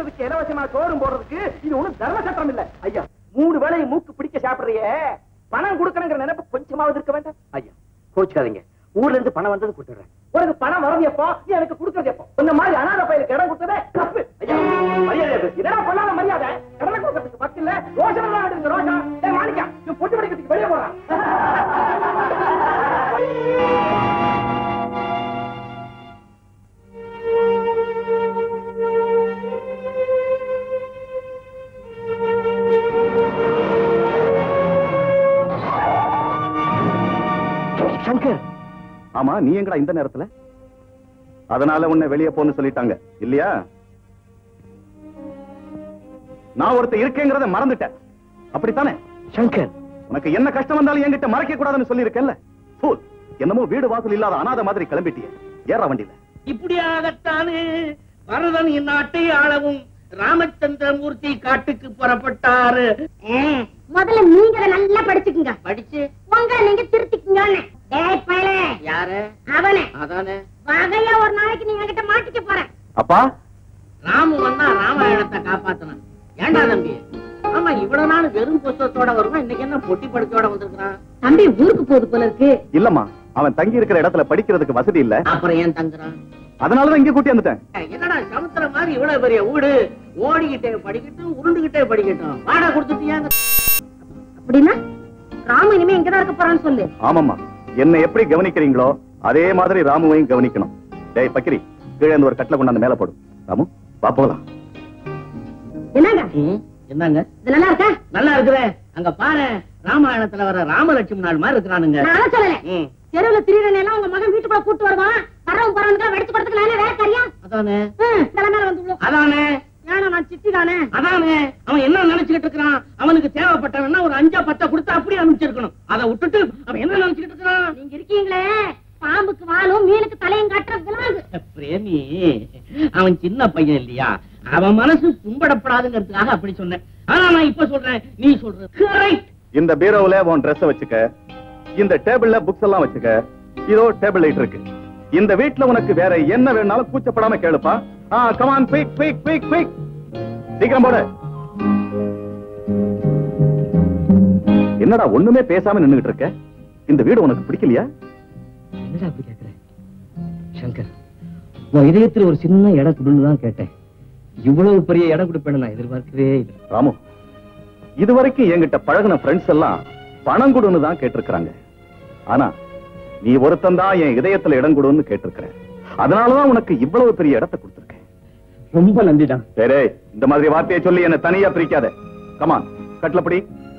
திங்கிறதுக்கு இலவசமா சோறும் போடுறதுக்கு இது ஒண்ணும் தர்ம சட்டம் இல்ல ஐயா மூணு வேளையும் மூக்கு பிடிக்க சாப்பிடுறியே பணம் கொடுக்கணுங்கிற நினைப்பு கொஞ்சமாவது இருக்க வேண்டாம் ஐயா கோச்சுக்காதீங்க ஊர்ல இருந்து பணம் வந்தது கொடுத்துறேன் உனக்கு பணம் வர்றது எப்போ எனக்கு கொடுக்கறது எப்போ இந்த மாதிரி அனாதை பயிருக்கு இடம் கொடுத்ததே தப்பு ஐயா மரியாதை பேசு. என்னடா பண்ணாத மரியாதை கடனை கொடுக்கறதுக்கு பத்து இல்ல ரோஷம் எல்லாம் எடுங்க ரோஷா ஏய் மாணிக்கா நீ பொட்டு படிக்கிறதுக்கு வெளியே போறான் சங்கர் ஆமா நீ எங்கடா இந்த நேரத்துல அதனால உன்னை வெளியே போன்னு சொல்லிட்டாங்க இல்லையா நான் ஒருத்தர் இருக்கேங்கிறத மறந்துட்டேன் அப்படித்தானே சங்கர் உனக்கு என்ன கஷ்டம் வந்தாலும் என்கிட்ட மறைக்க கூடாதுன்னு சொல்லி இருக்கேன்ல ஃபூல் என்னமோ வீடு வாசல் இல்லாத அனாதை மாதிரி கிளம்பிட்டியே ஏற வண்டியில இப்படியாகத்தானே பரதன் இந்நாட்டை ஆளவும் ராமச்சந்திரமூர்த்தி காட்டுக்கு புறப்பட்டாரு ம், முதல்ல நீங்க அதை நல்லா படிச்சுக்குங்க படிச்சு உங்களை நீங்க திருத்திக்குங்க டேய் பயலே யாரு அவனே அதானே வகையா ஒரு நாளைக்கு நீங்க கிட்ட மாட்டிக்க போறேன் அப்பா ராமு வந்தா ராமாயணத்தை காப்பாத்தணும் ஏண்டா தம்பி ஆமா இவ்வளவு நாள் வெறும் புஸ்தகத்தோட வருவான் இன்னைக்கு என்ன பொட்டி படுக்கையோட வந்திருக்கான் தம்பி ஊருக்கு போகுது போல இருக்கு இல்லம்மா அவன் தங்கி இருக்கிற இடத்துல படிக்கிறதுக்கு வசதி இல்ல அப்புறம் ஏன் தங்குறான் அதனாலதான் இங்க கூட்டி வந்துட்டேன் என்னடா சமுத்திரம் மாதிரி இவ்வளவு பெரிய வீடு ஓடிக்கிட்டே படிக்கட்டும் உருண்டுகிட்டே படிக்கட்டும் வாடகை கொடுத்துட்டியா அப்படின்னா ராம இனிமே இங்கதான் இருக்க போறான்னு சொல்லு ஆமாம்மா என்ன எப்படி கவனிக்கிறீங்களோ அதே மாதிரி ராமுவையும் கவனிக்கணும் டேய் பக்கிரி கீழே இருந்து ஒரு கட்டில கொண்டாந்து மேல போடு ராமு வா போலாம் என்னங்க ம், என்னங்க இது நல்லா இருக்கா நல்லா இருக்குதே அங்க பாரு ராமாயணத்துல வர ராமலட்சுமி நாள் மாதிரி இருக்கிறானுங்க நான் அதான் சொல்லல ம், தெருவுல திடீர்னு உங்க மகன் வீட்டுக்குள்ள கூட்டு வருவான் பரவும் பரவனுக்கு வெடிச்சு கொடுத்துக்கு நான் வேலை சரியா அதானே தலைமையில வந்து விழும். அதானே ஏன்னா நான் சிட்டி தானே அதானே அவன் என்ன நினைச்சுக்கிட்டு இருக்கிறான் அவனுக்கு தேவைப்பட்டவன்னா ஒரு அஞ்சா பத்தா கொடுத்து அப்படியே அனுப்பிச்சிருக்கணும் அதை விட்டுட்டு அவன் என்ன நினைச்சுக்கிட்டு இருக்கிறான் நீங்க இருக்கீங்களே பாம்புக்கு வாலும் மீனுக்கு தலையும் காட்டுற விலாங்கு பிரேமி அவன் சின்ன பையன் இல்லையா அவன் மனசு புண்படப்படாதுங்கிறதுக்காக அப்படி சொன்னேன் ஆனா நான் இப்ப சொல்றேன் நீ சொல்ற கரெக்ட் இந்த பீரோவுல உன் ட்ரெஸ் வச்சுக்க இந்த டேபிள்ல புக்ஸ் எல்லாம் வச்சுக்க இதோ டேபிள் லைட் இருக்கு இந்த வீட்ல உனக்கு வேற என்ன வேணாலும் கூச்சப்படாம கேளுப்பா ஆ come on quick quick quick quick சீக்கிரம் போடு என்னடா ஒண்ணுமே பேசாம நின்னுகிட்டு இருக்க இந்த வீடு உனக்கு பிடிக்கலையா என்னடா அப்படி கேக்குற சங்கர் உன் இதயத்துல ஒரு சின்ன இடம் கொடுன்னு தான் கேட்டேன் இவ்வளவு பெரிய இடம் கொடுப்பேன்னு நான் எதிர்பார்க்கவே இல்லை ராமு இதுவரைக்கும் என்கிட்ட பழகுன ஃப்ரெண்ட்ஸ் எல்லாம் பணம் கொடுன்னு தான் கேட்டிருக்கிறாங்க ஆனா நீ ஒருத்தன் தான் என் இதயத்துல இடம் கொடுன்னு கேட்டிருக்கிறேன் அதனாலதான் உனக்கு இவ்வளவு பெரிய இடத்தை கொடுத்திருக்கேன் ரொம்ப நன்றிடா சரி இந்த மாதிரி வார்த்தையை சொல்லி என்ன தனியா பிரிக்காத கமான் கட்லப்படி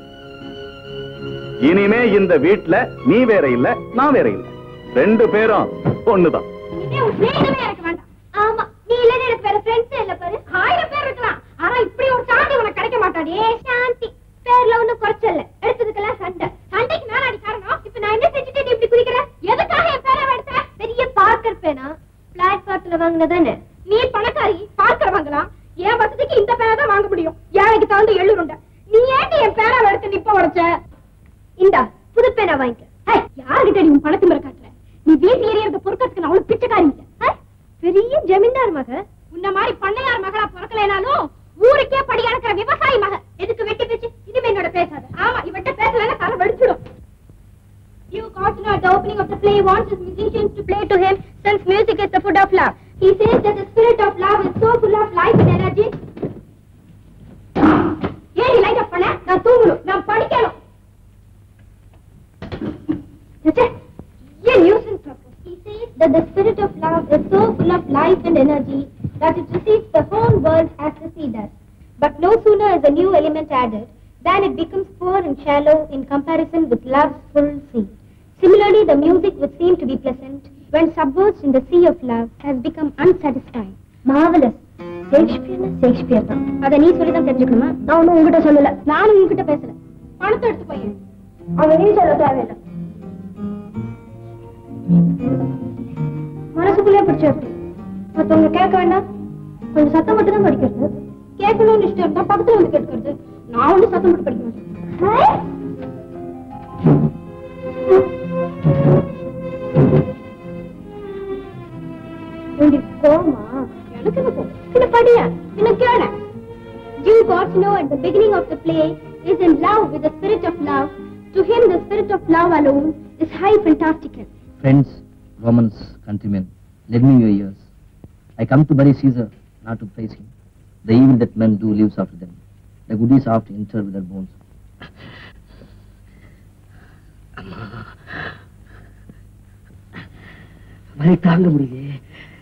இனிமே இந்த வீட்ல நீ வேற இல்ல நான் வேற இல்ல ரெண்டு பேரும் ஒண்ணுதான் இனிமே உன் சிநேகிதமே எனக்கு வேண்டாம் ஆமா நீ இல்லன்னு எனக்கு வேற ஃப்ரெண்ட்ஸே இல்ல பாரு ஆயிரம் பேர் இருக்கலாம் ஆனா இப்படி ஒரு சாந்தி உனக்கு கிடைக்க மாட்டாடி சாந்தி பேர்ல ஒண்ணும் குறைச்சல எடுத்ததுக்கெல்லாம் சண்டை சண்டைக்கு மேலாடி காரணம் இப்ப நான் என்ன செஞ்சுட்டு நீ இப்படி குதிக்கிற எதுக்காக என் பேரை எடுத்த பெரிய பார்க்கர் பேனா பிளாட்பார்ட்ல வாங்கினதானே நீ பணக்காரி பார்க்கர் வாங்கலாம் என் வசதிக்கு இந்த பேரை தான் வாங்க முடியும் ஏழைக்கு தகுந்த எள்ளுருண்டை நீ ஏன்டி என் பேரை எடுத்து நிப்ப உடைச்ச இந்தா புது பேனா வாங்கிக்க ஹே, யார்கிட்ட நீ உன் பணத்தை காட்டுற நீ வீட்டுல எறியறத பொறுக்கிறதுக்கு நான் அவ்வளவு பிச்சைக்காரி இல்ல ஹே, பெரிய ஜமீன்தார் மக உன்ன மாதிரி பண்ணையார் மகளா பிறக்கலைனாலும் ஊருக்கே படி அளக்கிற விவசாயி மக எதுக்கு வெட்டி பேச்சு இனிமே என்னோட பேசாத ஆமா இவட்ட பேசலன்னா தலை வெடிச்சிடும் You Cosmo at the opening of the play wants his musicians to play to him since music is the food of love. He says that the spirit of love is so full of life and energy. ஏன் light up பண்ண நான் தூங்கணும் நான் படிக்கணும் ச்சே, ஏன் nuisance trouble? He says that the spirit of love is so full of life and energy that it receives the whole world as the sea does. But no sooner is a new element added than it becomes poor and shallow in comparison with love's full sea. Similarly, the music would seem to be pleasant when submerged in the sea of love has become unsatisfying. Marvelous. ஷேக்ஸ்பியர்னா Shakespeare தான் அதை நீ சொல்லி தான் தெரிஞ்சுக்கணுமா நான் ஒன்றும் உங்ககிட்ட சொல்லல நானும் உங்ககிட்ட பேசல பணத்தை எடுத்து பையன் அவன் நீ சொல்ல தேவையில்லை மனசுக்குள்ளே பிடிச்ச எப்படி மத்தவங்க கேட்க வேண்டாம் கொஞ்சம் சத்தம் மட்டும் தான் படிக்கிறது கேட்கணும்னு இஷ்டம் இருந்தா பக்கத்துல வந்து கேட்கறது நான் ஒன்றும் சத்தம் போட்டு படிக்க மாட்டேன் ஏண்டி, கோவமா எனக்கு என்ன கோவம்? பின்ன என்ன படியா என்ன கேள Jew Gosno at the beginning of the play is in love with the spirit of love. To him, the spirit of love alone is high fantastical. Friends, Romans, countrymen, lend me your ears. I come to bury Caesar, not to praise him. The evil that men do lives after them. The good is oft interred with their bones. வலி தாங்க முடியலையே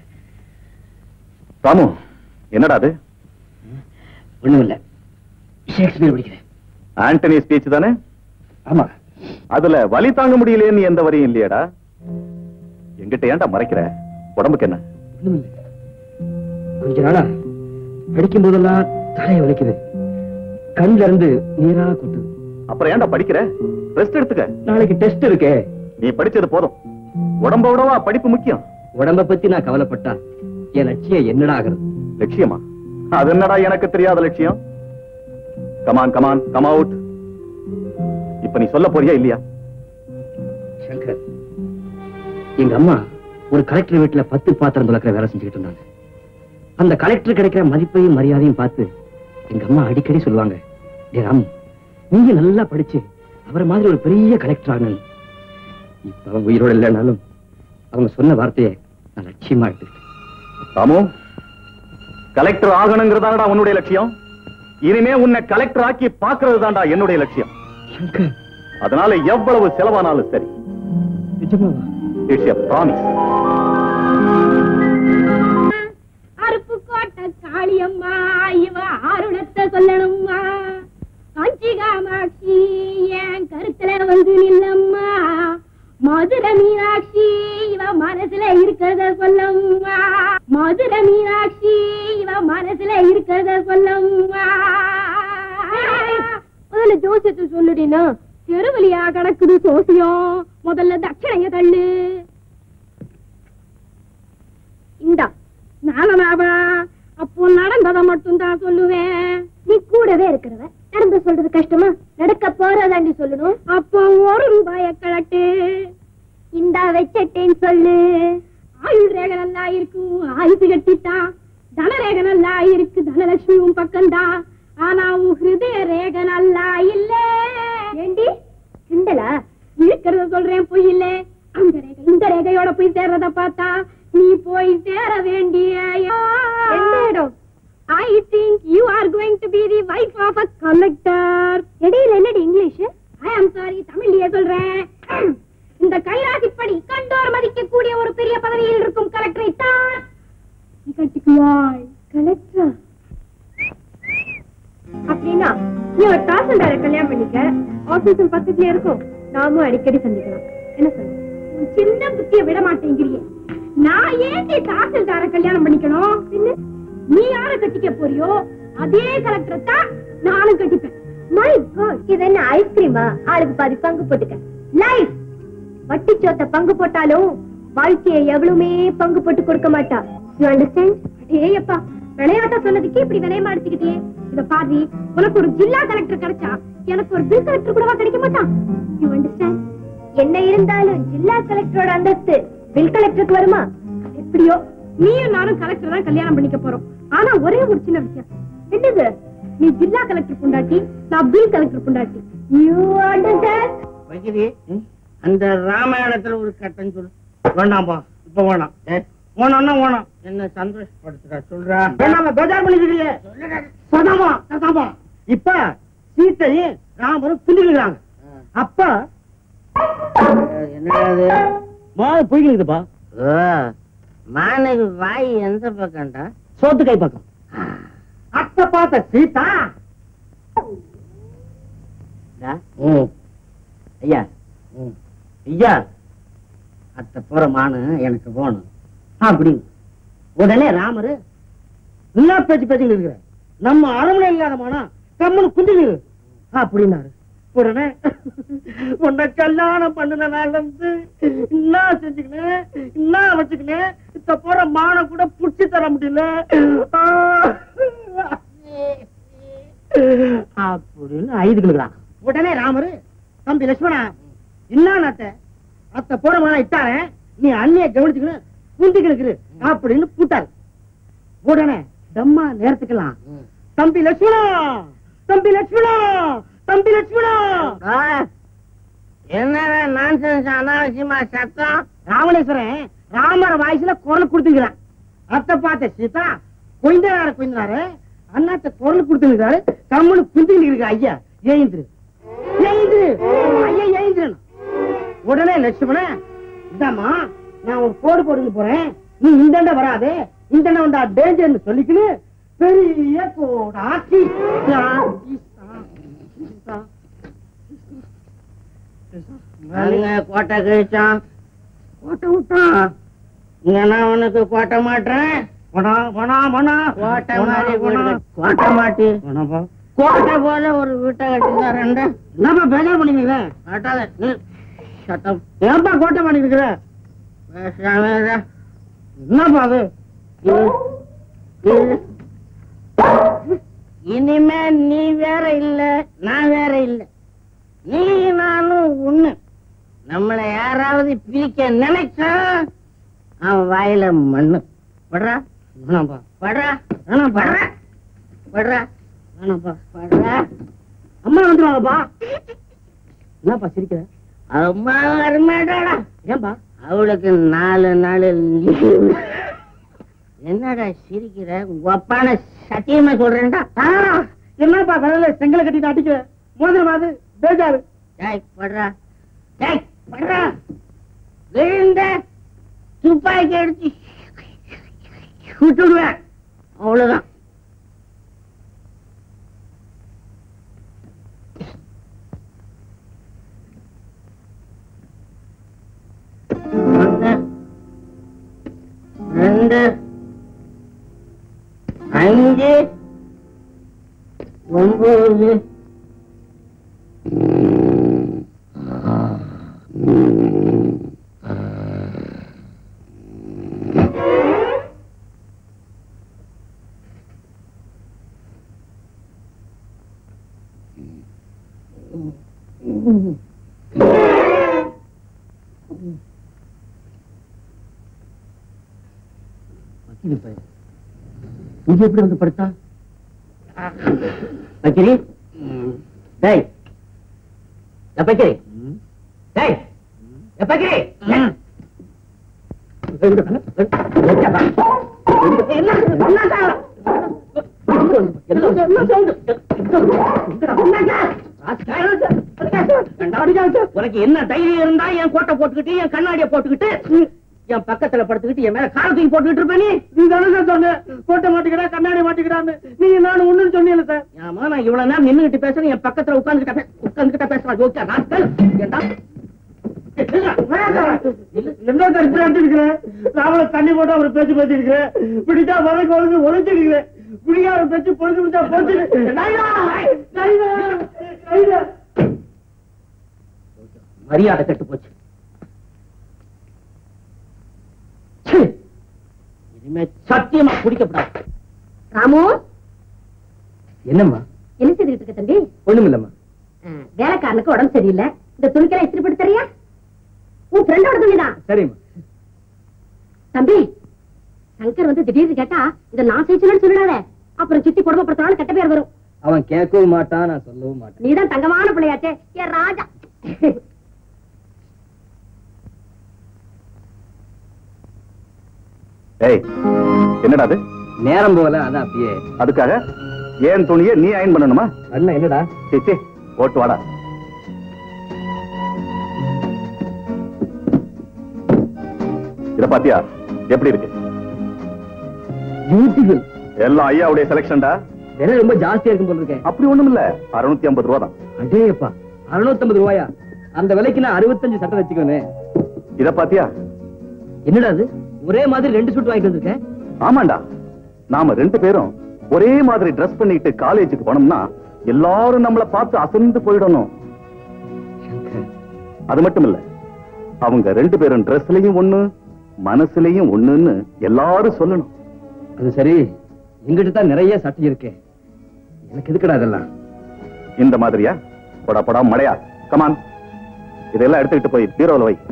ராமு என்னடா அது ஒண்ணும் இல்ல Shakespeare படிக்கிறேன் Antony speech தானே ஆமா அதுல வலி தாங்க முடியலையேன்னு எந்த வரியும் இல்லையாடா எங்கிட்ட ஏன்டா மறைக்கிற உடம்புக்கு என்ன ஒண்ணும் இல்ல கொஞ்ச நாளா படிக்கும் போதெல்லாம் தலையை வலிக்குது கண்ணுல இருந்து நீரா கொட்டுது அப்புறம் ஏன்டா படிக்கிற ரெஸ்ட் எடுத்துக்க நாளைக்கு டெஸ்ட் இருக்கே நீ படிச்சது போதும் உடம்ப விடவா படிப்பு முக்கியம் உடம்ப பத்தி நான் கவலைப்பட்டா என் லட்சியம் என்னடா ஆகுறது லட்சியமா அது என்னடா எனக்கு தெரியாத லட்சியம் கமான் கமான் கம் அவுட் இப்ப நீ சொல்ல போறியா இல்லையா சங்கர் எங்க அம்மா ஒரு கலெக்டர் வீட்டுல பத்து பாத்திரம் துலக்கிற வேலை செஞ்சுக்கிட்டு இருந்தாங்க அந்த கலெக்டர் கிடைக்கிற மதிப்பையும் மரியாதையும் பார்த்து எங்க அம்மா அடிக்கடி சொல்லுவாங்க டே ராம் நீங்க நல்லா படிச்சு அவரை மாதிரி ஒரு பெரிய கலெக்டர் ஆகணும் இப்ப அவங்க உயிரோட இல்லைனாலும் அவங்க சொன்ன வார்த்தையை நான் லட்சியமா எடுத்துக்கிட்டேன் ராமு கலெக்டர் ஆகணுங்கிறதாடா உன்னுடைய லட்சியம் இனிமே உன்னை கலெக்டர் ஆக்கி பாக்குறது தான்டா என்னுடைய லட்சியம் சங்கர் அதனால எவ்வளவு செலவானாலும் சரி நிஜமாவா இட்ஸ் எ ப்ராமிஸ் அருப்பு கோட்டை காளியம்மா இவ ஆருடத்தை சொல்லணும்மா காஞ்சி காமாட்சி என் கருத்துல வந்து நில்லம்மா மதுரை மீனாட்சி இவ மனசுல இருக்கிறத சொல்லம்மா மதுரை மீனாட்சி இவ மனசுல இருக்கிறத சொல்லம்மா முதல்ல ஜோசியத்தை சொல்லுடினா தெருவழியா கிடக்குது சோசியம் முதல்ல தட்சணைய தள்ளு இந்தா நானனாவா அப்போ நடந்ததை மட்டும் தான் சொல்லுவேன் நீ கூடவே இருக்கிறவ நடந்து சொல்றது கஷ்டமா நடக்க போறதாண்டி சொல்லணும் அப்போ ஒரு ரூபாய கலட்டு இந்தா வச்சட்டேன்னு சொல்லு ஆயுள் ரேகை நல்லா இருக்கும் ஆயுசு கட்டிட்டான் தனரேகை நல்லா இருக்கு தனலட்சுமி உன் பக்கம்தான் ஆனா உன் ஹிருதய ரேகை நல்லா இல்ல ஏண்டி கிண்டலா இருக்கிறத சொல்றேன் பொய் இல்ல அந்த ரேகை இந்த ரேகையோட போய் சேர்றத பார்த்தா நீ போய் சேர வேண்டிய எந்த இடம் I think you are going to be the wife of a collector இடையில என்னடி இங்கிலீஷ் ஐ அம் சாரி தமிழ்லயே சொல்றேன் இந்த கைராசிப்படி கண்டோர் மதிக்கக்கூடிய ஒரு பெரிய பதவியில் இருக்கும் கலெக்டரை தான் நீ கட்டிக்குவாய் கலெக்டரா அப்படின்னா நீ ஒரு தாசில்தாரை கல்யாணம் பண்ணிக்க ஆபீஸும் பக்கத்துலயே இருக்கும் நாமும் அடிக்கடி சந்திக்கலாம் என்ன சொல்ற உன் சின்ன புத்திய விட மாட்டேங்கிறியே நான் ஏன் நீ தாசில்தாரை கல்யாணம் பண்ணிக்கணும் பின்ன நீ யார கட்டிக்க போறியோ அதே கலெக்டரை தான் நானும் கட்டிப்பேன் மை காட் இது என்ன ஐஸ்கிரீமா ஆளுக்கு பாதி பங்கு போட்டுக்க லைஃப் வட்டி சோத்த பங்கு போட்டாலும் வாழ்க்கையை எவ்வளவுமே பங்கு போட்டு கொடுக்க மாட்டா யூ அண்டர்ஸ்டாண்ட் அடேயப்பா விளையாட்டா சொன்னதுக்கு இப்படி விளையமா எடுத்துக்கிட்டே இத பாரு உனக்கு ஒரு ஜில்லா கலெக்டர் கிடைச்சா எனக்கு ஒரு பில் கலெக்டர் கூடவா கிடைக்க மாட்டான் யூ அண்டர்ஸ்டாண்ட் என்ன இருந்தாலும் ஜில்லா கலெக்டரோட அந்தஸ்து பில் கலெக்டருக்கு வருமா எப்படியோ நீயும் நானும் கலெக்டர் தான் கல்யாணம் பண்ணிக்க போறோம் ஆனா ஒரே ஒரு சின்ன விஷயம் என்னது நீ ஜில்லா கலெக்டர் பொண்டாட்டி நான் பில் கலெக்டர் பொண்டாட்டி யூ அண்டர்ஸ்டாண்ட் வைக்கிறி அந்த ராமாயணத்துல ஒரு கட்டம் சொல்லு வேண்டாம்பா இப்ப வேணாம் வேணாம்னா வேணாம் என்ன சந்தோஷப்படுத்துறா சொல்றா வேணாம பேஜார் பண்ணிக்கிறீங்க சதாமா சதாமா இப்ப சீத்தையும் ராமரும் துணிக்கிறாங்க அப்ப என்னது மாது போய்க்குதுப்பா மானுக்கு வாய் எந்த பக்கம்டா சோத்து கை பக்கம் அத்த பார்த்த சீதா ஐயா ஐயா அத்த போற மானு எனக்கு வேணும் அப்படி உடனே ராமரு என்ன பேச்சு பேச்சு இருக்கிற நம்ம அரண்மனை இல்லாத மானா கம்மனு குந்திரு அப்படின்னாரு உடனே உன்னை கல்யாணம் பண்ணின நாள்ல இருந்து என்ன செஞ்சுக்கினேன் என்ன வச்சுக்கினேன் இத்த போற மான கூட புடிச்சு தர முடியல அப்படின்னு ஐதுக்கிறான் உடனே ராமரு தம்பி லட்சுமணா என்ன அத்தை அத்த போற மான இட்டாரேன் நீ அண்ணிய கவனிச்சுக்கணும் குந்திக்கிட்டு அப்படின்னு கூட்டாரு உடனே தம்மா நேரத்துக்கலாம் தம்பி லட்சுமணா தம்பி லட்சுமணா தம்பி லட்சுமணா என்னடா நான்சென்ஸ் அனாவசியமா சத்தம் ராமணேஸ்வரன் ராமர வாய்ஸ்ல குரல் கொடுத்துக்கிறான் அத்தை பார்த்த சீதா கொஞ்சாரு கொஞ்சாரு அண்ணாத்த குரல் கொடுத்துருக்காரு கம்முனு குந்திட்டு இருக்கு ஐயா ஏந்திரு ஏந்திரு ஐயா ஏந்திரன் உடனே லட்சுமணன் இந்தாம்மா நான் ஒரு கோடு போடுங்க போறேன் நீ இந்தாண்ட வராதே இந்தாண்ட வந்தா டேஞ்சர்னு சொல்லிக்கின்னு பெரிய கோடாக்கி நானுங்க கோட்டை கழிச்சான் கோட்டை விட்டான் இங்க நான் உனக்கு கோட்டை மாட்டுறேன் வனா வனா வனா கோட்டை மாதிரி வீடு கட்டு. கோட்டை மாட்டி வனாப்பா கோட்டை போல ஒரு வீட்டை கட்டி தரேன்டா என்னப்பா பேஜார் பண்ணிக்கிறீங்க கட்டாத நீ சத்தம் ஏன்பா கோட்டை பண்ணிக்கிற பேசாம இரு. என்னப்பா அது இரு. இரு. இனிமே நீ வேற இல்ல நான் வேற இல்ல நீ நானும் ஒண்ணு நம்மளை யாராவது பிரிக்க நினைச்சா அவன் வாயில மண்ணு படுறா வேணாம்ப்பா படுறா வேணாம்ப்பா படுறா படுறா வேணாம்ப்பா படுறா அம்மா வந்துருவாங்கப்பா என்னப்பா சிரிக்கிற அம்மா வரமாட்டாடா ஏன்பா அவளுக்கு நாலு நாள் leave. என்னடா சிரிக்கிற உங்க அப்பான சத்தியமா சொல்றேன்டா ஆ, என்னப்பா கடல செங்கலை கட்டிட்டு அடிக்கிற மோதிரமா அது பேஜாரு டேய் படுறா டேய் படுறா விழுந்த துப்பாக்கி எடுத்து சுட்டுடுவேன் அவ்வளவுதான் ஒண்ணு, ரெண்டு அஞ்சு ஒன்பது இங்க எப்படி வந்து படுத்தா பக்கிரி டேய் ஏ பக்கிரி டேய் ஏ பக்கிரி உனக்கு என்ன தைரியம் இருந்தா என் கோட்டை போட்டுக்கிட்டு என் கண்ணாடிய போட்டுக்கிட்டு என் பக்கத்துல படுத்துக்கிட்டு என் மேல கால தூக்கி போட்டுக்கிட்டு இருப்ப நீ நீ தானே சொன்ன கோட்டை மாட்டிக்கிறா கண்ணாடி மாட்டிக்கிறான்னு நீ நானும் ஒண்ணுன்னு சொன்னீங்க சார் ஆமா நான் இவ்வளவு நேரம் நின்னுகிட்டு பேசுறேன் என் பக்கத்துல உட்கார்ந்துகிட்ட உட்கார்ந்துகிட்ட பேசுறான் ஜோக்கியா நாட்கள் ஏண்டா என்ன சார் இப்படி அடிச்சிருக்கிறேன் ராவல தண்ணி போட்டு அவர் பேச்சு பேசிருக்கிறேன் பிடிச்சா வரைக்கும் ஒழுங்கு ஒழிச்சிருக்கிறேன் பிடிக்காத பேச்சு பொழுது பிடிச்சா போச்சு மரியாதை கெட்டு போச்சு ச்சீ. இனிமே சத்தியமா குடிக்கப்படாது ராமு என்னம்மா என்ன செய்துட்டு இருக்க தம்பி ஒண்ணுமில்லம்மா ஆ, வேலைக்காரனுக்கு உடம்பு சரியில்லை இந்த துணிக்கெல்லாம் இஸ்திரி போட்டு தரியா உன் ஃப்ரெண்டோட துணிதான் சரிம்மா தம்பி சங்கர் வந்து திடீர்னு கேட்டா இத நான் செய்யணும்னு சொல்லிடாத அப்புறம் சித்தி குடும்பப்படுத்தணும் கெட்ட பேர் வரும் அவன் கேட்கவும் மாட்டான் நான் சொல்லவும் மாட்டேன் நீதான் தங்கமான பிள்ளையாச்சே ஏ ராஜா ஏய் என்னடா அது நேரம் போகல அதான் அப்படியே அதுக்காக ஏன் துணியை நீ அயன் பண்ணணுமா அண்ணா என்னடா சிச்சி ஓட்டு வாடா இத பாத்தியா எப்படி இருக்கு பியூட்டிஃபுல் எல்லாம் ஐயாவுடைய செலக்ஷன்டா விலை ரொம்ப ஜாஸ்தியா இருக்கும் போல இருக்கேன் அப்படி ஒண்ணும் இல்ல அறுநூத்தி ஐம்பது ரூபா தான் அடேப்பா அறுநூத்தம்பது ரூபாயா அந்த விலைக்கு நான் அறுபத்தஞ்சு சட்டை வச்சுக்கோனே இத பாத்தியா என்னடா அது ஒரே மாதிரி ரெண்டு சூட் வாங்கிட்டு வந்திருக்கேன் ஆமாண்டா நாம ரெண்டு பேரும் ஒரே மாதிரி ட்ரெஸ் பண்ணிட்டு காலேஜுக்கு போனோம்னா எல்லாரும் நம்மள பார்த்து அசந்து போயிடணும் அது மட்டும் இல்ல அவங்க ரெண்டு பேரும் ட்ரெஸ்லயும் ஒண்ணு மனசுலயும் ஒண்ணுன்னு எல்லாரும் சொல்லணும் அது சரி எங்கிட்ட தான் நிறைய சட்டை இருக்கே எனக்கு எதுக்குடா இதெல்லாம் இந்த மாதிரியா போடா போடா மடையா கமான் இதெல்லாம் எடுத்துக்கிட்டு போய் பீரோல வை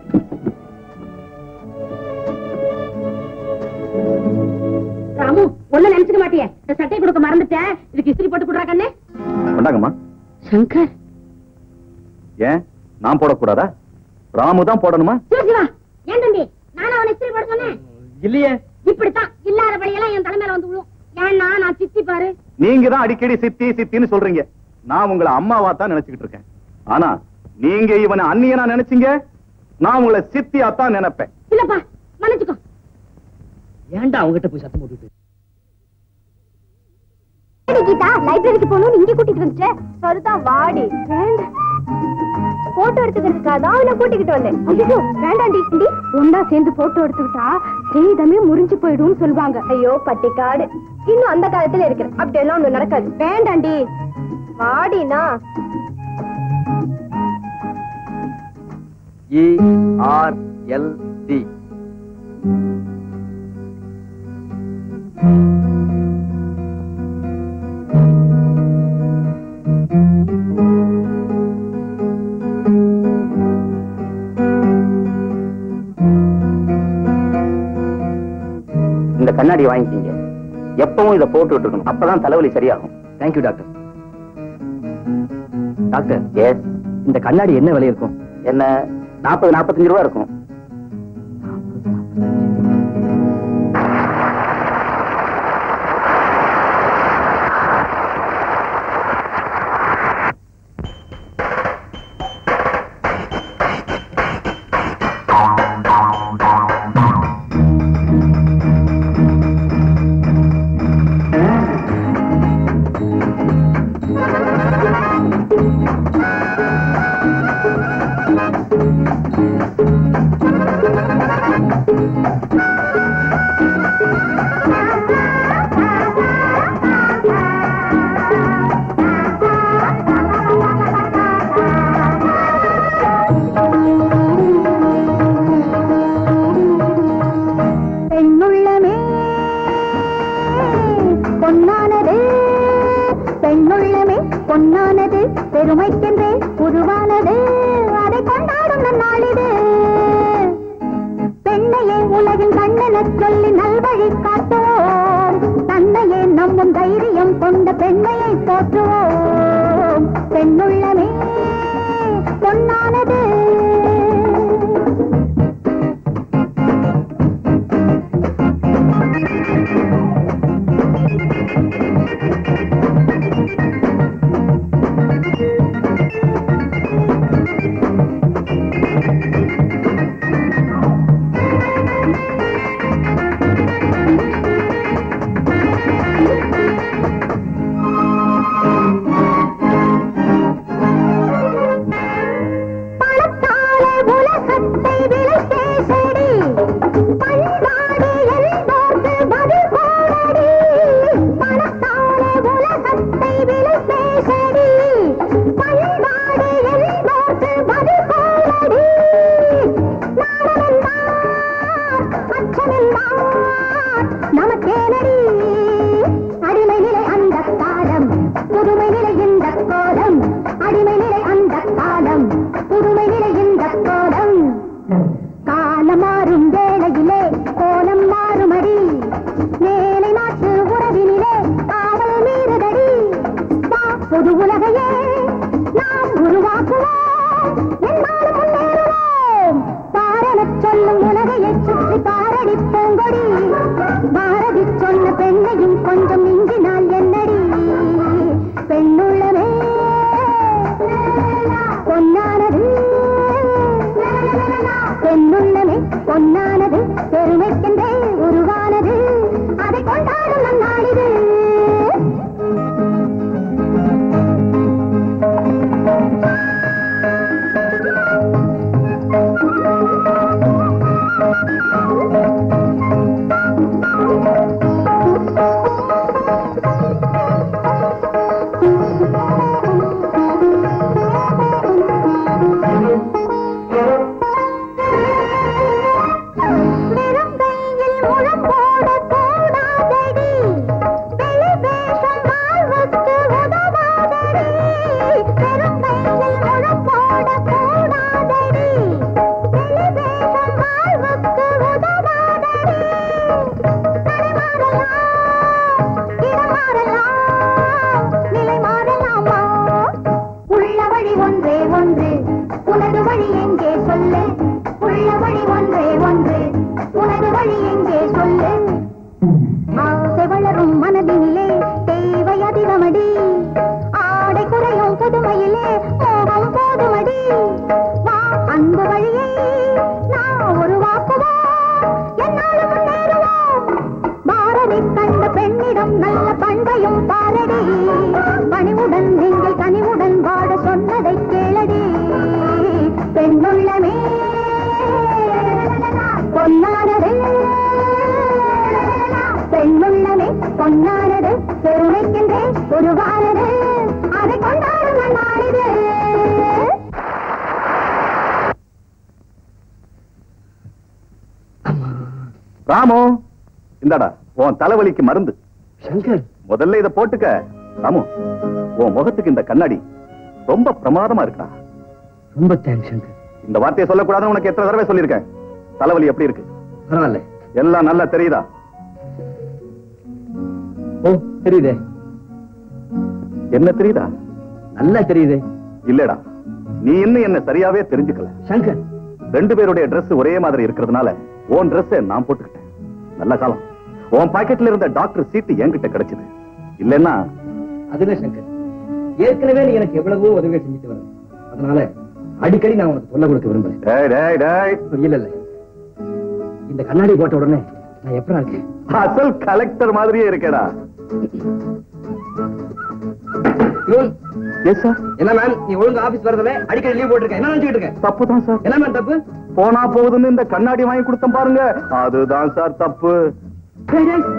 ராமு ஒண்ணு நினைச்சுக்க மாட்டியே இந்த சட்டை கொடுக்க மறந்துட்டேன் இதுக்கு இஸ்திரி போட்டு கொடுறா கண்ணே கொண்டாங்கம்மா சங்கர் ஏன் நான் போடக்கூடாதா ராமு தான் போடணுமா சிவா சிவா ஏன் தம்பி நானும் அவனை இஸ்திரி போட சொன்னேன் இல்லையே இப்படித்தான் இல்லாத வழியெல்லாம் என் தலைமையில வந்து விழும் ஏன்னா நான் சித்தி பாரு நீங்க தான் அடிக்கடி சித்தி சித்தின்னு சொல்றீங்க நான் உங்களை அம்மாவா தான் நினைச்சுக்கிட்டு இருக்கேன் ஆனா நீங்க இவனை அண்ணியனா நினைச்சீங்க நான் உங்களை சித்தியா தான் நினைப்பேன் இல்லப்பா மன்னிச்சுக்கோ ஏன்டா அவங்ககிட்ட போய் சத்தம் போட்டுட்டு கீதா லைப்ரரிக்கு போகணும்னு இங்க கூட்டிட்டு வந்துட்டேன் சரிதான் வாடி வேண்டாம் போட்டோ எடுத்துக்கிறதுக்காக தான் அவனை கூட்டிக்கிட்டு வந்தேன் ஐயோ வேண்டாண்டி டி ஒன்னா சேர்ந்து போட்டோ எடுத்துக்கிட்டா செய்தமே முறிஞ்சு போயிடும்னு சொல்லுவாங்க ஐயோ பட்டிக்காடு இன்னும் அந்த காலத்துல இருக்கிற அப்படி எல்லாம் ஒண்ணு நடக்காது வேண்டாண்டி வாடினா இ ஆர் எல் டி இந்த கண்ணாடி வாங்கிக்கிங்க எப்பவும் இதை போட்டுட்டு இருக்கணும் அப்பதான் தலைவலி சரியாகும் தேங்க்யூ டாக்டர் டாக்டர் எஸ் இந்த கண்ணாடி என்ன விலை இருக்கும் என்ன நாற்பது நாற்பத்தஞ்சு ரூபா இருக்கும் பெண்ணுள்ளமே பொன்னானது பெண்ணுள்ளமே பொன்னானது பெருமைக்கென்றே உருவானது அதை கொண்டாடும் நன்னாளிது பெண்ணையே உலகின் கண்ணனச் சொல்லி நல்வழி காட்டுவோம் தன்னையே நம்பும் தைரியம் கொண்ட பெண்மையை போற்றுவோம் பெண்ணுள்ளமே பொன்னானது பணத்தாலே உலகத்தை விலை பேசடி பண்பாடு என்போர்க்கு பதில் போடடி பணத்தாலே உலகத்தை விலை பேசடி பண்பாடு என்போர்க்கு பதில் போடடி நாணமென்றார் அச்சமென்றார் நமக்கேனடி அடிமை நிலை அந்த காலம் புதுமை நிலை இந்த கோலம் அடிமை நிலை அந்த காலம் புதுமை நிலை இந்த கோலம் காலம் மாறும் வேளையிலே கோலம் மாறுமடி மேலை நாட்டு உறவினிலே காவல் மீறுதடி வா பொது உலகையே நாம் உருவாக்குவோம் என்னாலும் முன்னேறுவோம் பாரலச் சொல்லும் உலகையை சுற்றி பாரடி பூங்கொடி பாரதி சொன்ன பெண்ணையும் கொஞ்சம் மிஞ்சினால் என்னடி பெண்ணுள்ளவே பொன்னானது பெண்ணுள்ளமே பொன்னானது பெருமைக்கென்றே உருவானது அதை கொண்டாடும் நன்னாளிது என்னையும் பாரடி பணிவுடன் நீங்கள் கனிவுடன் வாழ சொன்னதை கேளடி பெண்ணுள்ளமே பொன்னானது பெண்ணுள்ளமே பொன்னானது பெருமைக்கின்றேன் உருவானது அதை கொண்டாடும் நாளிது ராமு இந்தாடா உன் தலைவலிக்கு மருந்து சங்கர் முதல்ல இத போட்டுக்க ராமு உன் முகத்துக்கு இந்த கண்ணாடி ரொம்ப பிரமாதமா இருக்குடா ரொம்ப தேங்க்ஸ் சங்கர் இந்த வார்த்தையை சொல்லக்கூடாதுன்னு உனக்கு எத்தனை தடவை சொல்லியிருக்கேன் தலைவலி எப்படி இருக்கு பரவாயில்ல எல்லாம் நல்லா தெரியுதா ஓ தெரியுதே என்ன தெரியுதா நல்லா தெரியுதே இல்லடா நீ இன்னும் என்ன சரியாவே தெரிஞ்சுக்கல சங்கர் ரெண்டு பேருடைய Dress ஒரே மாதிரி இருக்கிறதுனால உன் Dress நான் போட்டுக்கிட்டேன் நல்ல காலம் உன் பாக்கெட்ல இருந்த டாக்டர் சீட்டு என்கிட்ட கிடைச்சது இல்லன்னா அதுல சங்கர் ஏற்கனவே நீ எனக்கு எவ்வளவோ உதவி செஞ்சுட்டு வர அதனால அடிக்கடி நான் உனக்கு சொல்ல கொடுக்க விரும்புறேன் டேய் டேய் டேய் இல்ல இல்ல இந்த கண்ணாடி போட்ட உடனே நான் எப்படா இருக்கேன் அசல் கலெக்டர் மாதிரியே இருக்கேடா இவன், எஸ் சார் என்ன மேம் நீ ஒழுங்கா ஆபீஸ் வரதுல அடிக்கடி லீவ் போட்டிருக்க என்ன நினைச்சுட்டு இருக்க தப்பு தான் சார் என்ன மேம் தப்பு போனா போகுதுன்னு இந்த கண்ணாடி வாங்கி கொடுத்தேன் பாருங்க அதுதான் சார் தப்பு டேய், டேய்.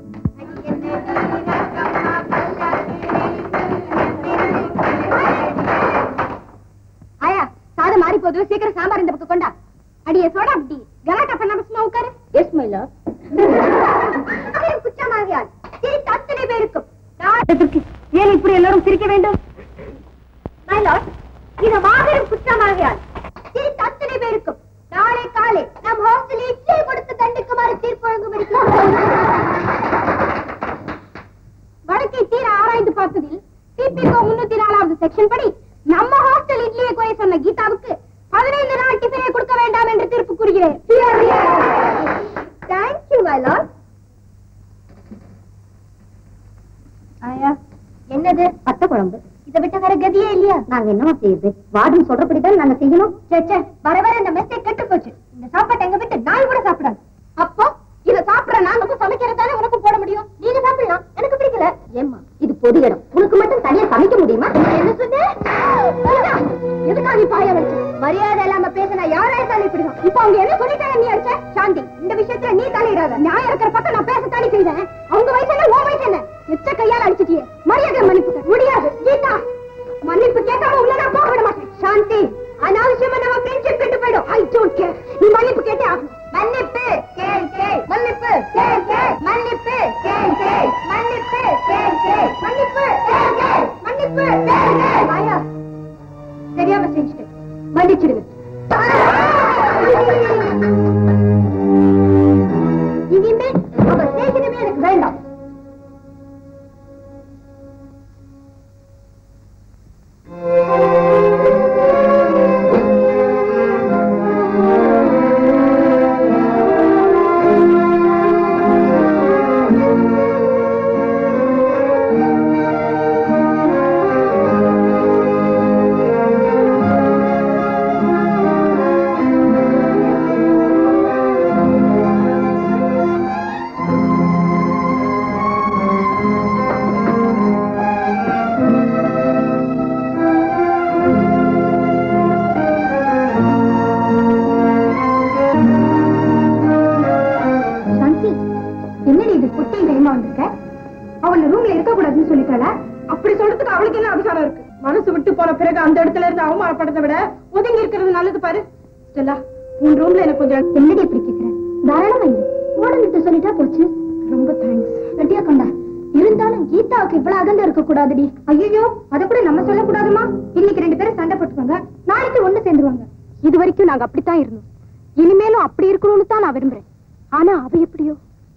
ஆயா சாதம் மாறி போகுது சீக்கிரம் சாம்பார் இந்த பக்கம் கொண்டா அடியே சோடா புட்டி கலாட்டா பண்ணாம சும்மா உட்காரு எஸ் மை லவ் குற்றமாகியால் சிரித்த அத்தனை பேருக்கும் நாடகத்திற்கு ஏன் இப்படி எல்லாரும் சிரிக்க வேண்டும் மை லார்ட் இது மாபெரும் குற்றமாகியால் சிரித்த அத்தனை பேருக்கும் நாளை காலை நம் ஹாஸ்டலில் இட்லி கொடுத்து தண்டிக்குமாறு தீர்ப்பு வழங்கும்படி வழக்கை தீர ஆராய்ந்து பார்த்ததில் பிபிகோ முன்னூத்தி நாலாவது செக்ஷன் படி நம்ம ஹாஸ்டல் இட்லியை குறை சொன்ன கீதாவுக்கு பதினைந்து நாள் டிஃபனை கொடுக்க வேண்டாம் என்று தீர்ப்பு கூறுகிறேன் தேங்க்யூ மை லார்ட் ஆயா என்னது பத்த குழம்பு இதை விட்ட வேற கதியே இல்லையா நாங்க என்னவா செய்யுது வார்டன் சொல்றபடிதான் நாங்க செய்யணும் சேச்சே வர வர இந்த மெஸ்ஸே கெட்டு போச்சு இந்த சாப்பாட்டை எங்க விட்டு நாய் கூட சாப்பிடாது அப்போ இத சாப்பிடுற நாங்களுக்கும் சமைக்கிறதானே உனக்கும் போட முடியும் நீங்க சாப்பிடலாம் எனக்கு பிடிக்கல ஏம்மா இது பொது இடம் உனக்கு மட்டும் தனியா சமைக்க முடியுமா என்ன சொன்ன கீதா, எதுக்காக நீ பாய வச்ச மரியாதை இல்லாம பேசினா யாரா இருந்தாலும் இப்படிதான் இப்போ அவங்க என்ன சொல்லிட்டாங்க நீ அடிச்ச சாந்தி இந்த விஷயத்துல நீ தலையிடாத நியாயம் இருக்கிற பக்கம் நான் பேசத்தானே செய்தேன் அவங்க வயசு என்ன உன் வயசு என்ன எச்ச கையால அடிச்சிட்டியே மரியாதை மன்னிப்பு கேளு. முடியாது கீதா மன்னிப்பு கேட்காம உள்ள நான் போக விட மாட்டேன் சாந்தி அனாவசியமா நம்ம ஃப்ரெண்ட்ஷிப் கெட்டு போயிடும் ஐ டோன்ட் கேர் நீ மன்னிப்பு கேட்டே ஆகணும் மன்னிப்பு கேள் கேள் மன்னிப்பு கேள் கேள் மன்னிப்பு கேள் கேள் மன்னிப்பு கேள் கேள் மன்னிப்பு கேள் கேள் மன்னிப்பு கேள் கேள் ஆயா தெரியாம செஞ்சுட்டேன் மன்னிச்சிடுங்க இனிமே அவ சேகரமே எனக்கு வேண்டாம் சாந்தி என்னடி இது குட்டி கைமா வந்திருக்க அவள ரூம்ல இருக்க கூடாதுன்னு சொல்லிட்டாளா அப்படி சொல்றதுக்கு அவளுக்கு என்ன அவசரம் இருக்கு மனசு விட்டு போன பிறகு அந்த இடத்துல இருந்து அவமானப்படுறதை விட ஒதுங்கி இருக்கிறது நல்லது பாரு ஸ்டெல்லா உன் ரூம்ல எனக்கு கொஞ்சம் என்னடி இப்படி கேக்குற தாராளமா இரு ஓட விட்டு சொல்லிட்டா போச்சு ரொம்ப தேங்க்ஸ் ரெட்டியா கொண்டா இருந்தாலும் கீதாவுக்கு இவ்வளவு அகந்த இருக்க கூடாதுடி ஐயோ அத கூட நம்ம சொல்லக்கூடாதுமா இன்னைக்கு ரெண்டு பேரும் சண்டை போட்டுக்கோங்க நாளைக்கு ஒண்ணு சேர்ந்துருவாங்க இது வரைக்கும் நாங்க அப்படித்தான் இருந்தோம் இனிமேலும் அப்படி இருக்கணும்னு தான் நான் விரும்புறேன் ஆனா அவ எப்படியோ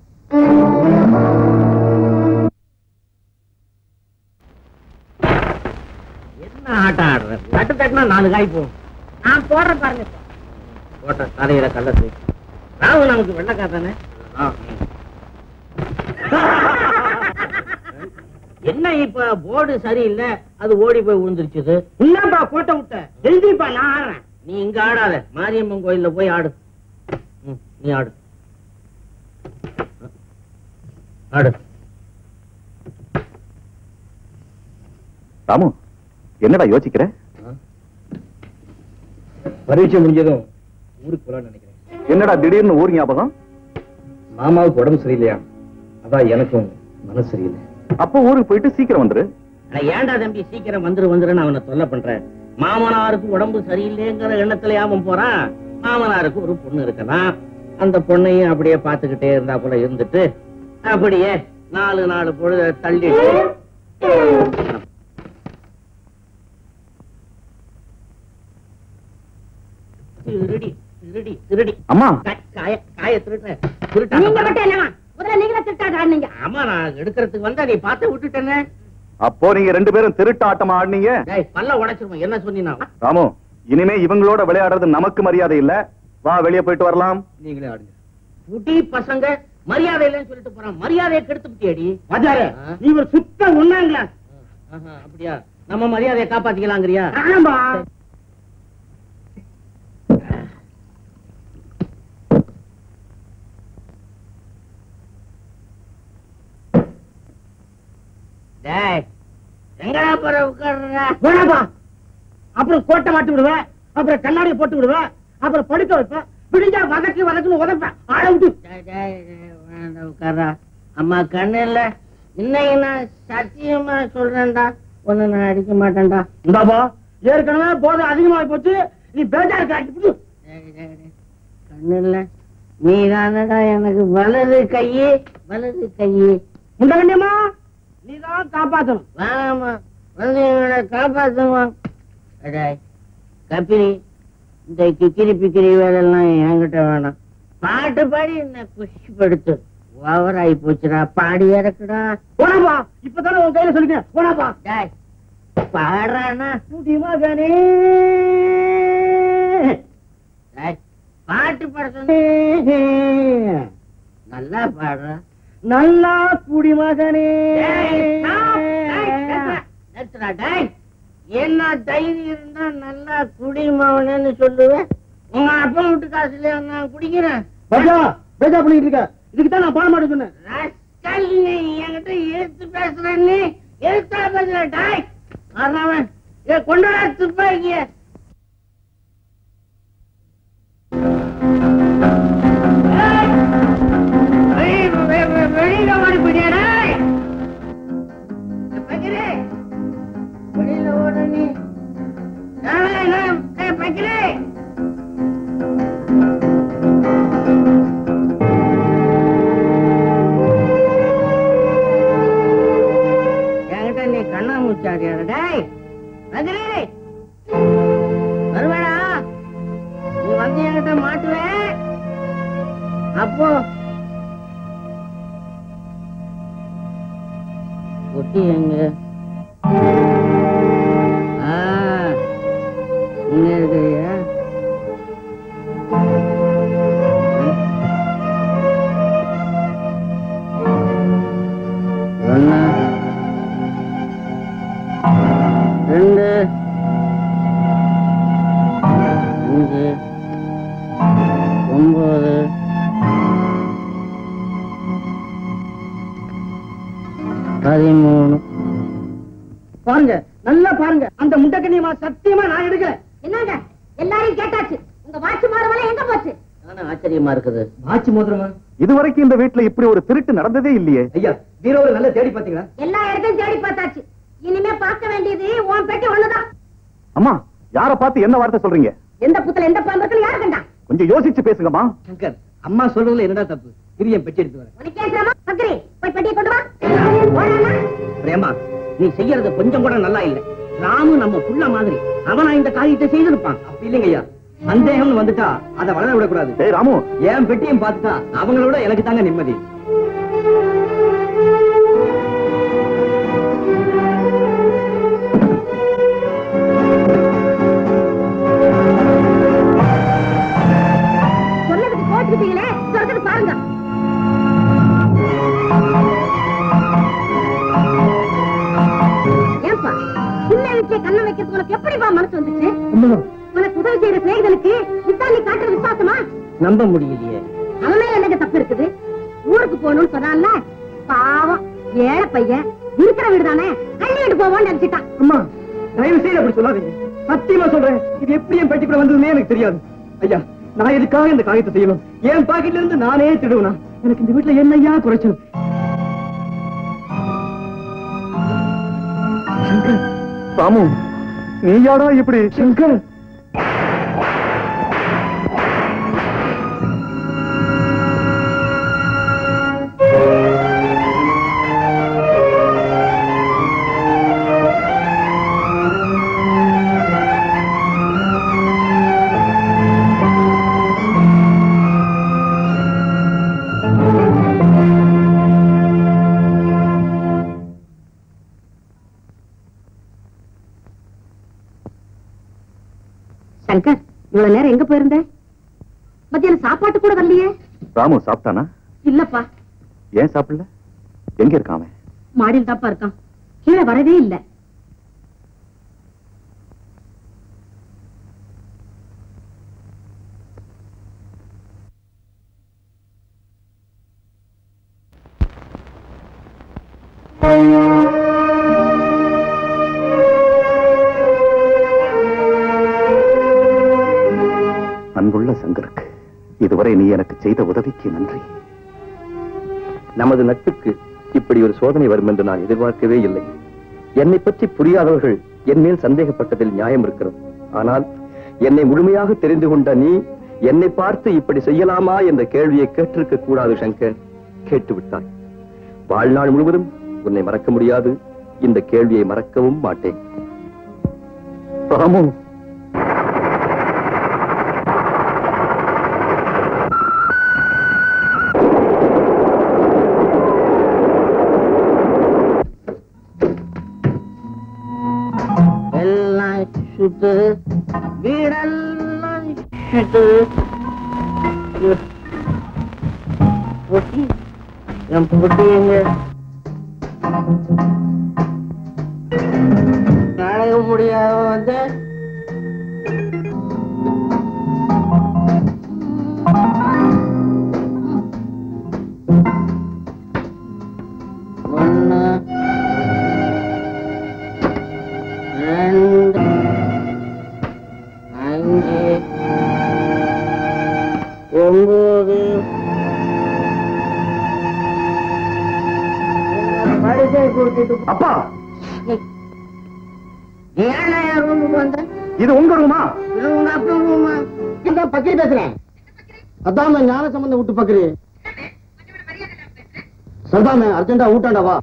என்ன ஆட்டம் ஆடுற தட்டு தட்டுனா நாலு காய் போகும் நான் போடுறேன் பாருங்க போட்ட தலையில கள்ளத்து ராவு நமக்கு வெள்ளக்கா தானே என்ன இப்ப போர்டு சரியில்லை அது ஓடி போய் விழுந்துருச்சுது என்னப்பா போட்ட விட்ட எழுதிப்பா நான் ஆடுறேன் நீ இங்க ஆடாத மாரியம்மன் கோயில்ல போய் ஆடு ம், நீ ஆடு ஆடு ராமு என்னடா யோசிக்கிற பரீட்சை முடிஞ்சதும் ஊருக்கு போலாம்னு நினைக்கிறேன் என்னடா திடீர்னு ஊர் ஞாபகம் மாமாவுக்கு உடம்பு சரியில்லையா அதான் எனக்கும் மனசு சரியில்லை அப்போ ஊருக்கு போயிட்டு சீக்கிரம் வந்துரு அட ஏன்டா தம்பி சீக்கிரம் வந்துரு வந்துருன்னு அவனை தொல்லை பண்றேன் மாமனாருக்கு உடம்பு சரியில்லைங்கிற எண்ணத்துல அவன் போறான் மாமனாருக்கு ஒரு பொண்ணு இருக்கலாம் அந்த பொண்ணையும் அப்படியே பார்த்துக்கிட்டே இருந்தா கூட இருந்துட்டு அப்படியே நாலு நாலு பொழுத தள்ளிட்டு திருடி திருடி திருடி அம்மா கா- காய காய திருட்ட நீங்க திருட்டாங்க மட்டும் என்னவா முதல்ல நீங்களே திட்டாட்டு ஆடுனீங்க ஆமா நான் எடுக்கிறதுக்கு வந்தா நீ பார்த்து விட்டுட்டேனே அப்போ நீங்க ரெண்டு பேரும் திருட்டு ஆட்டமா ஆடுனீங்க டேய் பல்ல உடைச்சிருவோம் என்ன சொன்னீனா ராமு இனிமே இவங்களோட விளையாடுறது நமக்கு மரியாதை இல்ல வா வெளியே போயிட்டு வரலாம் நீங்களே ஆடுங்க குட்டி பசங்க மரியாதை இல்லைன்னு சொல்லிட்டு போறான் மரியாதையை கெடுத்து விட்டியடி வாத்தியாரே நீ ஒரு சுத்த ஒண்ணாங்களா அப்படியா நம்ம மரியாதையை காப்பாத்திக்கலாங்கிறியா ஆமா டேய் எங்கடா போற உட்கார்றா வேணாப்பா அப்புறம் கோட்டை மாட்டி விடுவேன் அப்புறம் கண்ணாடியை போட்டு விடுவேன் அப்புறம் படுக்க வைப்பேன் விடிஞ்சா வதக்கு வதக்குன்னு உதப்பேன் ஆள விட்டு டேய், டேய், டேய், வேண்டாம் உட்கார்றா அம்மா கண்ணு இல்ல இன்னைக்கு நான் சத்தியமா சொல்றேன்டா ஒண்ணு நான் அடிக்க மாட்டேன்டா இந்தாப்பா ஏற்கனவே போதை அதிகமாகி போச்சு நீ பேஜாரு காட்டி விட்டு டேய், டேய், டேய். கண்ணு இல்ல நீ தானடா எனக்கு வலது கையி வலது கையி முண்ட கண்ணியம்மா நீ தான் காப்பாத்தணும் வேணாமா வந்து எங்களை காப்பாத்துமா அடாய் கப்பிரி இந்த கிக்கிரி பிக்கிரி வேலையெல்லாம் என்கிட்ட வேணாம் பாட்டு பாடி என்ன குஷிப்படுத்து ஓவர் ஆகி போச்சுடா பாடி இறக்குடா போனாப்பா இப்பதானே உன் கையில சொல்லிட்டேன் போனாப்பா டாய் பாடுறானா முடியுமா கணே டாய் பாட்டு பாட சொன்ன நல்லா பாடுற நல்லா குடி மகனே டேய், stop. டேய், நிறுத்துடா, நிறுத்துடா, டேய். என்ன தைரியம் இருந்தா நல்லா குடிமவனு சொல்லுவேன் உங்க அப்பா வீட்டு காசுல நான் குடிக்கிறேன் பஜா பேஜா பண்ணிட்டு இருக்க இதுக்கு தான் நான் பாட மாட்டேன் சொன்னேன் ராஸ்கல், நீ என்கிட்ட எடுத்து பேசுற நீ எடுத்தா பேசுற டாய் அதான் கொண்டுடா துப்பாக்கிய வெளியில ஓடி போயிட்டியாடா பக்கிரே வெளியில ஓட நீ பக்கிரே என்கிட்ட நீ கண்ணாமூச்சாடியாட டேய் பக்கிரே வருவாடா நீ வந்து என்கிட்ட மாட்டுவே அப்போ குட்டி எங்க ஆ, இங்க இருக்கிறியா ஒண்ணு ரெண்டு அஞ்சு ஒன்பது பதிமூணு பாருங்க நல்லா பாருங்க அந்த முட்டை கண்ணியம்மா சத்தியமா நான் எடுக்கல என்னங்க எல்லாரையும் கேட்டாச்சு உங்க வாட்சி மாறுவலை எங்க போச்சு ஆனா ஆச்சரியமா இருக்குது ஆச்சு மோதிரமா இதுவரைக்கும் இந்த வீட்டுல இப்படி ஒரு திருட்டு நடந்ததே இல்லையே ஐயா பீரோவில் நல்லா தேடி பாத்தீங்களா எல்லா இடத்தையும் தேடி பார்த்தாச்சு இனிமே பார்க்க வேண்டியது உன் பெட்டி ஒண்ணுதான் அம்மா யார பார்த்து என்ன வார்த்தை சொல்றீங்க எந்த புத்துல எந்த பாம்பு யாரு கண்டா கொஞ்சம் யோசிச்சு பேசுங்கம்மா சங்கர் அம்மா சொல்றதுல என்னடா தப்பு இது என் பெட்டி எடுத்து வரேன் உனக்கு ஏன் சிரமம் சக்கரி போய் பெட்டியை கொண்டு வா போடாமா பிரேமா நீ செய்யறது கொஞ்சம் கூட நல்லா இல்ல ராமு நம்ம புள்ள மாதிரி அவனா இந்த காரியத்தை செய்திருப்பான் அப்படி இல்லைங்க ஐயா சந்தேகம்னு வந்துட்டா அதை வளர விடக்கூடாது டேய் ராமு என் பெட்டியும் பார்த்துட்டா அவங்களோட எனக்கு தாங்க நிம்மதி சொன்னதுக்கு கோச்சுக்கிட்டீங்களே சொல்றது பாருங்க ஏன்பா சின்ன வீட்டுல கண்ணை வைக்கிறதுக்கு உனக்கு எப்படிப்பா மனசு வந்துச்சு உனக்கு உதவி செய்யற சிநேகிதனுக்கு இதான் நீ காட்டுற விசுவாசமா நம்ப முடியலையே அவன் மேல என்னங்க தப்பு இருக்குது ஊருக்கு போகணும்னு சொன்னான்ல பாவம் ஏழை பையன் இருக்கிற வீடு தானே அள்ளிட்டு போவோம்னு நினைச்சிட்டான் அம்மா தயவு செய்து அப்படி சொல்லாதீங்க சத்தியமா சொல்றேன் இது எப்படி என் பெட்டிக்குள்ள வந்ததுன்னே எனக்கு தெரியாது ஐயா நான் எதுக்காக இந்த காரியத்தை செய்யணும் என் பாக்கெட்ல இருந்து நானே திருடுவனா எனக்கு இந்த வீட்டுல என்னையா குறைச்சல் சங்கர் ராமு நீயாடா இப்படி சங்கர் சங்கர் இவ்வளவு நேரம் எங்க போயிருந்த மத்தியானம் சாப்பாட்டு கூட வரலையே ராமு சாப்பிட்டானா இல்லப்பா ஏன் சாப்பிடல எங்க இருக்கான் அவன் மாடியில் தாப்பா இருக்கான் கீழே வரவே இல்ல அன்புள்ள சங்கருக்கு இதுவரை நீ எனக்கு செய்த உதவிக்கு நன்றி நமது நட்புக்கு இப்படி ஒரு சோதனை வரும் என்று நான் எதிர்பார்க்கவே இல்லை என்னை பற்றி புரியாதவர்கள் என் மேல் சந்தேகப்பட்டதில் நியாயம் இருக்கிறது ஆனால் என்னை முழுமையாக தெரிந்து கொண்ட நீ என்னை பார்த்து இப்படி செய்யலாமா என்ற கேள்வியை கேட்டிருக்க கூடாது சங்கர் கேட்டு விட்டாய் வாழ்நாள் முழுவதும் உன்னை மறக்க முடியாது இந்த கேள்வியை மறக்கவும் மாட்டேன் ராமு எல்லாம் சுத்து வீடெல்லாம் சுத்து பொட்டி என் பொட்டி எங்க நடக்க முடியாம வந்து ஒண்ணு ரெண்டு அஞ்சு ஒன்பது படுக்கை கொடுத்துட்டு அப்பா ஏன்னா என் ரூமுக்கு வந்த இது உங்க ரூமா இது உங்க அப்பா ரூமா இதான் பக்கரி பேசுறேன் அதான் ஞான சம்பந்தம் விட்டு பக்கரி சரிதாமே அர்ஜென்டா ஊட்டாண்டா வா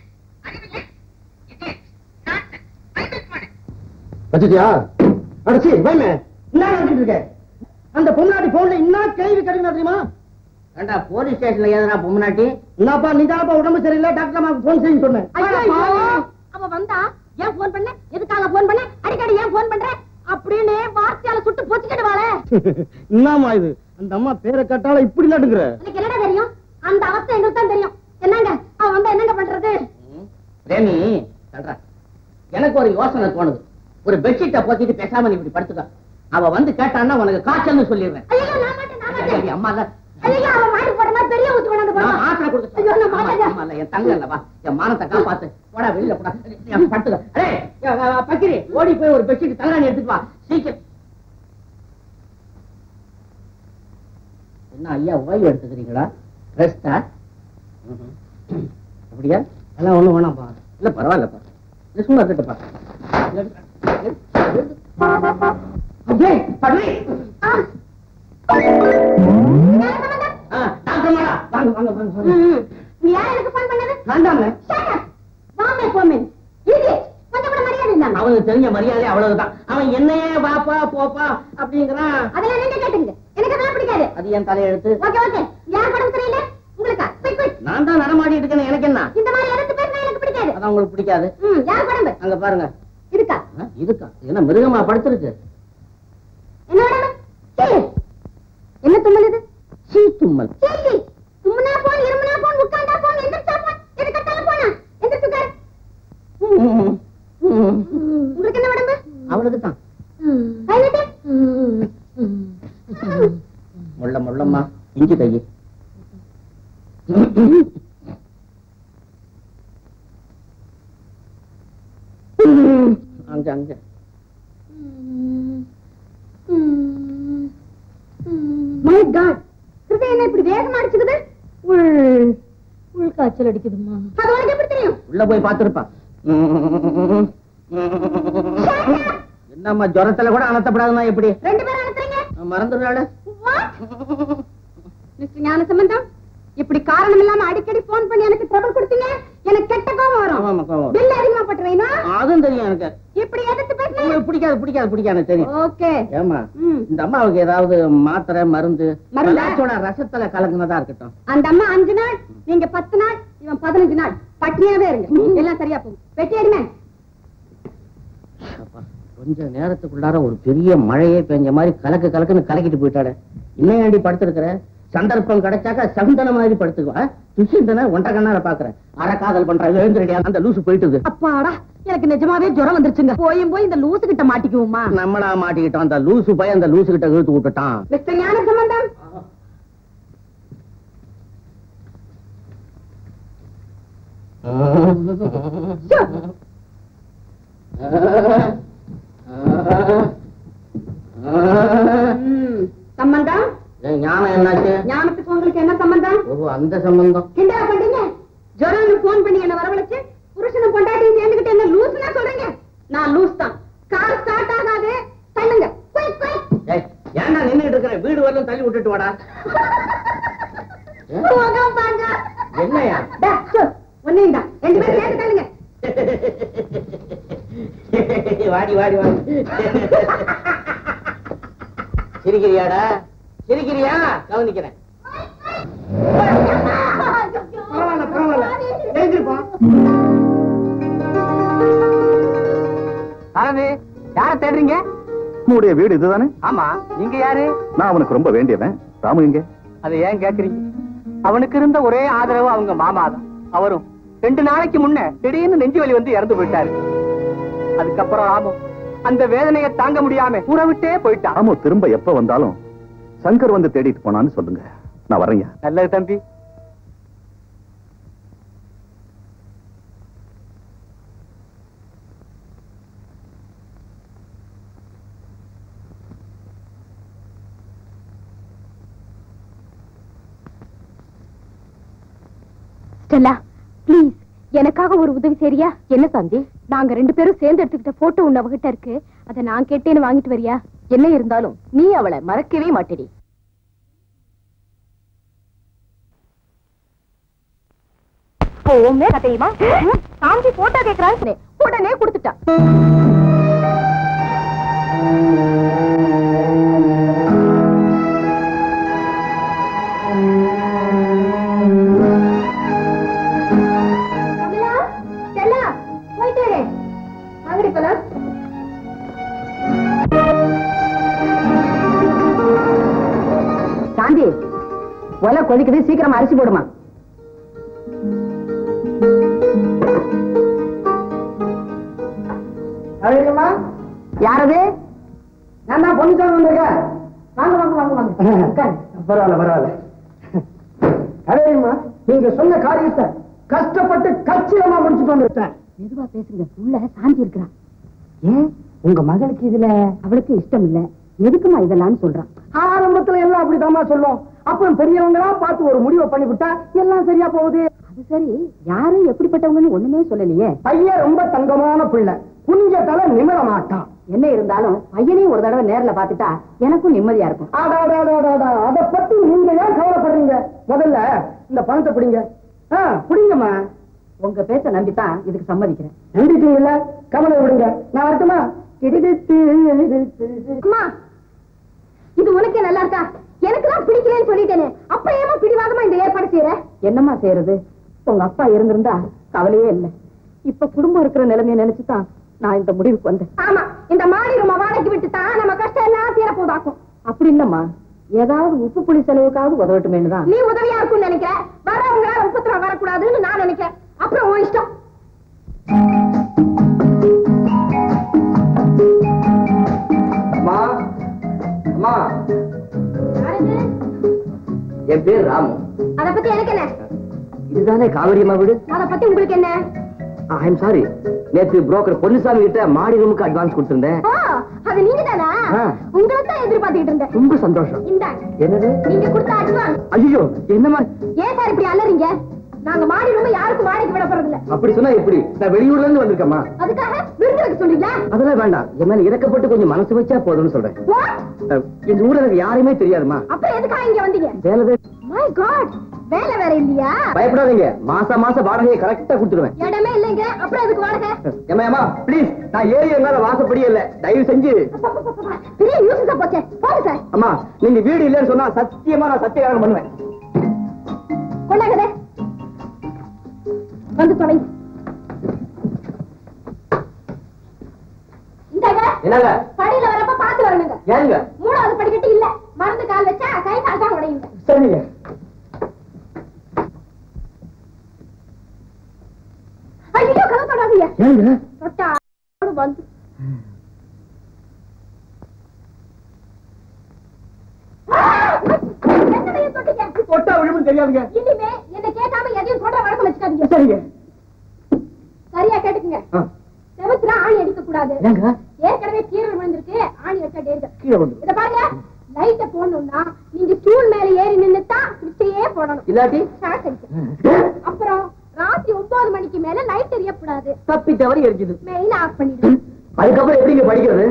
வச்சுட்டியா அடிச்சு வைமே என்ன நடந்துட்டு இருக்க அந்த பொம்னாட்டி போன்ல என்ன கேள்வி கிடைக்கணும் தெரியுமா ஏண்டா போலீஸ் ஸ்டேஷன்ல எதனா பொம்னாட்டி என்னப்பா நீதாப்பா உடம்பு சரியில்லை டாக்டர் அம்மாவுக்கு போன் செய்ய சொன்னேன் அவ வந்தா ஏன் போன் பண்ண எதுக்காக போன் பண்ண அடிக்கடி ஏன் போன் பண்ற அப்படின்னு வார்த்தையால சுட்டு பொச்சுக்கிடுவாளே என்னம்மா இது அந்த அம்மா பேரை கட்டால இப்படி நடுங்குற எனக்கு என்னடா தெரியும் அந்த அவஸ்தை எங்களுக்கு தான் தெரியும் என்னங்க அவ வந்தா என்னங்க பண்றது ரேமி சொல்றேன் எனக்கு ஒரு யோசனை தோணுது ஒரு பெட்ஷீட்டை போத்திட்டு பேசாம நீ இப்படி படுத்துக்க அவ வந்து கேட்டான்னா உனக்கு காய்ச்சல்னு சொல்லிடுறேன் ஐயோ நான் மாட்டேன் நான் ஐயா, மாட்டேன் அம்மா இல்ல ஐயோ அவ மாடி போட மாதிரி பெரிய ஊத்து கொண்டாந்து நான் போடுவா. ஆத்திரம் கொடுத்து ஐயோ நான் அம்மா, மாட்டேன் அம்மா இல்ல, என் தங்க இல்லவா என் மானத்தை காப்பாத்து போடா வெளியில போடா என் படுத்துக்க அடே எ- அ- பக்கிரி ஓடி போய் ஒரு பெட்ஷீட் தலகாணி எடுத்துட்டு வா சீக்கிரம் என்ன ஐயா ஓய்வு எடுத்துக்கிறீங்களா ரெஸ்டா அப்படியா எல்லாம் ஒண்ணும் வேணாம்ப்பா இல்ல பரவாயில்லப்பா இது சும்மா இருக்கட்டுப்பா அப்படியே படுறி ஆ. என்ன சம்பந்தம்? ஆ, டாக்டர் மாடா வாங்க வாங்க வாங்க வாங்க. ம். நீ யார் எனக்கு போன் பண்ணது வேண்டாமே Shut up. வாமே போமே இது கொஞ்சம் கூட மரியாதை இல்லாம அவனுக்கு தெரிஞ்ச மரியாதை அவ்வளவுதான் அவன் என்னையே வாப்பா போப்பா அப்படிங்கிறான் அதெல்லாம் நீங்க கேட்டுங்க எனக்கு அதெல்லாம் பிடிக்காது அது என் தலையெழுத்து ஓகே ஓகே யார் படம் தெரியல உங்களுக்கா குயிக் குயிக் நான் தான் நடமாடிட்டு இருக்கேன் எனக்கு என்ன இந்த மாதிரி எடுத்து பேசினா எனக்கு பிடிக்காது அதான் உங்களுக்கு பிடிக்காது ம் யார் படம் அங்க பாருங்க இருக்கா ஆ, இதுக்கா இது என்ன மிருகமா படுத்திருக்கு என்ன வேணும் சீ. என்ன தும்மல் இது சீ தும்மல் சீ, சீ. தும்முனா போன் இருமுனா போன் உட்கார்ந்தா போன் எந்திரிச்சா போன் எது கட்டாலும் போனா எந்திரிச்சு உட்காரு ம், ம். உங்களுக்கு என்ன உடம்பு அவளுக்கு தான் பதினெட்டு முள்ள முள்ளம்மா இஞ்சி கையி அங்க அங்க மை காட் ஹிருதயம் என்ன இப்படி வேகமா அடிச்சுக்குது உள் உள் காய்ச்சல் அடிக்குதுமா அது உனக்கு எப்படி தெரியும் உள்ள போய் பார்த்திருப்பா என்னம்மா ஜுரத்துல கூட அனத்தப்படாதுன்னா எப்படி ரெண்டு பேரும் அனுப்புறீங்க மறந்துடுறாள் மிஸ்டர் ஞான சம்பந்தம் இப்படி காரணம் இல்லாம அடிக்கடி போன் பண்ணி எனக்கு ட்ரபிள் கொடுத்தீங்க எனக்கு கெட்ட கோபம் வரும் ஆமாமா கோவம் வரும். பில் அதிகமா போட்டு வைனா அதுவும் தெரியும் எனக்கு இப்படி எதிர்த்து பேசுறீங்க உங்களுக்கு பிடிக்காது பிடிக்காது பிடிக்காது எனக்கு தெரியும் ஓகே ஏமா ம். இந்த அம்மாவுக்கு ஏதாவது மாத்திரை மருந்து மருந்தா? மருந்தோட ரசத்துல கலக்குனதா இருக்கட்டும் அந்த அம்மா அஞ்சு நாள் நீங்க பத்து நாள் இவன் பதினஞ்சு நாள் பட்டினியாவே இருங்க எல்லாம் சரியா போகும் வெட்டி அடிமே அப்பா, கொஞ்ச நேரத்துக்குள்ளார ஒரு பெரிய மழையே பெஞ்ச மாதிரி கலக்கு கலக்குன்னு கலக்கிட்டு போயிட்டாட இன்னும் ஏண்டி படுத்திருக்கிற சந்தர்ப்பம் கிடைச்சாக்க சந்தன மாதிரி படுத்துக்குவா துஷிந்தன ஒன்றரை கண்ணால பாக்குறேன் அரை காதல் பண்ற எழுந்திரடியா அந்த லூசு போயிட்டுது அப்பாடா எனக்கு நிஜமாவே ஜுரம் வந்துருச்சுங்க போயும் போய் இந்த லூசு கிட்ட மாட்டிக்குவோமா நம்மளா மாட்டிக்கிட்டோம் அந்த லூசு பையன் அந்த லூசு கிட்ட இழுத்து விட்டுட்டான் மிஸ்டர் ஞான சம்பந்தம் ம், சம்பந்தம் ஏன் ஞானம் என்னாச்சு ஞானத்துக்கு உங்களுக்கு என்ன சம்பந்தம் ஓ அந்த சம்பந்தம் கிண்டலா பண்றீங்க ஜொரம்னு போன் பண்ணி என்ன வரவழைச்சு புருஷனும் பொண்டாட்டியும் சேர்ந்துகிட்டு என்ன லூஸ்னா சொல்றீங்க நான் லூஸ் தான் கார் ஸ்டார்ட் ஆகாது தள்ளுங்க குயிக் குயிக் ஏய், ஏன்டா நின்னுட்டு இருக்கிற வீடு வரலும் தள்ளி விட்டுட்டு வாடா ஏ? முகம் பாங்க என்னையா டா, சு, ஒண்ணுங்கடா ரெண்டு பேரும் சேர்ந்து தள்ளுங்க வாடி வாடி வாடி சிரிக்கிறியாடா சிரிக்கிறியா கவனிக்கிறேன் பரவாயில்ல பரவாயில்ல எழுந்திருப்பா ஆனந்தி யார தேடுறீங்க உன்னுடைய வீடு இதுதானே ஆமா நீங்க யாரு நான் அவனுக்கு ரொம்ப வேண்டியவன் ராமு எங்க அதை ஏன் கேக்குறீங்க அவனுக்கு இருந்த ஒரே ஆதரவு அவங்க மாமா தான் அவரும் ரெண்டு நாளைக்கு முன்ன திடீர்னு நெஞ்சு வலி வந்து இறந்து போயிட்டாரு அதுக்கப்புறம் ராமு அந்த வேதனையை தாங்க முடியாம ஊரை விட்டே போயிட்டான் ராமு திரும்ப எப்ப வந்தாலும் சங்கர் வந்து தேடிட்டு போனான்னு சொல்லுங்க நான் வரேங்க நல்லது தம்பி ஸ்டெல்லா ப்ளீஸ் எனக்காக ஒரு உதவி சரியா என்ன சாந்தி நாங்க ரெண்டு பேரும் சேர்ந்து எடுத்துக்கிட்ட போட்டோ ஒண்ணு அவகிட்ட இருக்கு அத நான் கேட்டேன்னு வாங்கிட்டு வரியா என்ன இருந்தாலும் நீ அவளை மறக்கவே மாட்டேடி போமே கதையுமா சாந்தி போட்டோ கேக்குறான்னு உடனே கொடுத்துட்டா போயிட்டு வாங்கடி போலாம் சாந்தி ஒலை கொதிக்குது சீக்கிரமா அரிசி போடுமா யாரது நான் தான் பொண்ணு சொல்ல வந்திருக்கேன் வாங்க வாங்க வாங்க வாங்க உட்காரு. பரவாயில்ல பரவாயில்ல அதேமா நீங்க சொன்ன காரியத்தை கஷ்டப்பட்டு கச்சிதமா முடிச்சுட்டு வந்துருக்கேன் மெதுவா பேசுங்க உள்ள சாந்தி இருக்கிறான் ஏன் உங்க மகளுக்கு இதுல அவளுக்கு இஷ்டம் இல்ல எதுக்குமா இதெல்லாம் சொல்றான் ஆரம்பத்துல எல்லாம் அப்படிதாம்மா சொல்லும் அப்புறம் பெரியவங்களா பார்த்து ஒரு முடிவை பண்ணி விட்டா எல்லாம் சரியா போகுது அது சரி யாரு எப்படிப்பட்டவங்கன்னு ஒண்ணுமே சொல்லலையே பையன் ரொம்ப தங்கமான பிள்ளை குனிஞ்ச தலை நிமிர மாட்டான் என்ன இருந்தாலும் பையனையும் ஒரு தடவை நேர்ல பாத்துட்டா எனக்கும் நிம்மதியா இருக்கும் ஆடாடாடாடாடா, அத பத்தி நீங்க ஏன் கவலைப்படுறீங்க முதல்ல இந்த பணத்தை பிடிங்க ஆ, பிடிங்கம்மா உங்க பேச்ச நம்பித்தான் இதுக்கு சம்மதிக்கிறேன் நம்பிட்டீங்கல்ல கவலை விடுங்க நான் வரட்டுமா அம்மா இது உனக்கே நல்லா இருக்கா எனக்கு தான் பிடிக்கலன்னு சொல்லிட்டேனே அப்ப ஏமா பிடிவாதமா இந்த ஏற்பாடு செய்யற என்னம்மா செய்யறது உங்க அப்பா இருந்திருந்தா கவலையே இல்லை இப்ப குடும்பம் இருக்கிற நிலைமையை நினைச்சுதான் நான் இந்த முடிவுக்கு வந்தேன் ஆமா இந்த மாடி ரூம வாடகைக்கு விட்டு தான் நம்ம கஷ்டம் எல்லாம் தீர போதாக்கும் அப்படி இல்லம்மா ஏதாவது உப்பு புளி செலவுக்காவது உதவட்டுமேனு தான் நீ உதவியா இருக்கும்னு நினைக்கிற வரவங்களால உப்பத்திரம் வரக்கூடாதுன்னு நான் நினைக்கிறேன் அப்புறம் உன் இஷ்டம் அம்மா அம்மா யாரது? என் பேர் ராமு அத பத்தி எனக்கு என்ன இதுதானே காவேரி அம்மா வீடு அத பத்தி உங்களுக்கு என்ன ஐ எம் சாரி நேத்து புரோக்கர் பொன்னுசாமி கிட்ட மாடி ரூமுக்கு அட்வான்ஸ் கொடுத்திருந்தேன் ஓ அது நீங்க தானா ஆ. உங்களை தான் எதிர்பார்த்துக்கிட்டு இருந்தேன் ரொம்ப சந்தோஷம் இந்தாங்க என்னது நீங்க கொடுத்த அட்வான்ஸ் ஐயோ என்னமா ஏன் சார் இப்படி அலறீங்க நாங்க மாடி ரூம் யாருக்கும் வாடகைக்கு விட போறது இல்ல அப்படி சொன்னா எப்படி நான் வெளியூர்ல இருந்து வந்திருக்கேம்மா அதுக்காக விருது வைக்க சொல்றீங்களா அதெல்லாம் வேண்டாம் என் மேல இறக்கப்பட்டு கொஞ்சம் மனசு வச்சா போதும்னு சொல்றேன் What? அஹ், இந்த ஊர்ல எனக்கு யாருமே தெரியாதுமா அப்புறம் எதுக்காக இங்க வந்தீங்க வேலை வே- மை காட் வேலை வேற இல்லையா பயப்படாதீங்க மாசம் மாசம் வாடகையை கரெக்டா கொடுத்துருவேன் இடமே இல்லைங்க அப்புறம் எதுக்கு வாடகை ஏமா ஏமா ப்ளீஸ் நான் ஏறி எங்கால வாசப்படியே இல்ல தயவு செஞ்சு பெரிய யூசஸா போச்சே போங்க சார் அம்மா நீங்க வீடு இல்லைன்னு சொன்னா சத்தியமா நான் சத்தியகாரம் பண்ணுவேன் கொண்டாங்கதே வந்து தொலைங்க இந்தாங்க என்னங்க படியில வரப்ப பார்த்து வரணுங்க ஏங்க மூணாவது படிக்கட்டு இல்ல மருந்து கால் வச்சா கை கால் தான் உடையுங்க சரிங்க ஐயோ கதை தொடாதீங்க ஏங்க தொட்டா வந்து என்னடையும் தொட்டீங்க தொட்டா விழுப்புன்னு தெரியாதுங்க இனிமே என்ன கேட்காம எதையும் சொல்ற வழக்கம் வச்சுக்காதீங்க சரிங்க சரியா கேட்டுக்குங்க ஆ, செவத்துல ஆணி அடிக்க கூடாது ஏங்க ஏற்கனவே கீழே விழுந்திருக்கு ஆணி வச்சா டேஞ்சர் கீழே வந்து இத பாருங்க லைட்ட போடணும்னா நீங்க ஸ்டூல் மேல ஏறி நின்னு தான் சுவிட்சையே போடணும் இல்லாட்டி ஷாக் அடிக்கும் அப்புறம் ராத்திரி ஒன்பது மணிக்கு மேல லைட் எரியக்கூடாது தப்பி தவறி எரிஞ்சுது மெயின் ஆஃப் பண்ணிடுங்க அதுக்கப்புறம் எப்படிங்க படிக்கிறது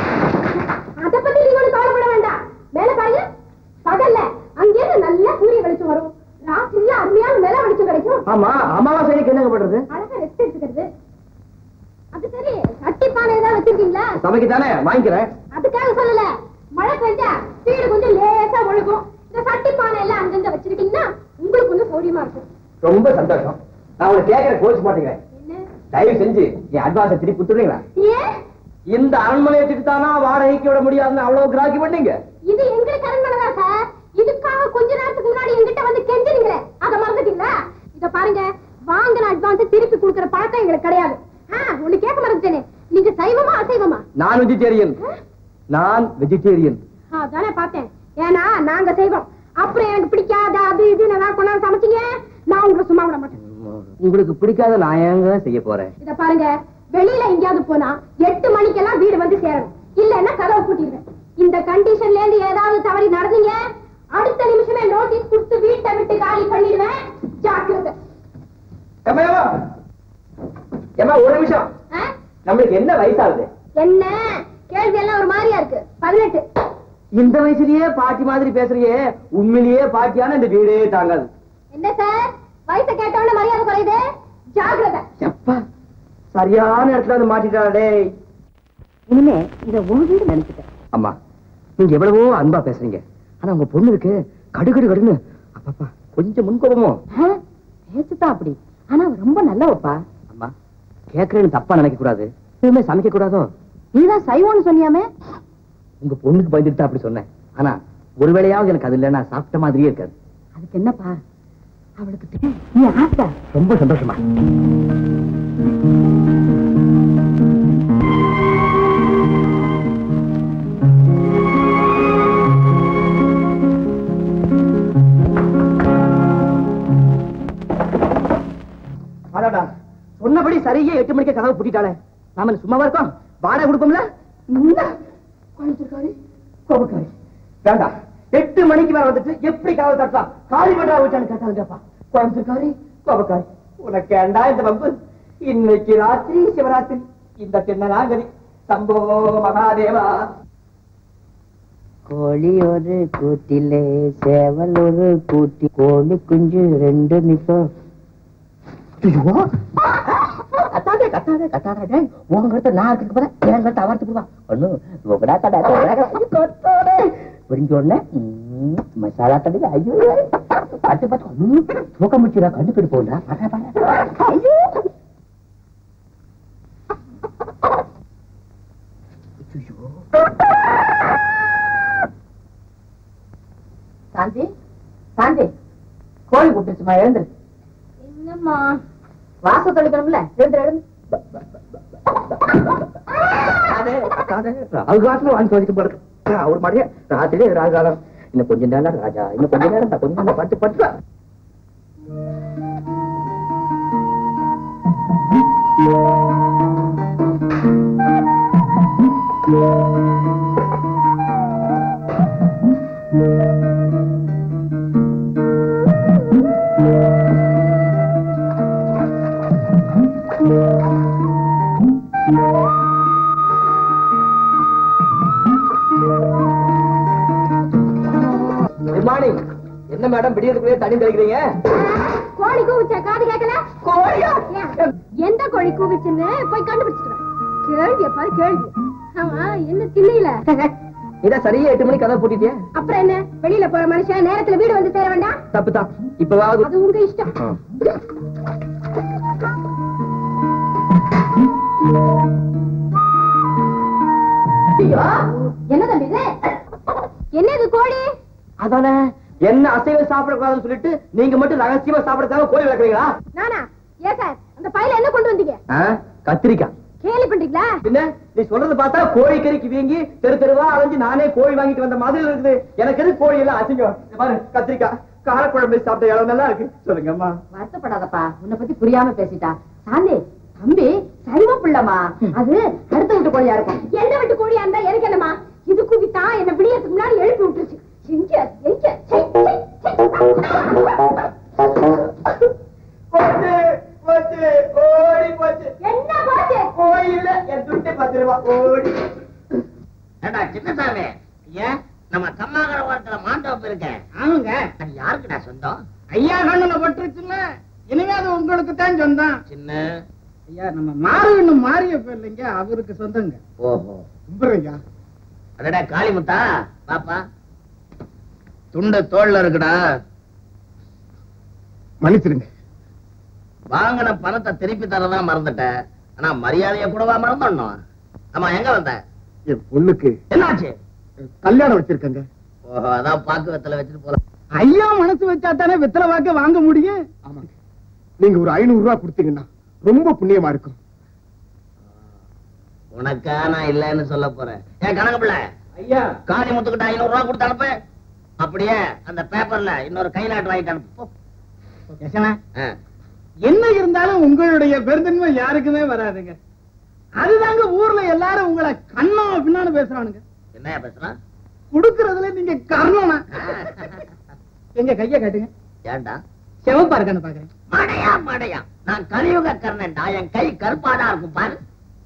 அத பத்தி நீங்க ஒண்ணும் கவலைப்பட வேண்டாம் மேல பாருங்க பகல்ல அங்கிருந்து நல்ல சூரிய வெளிச்சம் வரும் ராத்திரில அருமையான நில வெளிச்சம் கிடைக்கும் ஆமா அமாவாசை அன்னைக்கு என்னங்க பண்றது அழகா ரெஸ்ட் எடுத்துக்கிறது அது சரி சட்டி பானை ஏதாவது வச்சிருக்கீங்களா சமைக்கு தானே வாங்கிக்கிறேன் அதுக்காக சொல்லல மழை பெஞ்சா வீடு கொஞ்சம் லேசா ஒழுகும் இந்த சட்டி பானை எல்லாம் அங்கங்க வச்சிருக்கீங்கன்னா உங்களுக்கு கொஞ்சம் சௌரியமா இருக்கும் ரொம்ப சந்தோஷம் நான் உங்களை கேட்கற கோச்சு மாட்டேங்கிறேன் என்ன தயவு செஞ்சு என் அட்வான்ஸை திருப்பி கொடுத்துருவீங்களா ஏன் இந்த அரண்மனையை திட்டானா வாடகைக்கு விட முடியாதுன்னு அவ்வளவு கிராக்கி பண்ணீங்க இது எங்களுக்கு அரண்மனை தான் சார் இதுக்காக கொஞ்ச நேரத்துக்கு முன்னாடி எங்கிட்ட வந்து கெஞ்சினீங்களே அத மறந்துட்டீங்களா இத பாருங்க வாங்கின அட்வான்ஸ் திருப்பி கொடுக்கிற பழக்கம் எங்களுக்கு கிடையாது ஆ, ஒண்ணு கேட்க மறந்துட்டேனே நீங்க சைவமா அசைவமா நான் வெஜிடேரியன் நான் வெஜிடேரியன் அதானே பார்த்தேன் ஏன்னா நாங்க செய்வோம் அப்புறம் எனக்கு பிடிக்காத அது இது நல்லா கொண்டாந்து சமைச்சீங்க நான் உங்களை சும்மா விட மாட்டேன் உங்களுக்கு பிடிக்காத நான் ஏங்க செய்ய போறேன் இத பாருங்க வெளியில எங்கேயாவது போனா எட்டு மணிக்கெல்லாம் வீடு வந்து சேரணும் இல்லன்னா கதவை பூட்டிடுவேன் இந்த கண்டிஷன்ல இருந்து ஏதாவது தவறி நடந்தீங்க அடுத்த நிமிஷமே நோட்டீஸ் கொடுத்து வீட்டை விட்டு காலி பண்ணிடுவேன் ஜாக்கிரதை ஏம்மா ஏம்மா ஒரு நிமிஷம் ஆ? நம்மளுக்கு என்ன வயசாகுது என்ன கேள்வி எல்லாம் ஒரு மாதிரியா இருக்கு பதினெட்டு இந்த வயசுலயே பாட்டி மாதிரி பேசுறியே உண்மையிலேயே பாட்டியான இந்த வீடே தாங்காது என்ன சார் வயசை கேட்டவன மரியாதை குறையுது ஜாக்கிரதை எப்பா சரியான இடத்துல வந்து மாட்டிட்டாடே இனிமே இத உன் வீடு நினைச்சுட்டேன் அம்மா நீங்க எவ்வளவோ அன்பா பேசுறீங்க ஆனா உங்க பொண்ணு இருக்கு கடுகடு கடுன்னு அப்பப்பா கொஞ்சம் முன்கோபமோ பேச்சுதான் அப்படி ஆனா அவ ரொம்ப நல்லவப்பா அம்மா கேக்குறேன்னு தப்பா நினைக்க கூடாது எதுவுமே சமைக்க கூடாதோ நீதான் சைவம்னு சொன்னியாமே உங்க பொண்ணுக்கு பயந்துட்டு தான் அப்படி சொன்னேன் ஆனா ஒருவேளையாவது எனக்கு அது இல்லைன்னா சாப்பிட்ட மாதிரியே இருக்காது அதுக்கு என்னப்பா அவளுக்கு தெரியும். நீ ஆசை ரொம்ப சந்தோஷமா அடடா, சொன்னபடி சரியா எட்டு மணிக்கு கதவு பூட்டிட்டாளே நாம என்ன சும்மாவா இருக்கோம் வாடகை கொடுப்போம்ல இந்தா, கோயம்புத்தூர்காரி, கோபக்காரி வேண்டாம் எட்டு மணிக்கு மேல வந்துட்டு எப்படி கதவு தட்டலாம் காலி பண்றா வச்சான்னு கேட்டாங்கப்பா கோயம்புத்தூர்காரி கோபக்காரி உனக்கு ஏண்டா இந்த வம்பு இன்னைக்கு ராத்திரி சிவராத்திரி இந்த திண்ணனாகரி சம்போ மகாதேவா கோழி ஒரு கூட்டிலே சேவல் ஒரு கூட்டி கோழி குஞ்சு ரெண்டு நிப்போம் ஐயோ கத்தாதே கத்தாதே கத்தாதே டேய் உங்க கிட்ட நான் இருக்கு போற என் கிட்ட அவர்த்து போவா ஒண்ணு உங்கடா கடை கத்தாதே புரிஞ்ச உடனே ம், மசாலா தடி ஐயோ பார்த்து பார்த்து ம், தூக்கம் முடிச்சுடா கண்ணு கெடு போடா பாரு பாரு ஐயோ ஐயோ சாந்தி சாந்தி கோழி கூப்பிட்டுச்சுமா எழுந்துரு என்னம்மா வாசல் தொலைக்கணும்ல எழுந்துரு எழுந்து ராகு காலத்துல வாங்கி சோதிக்க போறது அவர் மாதிரியே ராத்திரி ராகு காலம் இன்னும் கொஞ்ச நேரம் ராஜா இன்னும் கொஞ்ச நேரம் தான், கொஞ்ச நேரம் பட்டு பட்டு ஆ குட் மார்னிங் என்ன மேடம் விடியதுக்குள்ளே தண்ணி தெளிக்கிறீங்க கோழி கூவிச்சா காது கேட்கல கோழியா? ஏன்? எந்த கோழி கூவிச்சுன்னு போய் கண்டுபிடிச்சிட்டு வா. கேள்விய பாரு கேள்வி ஆமா என்ன திண்ணையில இதான் சரியா எட்டு மணிக்கு கதை பூட்டிட்டியே அப்புறம் என்ன வெளியில போற மனுஷன் நேரத்துல வீடு வந்து சேர வேண்டாம் தப்பு தான் இப்பவாவது அது உங்க இஷ்டம் என்ன தம்பி இது என்ன இது கோழி அதானே என்ன அசைவம் சாப்பிடக்கூடாதுன்னு சொல்லிட்டு நீங்க மட்டும் ரகசியமா சாப்பிடறதுக்காக கோழி வளர்க்குறீங்களா நானா ஏன் சார் அந்த பையில என்ன கொண்டு வந்தீங்க கத்திரிக்காய் கேலி பண்றீங்களா பின்ன நீ சொல்றது பார்த்தா கோழி கறிக்கு வீங்கி தெரு தெருவா அலைஞ்சு நானே கோழி வாங்கிட்டு வந்த மாதிரி இருக்குது எனக்கு எது கோழி எல்லாம் அசிங்கம் இங்க பாரு கத்திரிக்காய் காரக்குழம்பு சாப்பிட்ட இடம் நல்லா இருக்கு சொல்லுங்க அம்மா வருத்தப்படாதப்பா உன்னை பத்தி புரியாம பேசிட்டா சாந்தி தம்பி சைவ பிள்ளமா அது அடுத்த வீட்டு கோழியா இருக்கும் எந்த வீட்டு கோழியா இருந்தா எனக்கு என்னமா இது கூவித்தா என்ன விடியறதுக்கு முன்னாடி எழுப்பி விட்டுருச்சு எங்க எங்க சை, சை, சை. போச்சு போச்சு ஓடி போச்சு என்ன போச்சு கோயில்ல என் துட்டு பத்து ரூபா ஓடி ஏண்டா சின்னசாமி ஐயா நம்ம கம்மாகர ஓரத்துல மாந்தோப்பு இருக்க ஆமாங்க அது யாருக்குடா சொந்தம் ஐயா கண்ணுல பட்டுருச்சுல்ல இனிமே அது உங்களுக்கு தான் சொந்தம் சின்ன ஐயா நம்ம மாறு மாறிய இல்லைங்க அவருக்கு சொந்தங்க ஓஹோ கும்பிடுறீங்க அடடா காளிமுத்தா பாப்பா துண்டு தோல்ல இருக்குடா மன்னிச்சிருங்க வாங்கின பணத்தை திருப்பி தரதா மறந்துட்டேன் ஆனா மரியாதைய கூடவா மறந்துடணும் ஆமா எங்க வந்த என் பொண்ணுக்கு என்னாச்சு கல்யாணம் வச்சிருக்கங்க ஓஹோ அதான் பாக்கு வெத்தல வச்சுட்டு போலாம் ஐயா மனசு வச்சா தானே வெத்தலை வாக்க வாங்க முடியும் ஆமாங்க நீங்க ஒரு ஐநூறு ரூபாய் கொடுத்தீங்கன்னா ரொம்ப புண்ணியமா இருக்கும் உனக்கா நான் இல்லைன்னு சொல்ல போறேன் ஏன் கணக்கு பிள்ளை ஐயா காளி முத்துக்கிட்ட ஐநூறு ரூபாய் கொடுத்து அனுப்பு அப்படியே அந்த பேப்பர்ல இன்னொரு கைநாட்டு வாங்கிட்டு அனுப்பு போ. ஆ. என்ன இருந்தாலும் உங்களுடைய பெருந்தன்மை யாருக்குமே வராதுங்க அதுதாங்க ஊர்ல எல்லாரும் உங்களை கண்ணா பின்னான்னு பேசுறானுங்க என்னையா பேசுறான் குடுக்கறதுல நீங்க கர்ணனா எங்க கைய காட்டுங்க ஏன்டா செவப்பா இருக்கான்னு பாக்குறேன் மடையா மடையா நான் கலியுக கர்ணன்டா என் கை கருப்பாதான் இருக்கும் பாரு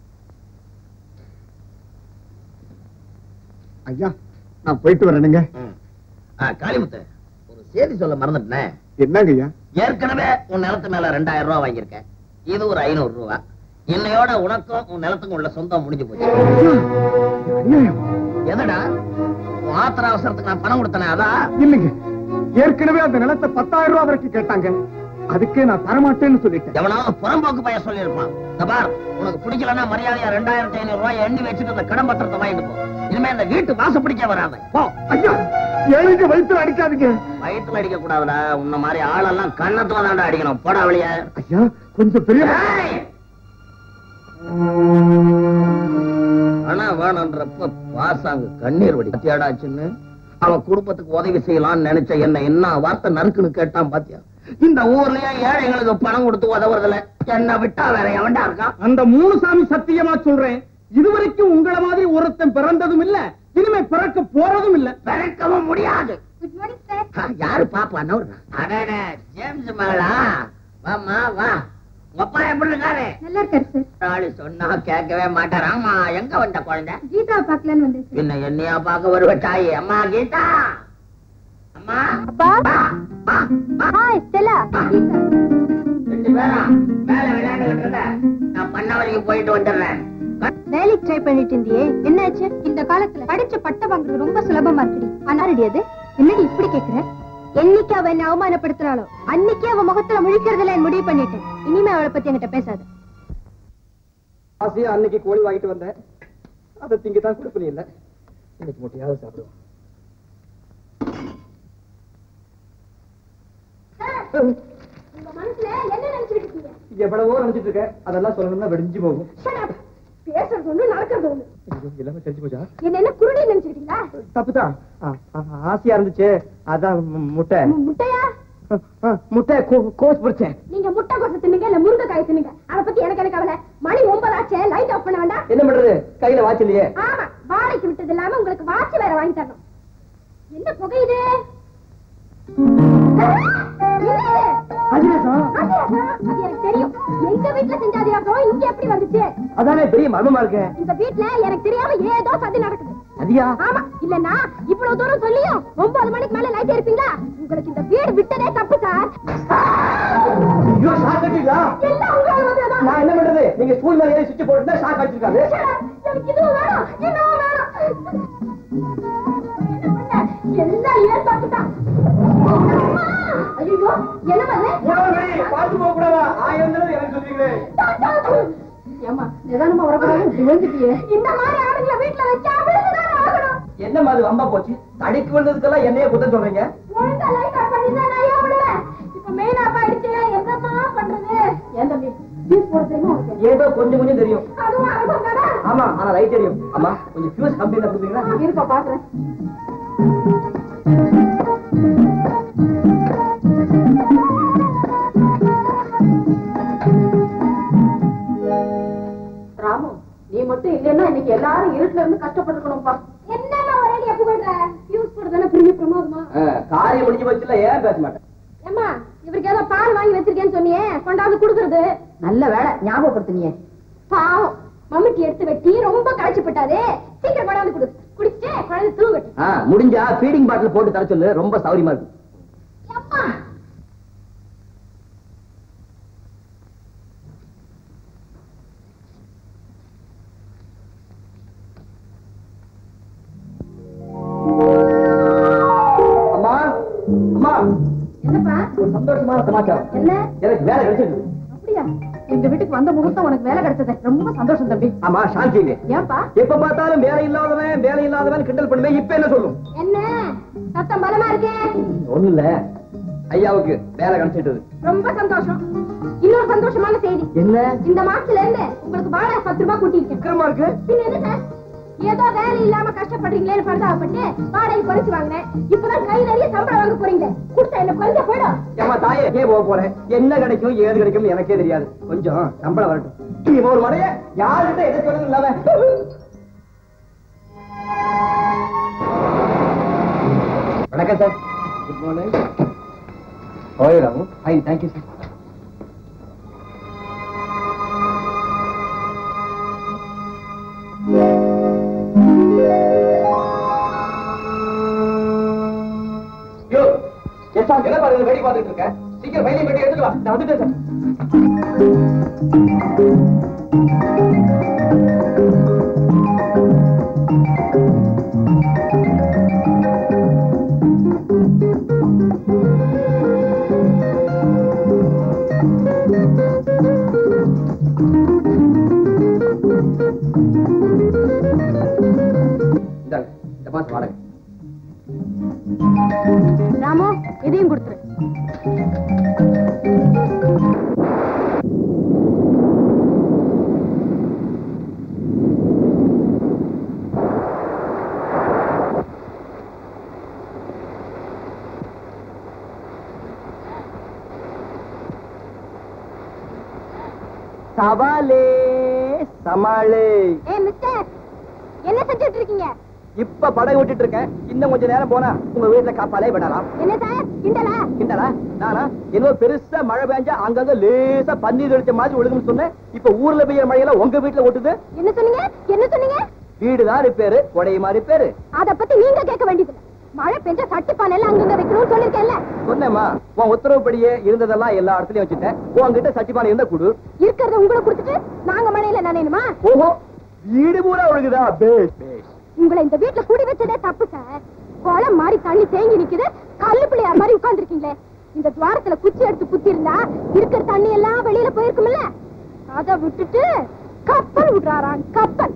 ஐயா நான் போயிட்டு வரேனுங்க ம். ஆ, காளிமுத்து ஒரு செய்தி சொல்ல மறந்துட்டேன் என்னங்க ஐயா ஏற்கனவே உன் நிலத்து மேல ரெண்டாயிரம் ரூபாய் வாங்கியிருக்கேன் இது ஒரு ஐநூறு ரூபாய் இன்னையோட உனக்கும் உன் நிலத்துக்கும் உள்ள சொந்தம் முடிஞ்சு போச்சு அநியாயம் எதடா உன் ஆத்திர அவசரத்துக்கு நான் பணம் கொடுத்தனே அதா இல்லைங்க ஏற்கனவே அந்த நிலத்தை பத்தாயிரம் ரூபாய் வரைக்கும் கேட்டாங்க அதுக்கே நான் தரமாட்டேன்னு சொல்லிட்டேன் எவனாவது புறம்போக்கு பையன் சொல்லியிருப்பான் இந்த பார் உனக்கு பிடிக்கலன்னா மரியாதையா ரெண்டாயிரத்தி ஐநூறு ரூபாய் எண்ணி வச்சுட்டு அந்த கடன் பத்திரத்தை வாங்கிட்டு போ இனிமே இந்த வீட்டு வாச பிடிக்க வராத போ ஐயா ஏழைங்க வயிற்றுல அடிக்காதீங்க வயிற்றுல அடிக்க கூடாதுடா உன்ன மாதிரி ஆளெல்லாம் கண்ணத்துல தாண்டா அடிக்கணும் போடா வெளிய ஐயா கொஞ்சம் பெரிய ஏய்! ஆனா வேணுன்றப்ப பாசாங்க கண்ணீர் வடி பத்தியாடாச்சுன்னு அவன் குடும்பத்துக்கு உதவி செய்யலாம்னு நினைச்ச என்ன என்ன வார்த்தை நறுக்குன்னு கேட்டான் பாத்தியா இந்த ஊர்லயே ஏழைங்களுக்கு பணம் கொடுத்து உதவுறதுல என்ன விட்டா வேற எவன்டா இருக்கான் அந்த மூணு சாமி சத்தியமா சொல்றேன் இதுவரைக்கும் உங்கள மாதிரி ஒருத்தன் பிறந்ததும் இல்ல இனிமே பிறக்க போறதும் இல்ல பிறக்கவும் முடியாது குட் மார்னிங் சார் ஆ, யாரு பாப்பா நவுறா அடடே ஜேம்ஸ் மகளா வாம்மா வா உங்க அப்பா எப்படி இருக்காரு நல்லா இருக்காரு சார் நாளு சொன்னா கேட்கவே மாட்டார் ஆமா எங்க வந்த குழந்தை கீதாவை பார்க்கலான்னு வந்தேன் சார் பின்ன என்னையா பார்க்க வருவ தாயி அம்மா கீதா அம்மா அப்பா வா, வா, வா. ஹாய் ஸ்டெல்லா ரெண்டு பேரா மேல விளையாண்டுகிட்டு இருந்த நான் பண்ண வரைக்கும் போயிட்டு வந்துடுறேன் வேலைக்கு ட்ரை பண்ணிட்டு இருந்தியே என்னாச்சு இந்த காலத்துல படிச்ச பட்ட வாங்குறது ரொம்ப சுலபமா இருக்குடி ஆனா ரெடி அது என்னடி இப்படி கேக்குற என்னைக்கு அவ என்ன அவமானப்படுத்துறாளோ அன்னைக்கே அவ முகத்துல முழிக்கிறதுல என் முடிவு பண்ணிட்டேன் இனிமே அவளை பத்தி என்கிட்ட பேசாத ஆசையா அன்னைக்கு கோழி வாங்கிட்டு வந்தேன் அதை திங்க தான் கொடுப்பனி இல்ல இன்னைக்கு முட்டையாவது சாப்பிடுவோம் உங்க மனசுல என்ன நினைச்சிட்டு இருக்கீங்க எவ்வளவோ நினைச்சிட்டு இருக்கேன் அதெல்லாம் சொல்லணும்னா வெடிஞ்சு போகும் பேசுறது ஒண்ணு நடக்கிறது ஒண்ணு ஐயோ, எல்லாமே தெரிஞ்சு போச்சா என்ன என்ன குருடி நினைச்சிருக்கீங்களா தப்புதான் ஆ, ஆ, ஆசையா இருந்துச்சு அதான் மு- முட்டை முட்டையா ஆ, முட்டை கோ- கோஸ் பொரிச்சேன் நீங்க முட்டை கொசை தின்னுங்க இல்ல முருங்கைக்காய் தின்னுங்க அத பத்தி எனக்கு என்ன கவலை மணி ஒன்பது ஆச்சே லைட் ஆஃப் பண்ண வேண்டாம் என்ன பண்றது கையில வாட்ச் இல்லையே ஆமா வேற வாங்கி தரணும் என்ன புகை இது அதிரசம் அது எனக்கு தெரியும் எங்க வீட்டுல செஞ்ச அதிரசம் இங்க எப்படி வந்துச்சு அதானே பெரிய மர்மமா இருக்கு இந்த வீட்டுல எனக்கு தெரியாம ஏதோ சதி நடக்குது அதியா ஆமா இல்லன்னா இவ்வளவு தூரம் சொல்லியும் ஒன்பது மணிக்கு மேல லைட் இருப்பீங்களா உங்களுக்கு இந்த வீடு விட்டதே தப்பு சார் ஐயோ ஷாக் அடிச்சீங்களா எல்லாம் உங்களால வந்ததுதான். நான் என்ன பண்றது நீங்க ஸ்கூல் மேல ஏறி சுவிட்ச் போட்டுருந்தா ஷாக் அடிச்சிருக்காரு எனக்கு இதுவும் வேணும் இன்னும் வேணும் என்ன பண்ண? எல்லாம் ஏன் தப்புதான் ஐயோ என்ன பண்ண பார்த்து போக கூடாதா ஆயிரம் தடவை எனக்கு சொல்றீங்களே ஏமா நிதானமா வரக்கூடாது விழுந்துட்டியே இந்த மாதிரி ஆளுங்களை வீட்டுல வச்சா விழுந்துதான் ஆகணும் என்ன மாதிரி வம்பா போச்சு தடிக்கு வந்ததுக்கெல்லாம் என்னைய குத்தம் சொல்றீங்க ஒழுங்கா லைட் ஆஃப் பண்ணி தான் நான் ஏன் விடுவேன் இப்ப மெயின் ஆஃப் ஆயிடுச்சு என்னம்மா பண்றது ஏன் தம்பி ஜூஸ் போட தெரியுமா உனக்கு ஏதோ கொஞ்சம் கொஞ்சம் தெரியும் அதுவும் அரசம் தானே ஆமா ஆனா லைட் தெரியும் ஆமா கொஞ்சம் ஃபியூஸ் கம்பெனில கொடுத்தீங்களா இருப்பா பாக்குறேன் ராமு நீ மட்டும் இல்லைன்னா இன்னைக்கு எல்லாரும் இருட்டுல இருந்து கஷ்டப்பட்டுக்கணும்ப்பா என்னமா ஒரே எப்ப பண்ற யூஸ் போடுறதானே பெரிய பிரமாதமா காரியம் முடிஞ்சு போச்சுல ஏன் பேச மாட்டேன் ஏம்மா இவருக்கு ஏதோ பால் வாங்கி வச்சிருக்கேன்னு சொன்னியே கொண்டாந்து குடுக்கறது நல்ல வேலை ஞாபகப்படுத்துனீங்க பாவம் மம்மிட்டி எடுத்து வெட்டி ரொம்ப களைச்சு போட்டாரே சீக்கிரம் கொண்டாந்து குடு குடிச்சிட்டு குழந்தை தூங்கட்டும் ஆ, முடிஞ்சா ஃபீடிங் பாட்டில் போட்டு தர சொல்லு ரொம்ப சௌரியமா இருக்கு அம்மா அம்மா அம்மா என்னப்பா ஒரு சந்தோஷமான சமாச்சாரம் என்ன எனக்கு வேலை கிடைச்சிருக்கு அப்படியா எங்க வீட்டுக்கு வந்த முகூர்த்தம் உனக்கு வேலை கிடைச்சது ரொம்ப சந்தோஷம் தம்பி ஆமா சாந்தி ஏன்பா எப்ப பார்த்தாலும் வேலை இல்லாதவன் வேலை இல்லாதவன் கிண்டல் பண்ணுவேன் இப்ப என்ன சொல்லும் என்ன சத்தம் பலமா இருக்கே ஒண்ணு இல்ல ஐயாவுக்கு வேலை கிடைச்சிட்டது ரொம்ப சந்தோஷம் இன்னொரு சந்தோஷமான செய்தி என்ன இந்த மாசத்துல இருந்து உங்களுக்கு வாடகை பத்து ரூபாய் கூட்டியிருக்கேன் சீக்கிரமா இருக்கு பின்ன என்ன சார் ஏதோ வேலை இல்லாம கஷ்டப்படுறீங்களேன்னு பரிதாபப்பட்டு வாடகை குறைச்சு வாங்கினேன் இப்பதான் கை நிறைய சம்பளம் வாங்க போறீங்க கொடுத்தா என்ன குறைஞ்ச போயிடும் ஏமா தாயே ஏன் போக போறேன் என்ன கிடைக்கும் ஏது கிடைக்கும் எனக்கே தெரியாது கொஞ்சம் சம்பளம் வரட்டும் இவன் ஒரு மடைய யாருகிட்ட எதை சொல்றது இல்லாம வணக்கம் சார் குட் மார்னிங் ஓய் ராமு ஃபைன் தேங்க்யூ சார் யோ எஸ் சார் என்ன பாருங்க வேடி பார்த்துட்டு இருக்கேன் சீக்கிரம் ஃபைலையும் பெட்டி எடுத்துட்டு வா நான் வந்துட்டேன் சார் இந்தாங்க இந்த மாசம் வாடகை ராமு இதையும் கொடுத்துரு சவாலே சமாளே ஏ மிஸ்டர் என்ன செஞ்சுட்டு இருக்கீங்க இப்ப படகு விட்டுட்டு இருக்கேன் இன்னும் கொஞ்ச நேரம் போனா உங்க வீட்டுல காப்பாலே விடலாம் என்ன சார் கிண்டலா கிண்டலா நானா என்னவோ பெருசா மழை பெஞ்சா அங்கங்க லேசா பன்னீர் தெளிச்ச மாதிரி ஒழுகுன்னு சொன்னேன் இப்ப ஊர்ல பெய்யற மழையெல்லாம் உங்க வீட்டுல ஒட்டுது என்ன சொன்னீங்க என்ன சொன்னீங்க வீடுதான் ரிப்பேரு உடைய மாதிரி ரிப்பேரு அத பத்தி நீங்க கேட்க வேண்டியது மழை பெஞ்சா சட்டி பானையில அங்கங்க வைக்கணும்னு சொல்லிருக்கேன்ல சொன்னேம்மா உன் உத்தரவுப்படியே இருந்ததெல்லாம் எல்லா இடத்துலயும் வச்சுட்டேன் உன்கிட்ட சட்டிப்பானை இருந்தா குடு இருக்கிறத உங்களை கொடுத்துட்டு நாங்க மழையில நனையணுமா ஓஹோ வீடு பூரா ஒழுகுதா பேஸ் பேஸ் உங்களை இந்த வீட்டுல குடி வச்சதே தப்பு சார் குளம் மாதிரி தண்ணி தேங்கி நிக்குது கல்லு பிள்ளையார் மாதிரி உட்கார்ந்துருக்கீங்களே இந்த துவாரத்துல குச்சி எடுத்து குத்தி இருந்தா இருக்கிற தண்ணி எல்லாம் வெளியில போயிருக்கும்ல அத விட்டுட்டு கப்பல் விடுறாராம் கப்பல்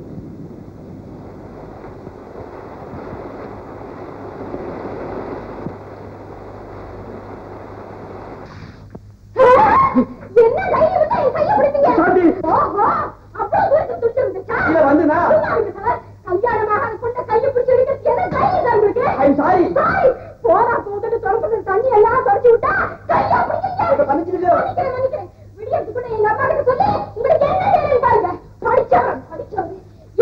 என்ன தைரியம் இருந்தா என் கையை பிடிப்பீங்க? சாந்தி. ஓஹோ, அவ்வளவு தூரத்துக்கு துட்டு இருந்துச்சா? இல்ல, வந்துனா? சும்மா இருங்க சார். கல்யாணமாக கொண்ட கையை பிடிச்சு இழுக்கிறது என்ன தைரியம் தான் உங்களுக்கு? I'm sorry. Sorry. போனா போகுதுன்னு தொடப்பட்டு தண்ணி எல்லாம் தொடச்சு விட்டா கையை பிடிக்கல. இப்ப மன்னிச்சிடுங்க. மன்னிக்கிறேன், மன்னிக்கிறேன். விடியறதுக்குள்ள எங்க அப்பா கிட்ட சொல்லி உங்களுக்கு என்ன வேணும்னு பாருங்க. படிச்சவன், படிச்சவன்.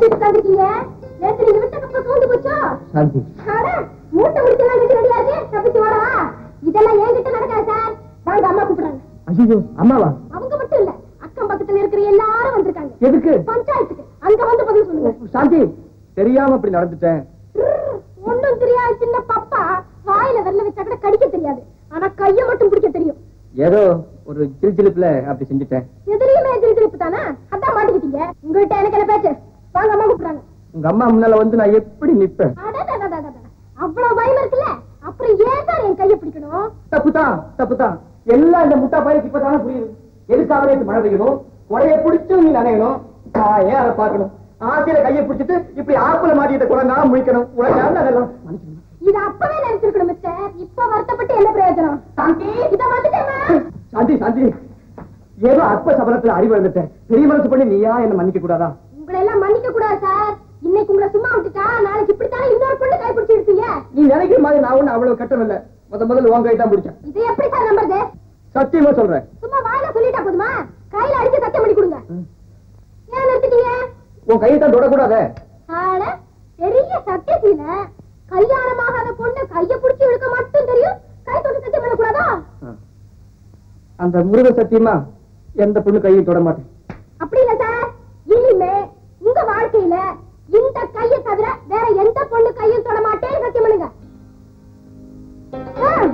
எப்படி உட்காந்துருக்கீங்க நேத்து நீங்க விட்ட கப்பல் கவுந்து போச்சோ சாந்தி அட, மூட்டை முடிச்செல்லாம் கட்டி ரெடியாச்சு தப்பிச்சு வாடா இதெல்லாம் என்கிட்ட நடக்காது சார் வாங்க அம்மா கூப்பிடுறாங்க ஐயோ அம்மாவா அவங்க மட்டும் இல்ல அக்கம் பக்கத்துல இருக்கிற எல்லாரும் வந்திருக்காங்க எதுக்கு பஞ்சாயத்துக்கு அங்க வந்து பதில் சொல்லுங்க சாந்தி தெரியாம இப்படி நடந்துட்டேன் ஒண்ணும் தெரியாது சின்ன பாப்பா வாயில வெள்ள வச்சா கூட கடிக்க தெரியாது ஆனா கைய மட்டும் பிடிக்க தெரியும் ஏதோ ஒரு சிரிச்சிலிப்புல அப்படி செஞ்சுட்டேன் எதிரியுமே எதிர்ப்பு தானே அதான் மாட்டிக்கிட்டீங்க உங்ககிட்ட எனக்கு என்ன பேச்சு வாங்க அம்மா கூப்பிடுறாங்க உங்க அம்மா முன்னால வந்து நான் எப்படி நிப்பேன் அடடடடடட. அவ்வளவு பயம் இருக்குல்ல அப்புறம் ஏன் சார் என் கைய பிடிக்கணும் தப்புதான் தப்புதான் எல்லாம் இந்த முட்டா பையனுக்கு இப்பதானே புரியுது எதுக்காக நேத்து மழை பெய்யணும் கொடையை பிடிச்சும் நீ நனையணும் நான் ஏன் அதை பார்க்கணும் ஆசையில கையை பிடிச்சிட்டு இப்படி ஆப்பிள மாட்டிட்டு குழந்தா முழிக்கணும் உனக்கு யாருன்னு அதெல்லாம் மன்னிச்சுக்கணும். இத அப்பவே நினைச்சிருக்கணும் மிஸ்டர் இப்ப வருத்தப்பட்டு என்ன பிரயோஜனம் சாந்தி இத வந்துட்டேமா சாந்தி சாந்தி ஏதோ அற்ப சபலத்துல அறிவு எழுந்துட்டேன் பெரிய மனசு பண்ணி நீயா என்ன மன்னிக்க கூடாதா உங்களை எல்லாம் மன்னிக்க கூடாது சார் இன்னைக்கு உங்களை சும்மா விட்டுட்டா நாளைக்கு இப்படித்தானே இன்னொரு பொண்ணு கை பிடிச்சி எடுத்தீங்க நீ நினைக்கிற மாதிரி நான் ஒண்ணு அவ்வளவு கட்டவில்லை முத முதல்ல உன் கை தான் பிடிச்சேன் இது எப்படி சார் நம்புறது சத்தியமா சொல்றேன் சும்மா வாயில சொல்லிட்டா போதுமா கையில அடிச்சு சத்தியம் பண்ணி கொடுங்க ஏன் நிறுத்திட்டீங்க உன் கையை தான் தொடக்கூடாதே ஆட பெரிய சத்தியசீல கல்யாணமாகாத பொண்ணு கைய புடிச்சு இழுக்க மட்டும் தெரியும் கை தொட்டு சத்தியம் பண்ணக்கூடாதா அந்த முருக சத்தியமா எந்த பொண்ணு கையும் தொட மாட்டேன் அப்படி இல்ல சார் இனிமே உங்க வாழ்க்கையில இந்த கையை தவிர வேற எந்த பொண்ணு கையும் தொட மாட்டேன் சத்தியம் பண்ணுங்க ஆ.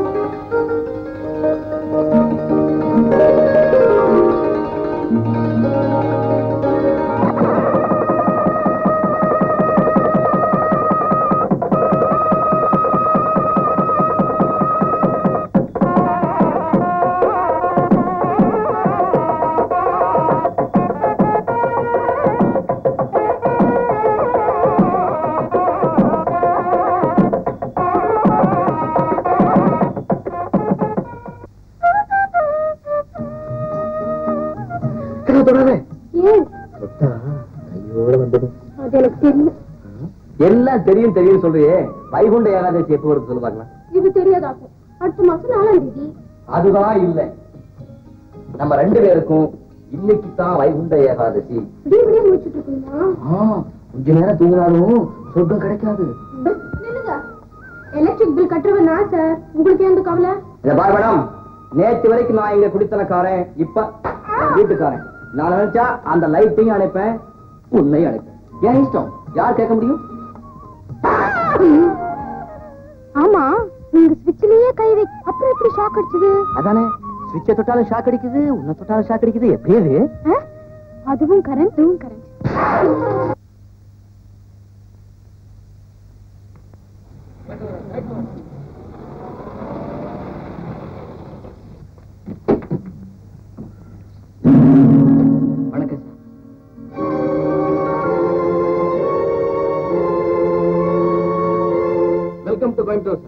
தொடாதே ஏன் கையோட வந்துடும் அது எனக்கு தெரியும் எல்லாம் தெரியும் தெரியும் சொல்றியே வைகுண்ட ஏகாதசி எப்போ வருது சொல்லு பார்க்கலாம் இது தெரியாதாக்கும் அடுத்த மாசம் நாலாம் தேதி அதுதான் இல்ல நம்ம ரெண்டு பேருக்கும் இன்னைக்கு தான் வைகுண்ட ஏகாதசி விடிய விடிய முடிச்சுட்டு இருக்கீங்களா ஆ, கொஞ்ச நேரம் தூங்கினாலும் சொர்க்கம் கிடைக்காது நில்லுங்க எலக்ட்ரிக் பில் கட்டுறவன் நான் சார் உங்களுக்கு எந்த கவலை இத பாரு மேடம் நேத்து வரைக்கும் நான் இங்க குடித்தனக்காரன் இப்ப நான் வீட்டுக்காரன் நான் நினைச்சா அந்த லைட்டையும் அணைப்பேன் உன்னையும் அணைப்பேன் ஏன் இஷ்டம் யார் கேட்க முடியும் ஆமா நீங்க ஸ்விட்ச்லயே கை வை அப்புறம் எப்படி ஷாக் அடிச்சது அதானே சுவிட்சை தொட்டாலும் ஷாக் அடிக்குது உன்னை தொட்டாலும் ஷாக் அடிக்குது எப்படி அது ஆ? அதுவும் கரண்ட் இதுவும் கரண்ட் வணக்கம் வெல்கம் டு கோயம்புத்தூர்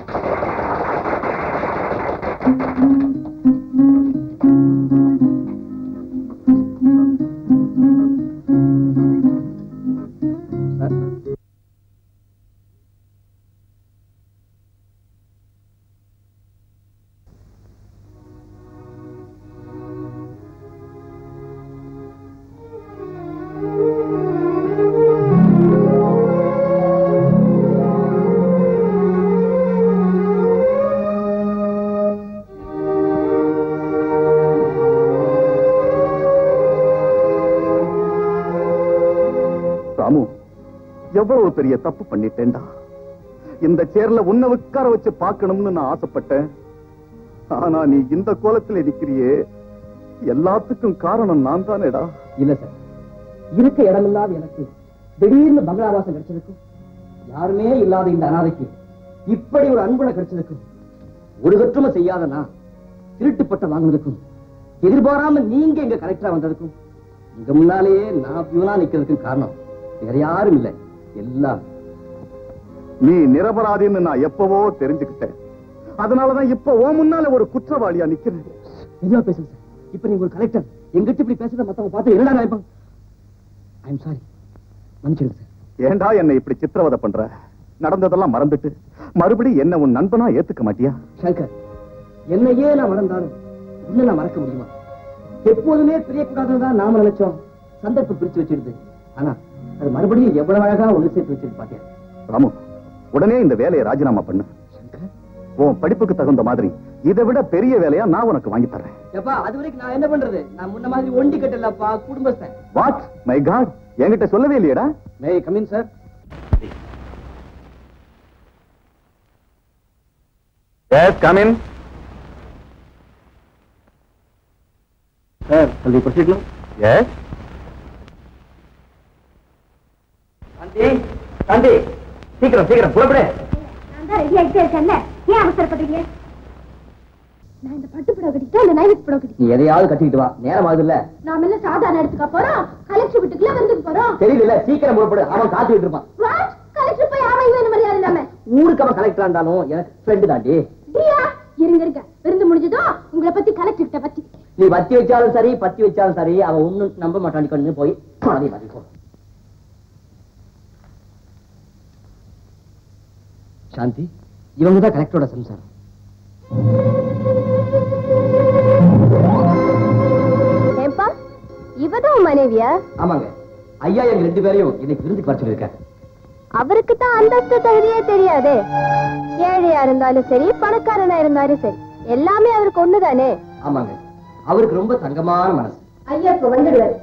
ராமு எவ்வளவு பெரிய தப்பு பண்ணிட்டேன்டா இந்த சேர்ல உன்னை உட்கார வச்சு பார்க்கணும்னு நான் ஆசைப்பட்டேன் ஆனா நீ இந்த கோலத்துல நிக்கிறியே எல்லாத்துக்கும் காரணம் நான் தானேடா இல்ல சார் இருக்க இடமில்லாத எனக்கு திடீர்னு பங்களாவாசம் கிடைச்சதுக்கும் யாருமே இல்லாத இந்த அனாதைக்கு இப்படி ஒரு அன்புணை கிடைச்சதுக்கும் ஒரு கற்றுமை செய்யாத நான் திருட்டுப்பட்ட வாங்கினதுக்கும் எதிர்பாராம நீங்க இங்க கலெக்டரா வந்ததுக்கும் இங்க முன்னாலேயே நான் பியூனா நிக்கிறதுக்கும் காரணம் வேற யாரும் இல்ல எல்லாம் நீ நிரபராதின்னு நான் எப்பவோ தெரிஞ்சுக்கிட்டேன் அதனாலதான் இப்ப உன் முன்னால ஒரு குற்றவாளியா நிக்கிறேன் மெதுவா பேசுங்க சார் இப்ப நீங்க ஒரு கலெக்டர் எங்கிட்ட இப்படி பேசுறத மத்தவங்க பார்த்து என்னடா நினைப்பாங்க ஐம் சாரி மன்னிச்சிடுங்க சார் ஏன்டா என்னை இப்படி சித்திரவதை பண்ற நடந்ததெல்லாம் மறந்துட்டு மறுபடியும் என்ன உன் நண்பனா ஏத்துக்க மாட்டியா சங்கர் என்னையே நான் மறந்தாலும் உன்னை நான் மறக்க முடியுமா எப்போதுமே பிரியக்கூடாதுன்னு தான் நாம நினைச்சோம் சந்தர்ப்பம் பிரிச்சு வச்சிருது ஆனா அது மறுபடியும் எவ்வளவு அழகா ஒண்ணு சேர்த்து வச்சிருக்கு பாத்தியா ராமு உடனே இந்த வேலையை ராஜினாமா பண்ணு உன் படிப்புக்கு தகுந்த மாதிரி இதை விட பெரிய வேலையா நான் உனக்கு வாங்கி தர்றேன் எப்பா அது வரைக்கும் நான் என்ன பண்றது நான் முன்ன மாதிரி ஒண்டி கட்டலப்பா குடும்பஸ்தன் வாட் மை காட் என்கிட்ட சொல்லவே இல்லையடா may come in sir yes come in sir கல்வி படிச்சிருக்கணும் எஸ் சாந்தி சாந்தி சீக்கிரம் சீக்கிரம் புறப்படு நான் தான் ரெடி ஆகிட்டே இருக்கேன்ல ஏன் அவசரப்படுறீங்க நான் இந்த பட்டு புடவை கட்டிட்டு அந்த நைலட் புடவை கட்டிட்டு நீ எதையாவது கட்டிக்கிட்டு வா நேரம் ஆகுதுல்ல நாம என்ன சாதாரண இடத்துக்கா போறோம் கலெக்டர் வீட்டுக்குள்ள வந்துட்டு போறோம் தெரியல சீக்கிரம் புறப்படு அவன் காத்துக்கிட்டு இருப்பான் வாட் கலெக்டர் போய் அவன் இவன் மரியாதை இல்லாம ஊருக்கு அவன் கலெக்டரா இருந்தாலும் எனக்கு ஃப்ரெண்டு தாண்டி டியா இருங்க இருங்க விருந்து முடிஞ்சதும் உங்களை பத்தி கலெக்டர் கிட்ட பத்தி நீ பத்தி வச்சாலும் சரி பத்தி வச்சாலும் சரி அவன் ஒண்ணும் நம்ப மாட்டான் கண்ணு போய் குழந்தைய பார்த்துக்கோ சாந்தி இவங்க தான் கலெக்டரோட சம்சாரம் ஏன்பா இவதான் மனைவியா ஆமாங்க ஐயா எங்க ரெண்டு பேரையும் இன்னைக்கு விருந்துக்கு வர சொல்லியிருக்காரு அவருக்கு தான் அந்தஸ்து தகுதியே தெரியாதே ஏழையா இருந்தாலும் சரி பணக்காரனா இருந்தாலும் சரி எல்லாமே அவருக்கு ஒண்ணுதானே ஆமாங்க அவருக்கு ரொம்ப தங்கமான மனசு ஐயா இப்ப வந்துடுவாரு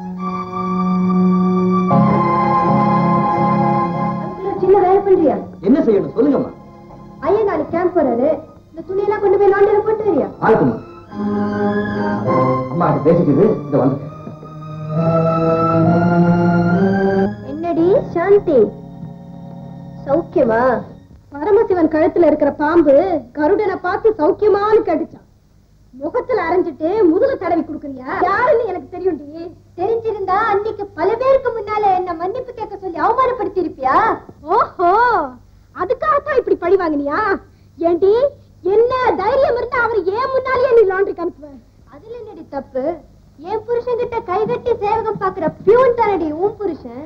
அதுக்குள்ள சின்ன வேலை பண்றியா என்ன செய்யணும் சொல்லுங்கம்மா ஐயா நாளைக்கு கேம்ப் போறாரு இந்த துணியெல்லாம் கொண்டு போய் லாண்டியில போட்டு வரியா ஆளுக்குமா அம்மா கிட்ட பேசிக்கிது இந்த வந்து என்னடி சாந்தி சௌக்கியமா பரமசிவன் கழுத்துல இருக்கிற பாம்பு கருடனை பார்த்து சௌக்கியமான்னு கேட்டுச்சான் முகத்துல அரைஞ்சிட்டு முதுக தடவி கொடுக்குறியா யாருன்னு எனக்கு தெரியும்டி தெரிஞ்சிருந்தா அன்னைக்கு பல பேருக்கு முன்னால என்ன மன்னிப்பு கேட்க சொல்லி அவமானப்படுத்தி இருப்பியா ஓஹோ அதுக்காகத்தான் இப்படி பழி வாங்கினியா ஏண்டி என்ன தைரியம் இருந்தா அவர் ஏன் முன்னாலேயே நீ லாண்டரிக்கு அனுப்புவ அதுல என்னடி தப்பு என் புருஷன் கிட்ட கை கட்டி சேவகம் பாக்குற பியூன் தானடி உன் புருஷன்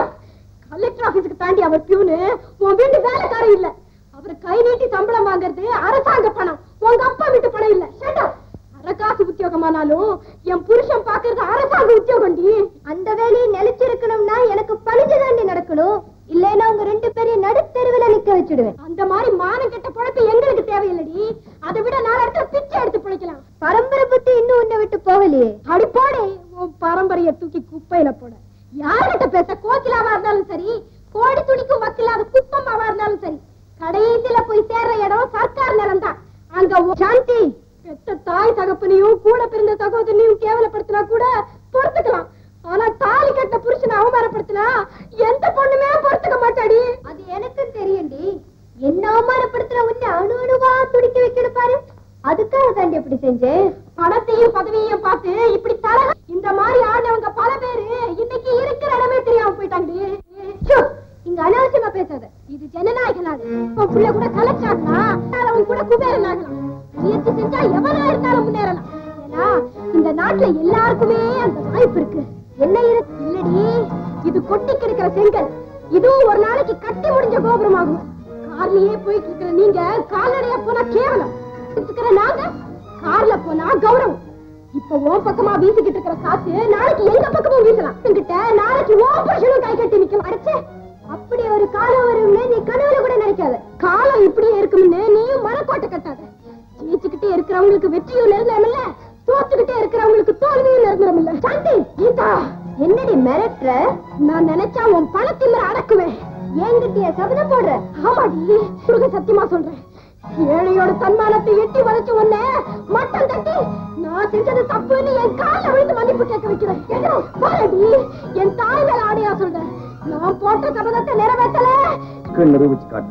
கலெக்டர் ஆபீஸுக்கு தாண்டி அவர் பியூனு உன் வீட்டு வேலைக்காரன் இல்ல அவர் கை நீட்டி சம்பளம் வாங்குறது அரசாங்க பணம் உங்க அப்பா வீட்டு பணம் இல்ல ஷட் அப் அரகாசு உத்தியோகமானாலும் என் புருஷன் பாக்குறது அரசாங்க உத்தியோகம்டி அந்த வேலையை நிலைச்சிருக்கணும்னா எனக்கு பணிஞ்சுதாண்டி நடக்கணும் இல்லைன்னா உங்க ரெண்டு பேரையும் நடுத்தெருவுல நிக்க வச்சிடுவேன் அந்த மாதிரி மானம் கெட்ட பொழப்பு எங்களுக்கு தேவையில்லடி அதை விட நாலு இடத்துல பிச்சை எடுத்து பிழைக்கலாம் பரம்பரை புத்தி இன்னும் உன்னை விட்டு போகலையே அடி போடே உன் பரம்பரைய தூக்கி குப்பையில போட யார்கிட்ட பேச கோக்கிலாவா இருந்தாலும் சரி கோடி துணிக்கும் வக்கில்லாத குப்பமாவா இருந்தாலும் சரி கடைசியில போய் சேர்ற இடம் சர்க்கார் நிலம் தான் அங்க உன் சாந்தி பெத்த தாய் தகப்பனையும் கூட பிறந்த சகோதரனையும் கேவலப்படுத்தினா கூட பொறுத்துக்கலாம் ஆனா தாலி கட்ட புருஷனை அவமானப்படுத்தினா எந்த பொண்ணுமே பொறுத்துக்க மாட்டாடி அது எனக்கு தெரியும்டி என்ன அவமானப்படுத்தின உன்னை அணு அணுவா துடிக்க வைக்கணும் பாரு அதுக்காக தாண்டி அப்படி செஞ்சேன் பணத்தையும் பதவியையும் பார்த்து இப்படி தர இந்த மாதிரி ஆனவங்க பல பேரு இன்னைக்கு இருக்கிற இடமே தெரியாம போயிட்டாங்கடி ச்சோ, இங்க அனாவசியமா பேசாத இது ஜனநாயக நாடு உன் புள்ள கூட கலெக்டர் ஆகலாம் அவன் கூட குபேரன் ஆகலாம் முயற்சி செஞ்சா எவனா இருந்தாலும் முன்னேறலாம் ஏன்னா இந்த நாட்டுல எல்லாருக்குமே அந்த வாய்ப்பு இருக்கு என்ன இருக்கு இல்லடி இது கொட்டி கிடக்கிற செங்கல் இதுவும் ஒரு நாளைக்கு கட்டி முடிஞ்ச கோபுரமாகும் கார்லயே போயிட்டு இருக்கிற நீங்க கால்நடையா போனா கேவலம் இருக்கிற நாங்க கார்ல போனா கௌரவம் இப்ப உன் பக்கமா வீசிக்கிட்டு இருக்கிற காத்து நாளைக்கு எங்க பக்கமும் வீசலாம் என்கிட்ட நாளைக்கு உன் புருஷனும் கை கட்டி நிக்கும் அடைச்சே அப்படி ஒரு காலம் வரும்னு நீ கனவுல கூட நினைக்காத காலம் இப்படியே இருக்கும்னு நீயும் மனக்கோட்டை கட்டாத ஜெயிச்சுக்கிட்டே இருக்கிறவங்களுக்கு வெற்றியும் நிரந்தரமில்ல தோத்துக்கிட்டே இருக்கிறவங்களுக்கு தோல்வியும் நிரந்தரமில்ல சாந்தி கீதா என்னடி மிரட்டுற நான் நினைச்சா உன் பணத்தின் அடக்குவேன் என்கிட்டய சபதம் போடுற ஆமாடி முருக சத்தியமா சொல்றேன் ஏழையோட தன்மானத்தை எட்டி வளைச்சு உன்ன மட்டம் தட்டி நான் செஞ்சது தப்புன்னு என் கால விழுந்து மன்னிப்பு கேட்க வைக்கிறேன் ஏதோ பாரடி என் தாய் மேல ஆணையா சொல்றேன் நான் போட்ட சபதத்தை நிறைவேற்றல நிரூபிச்சு காட்டுறேன்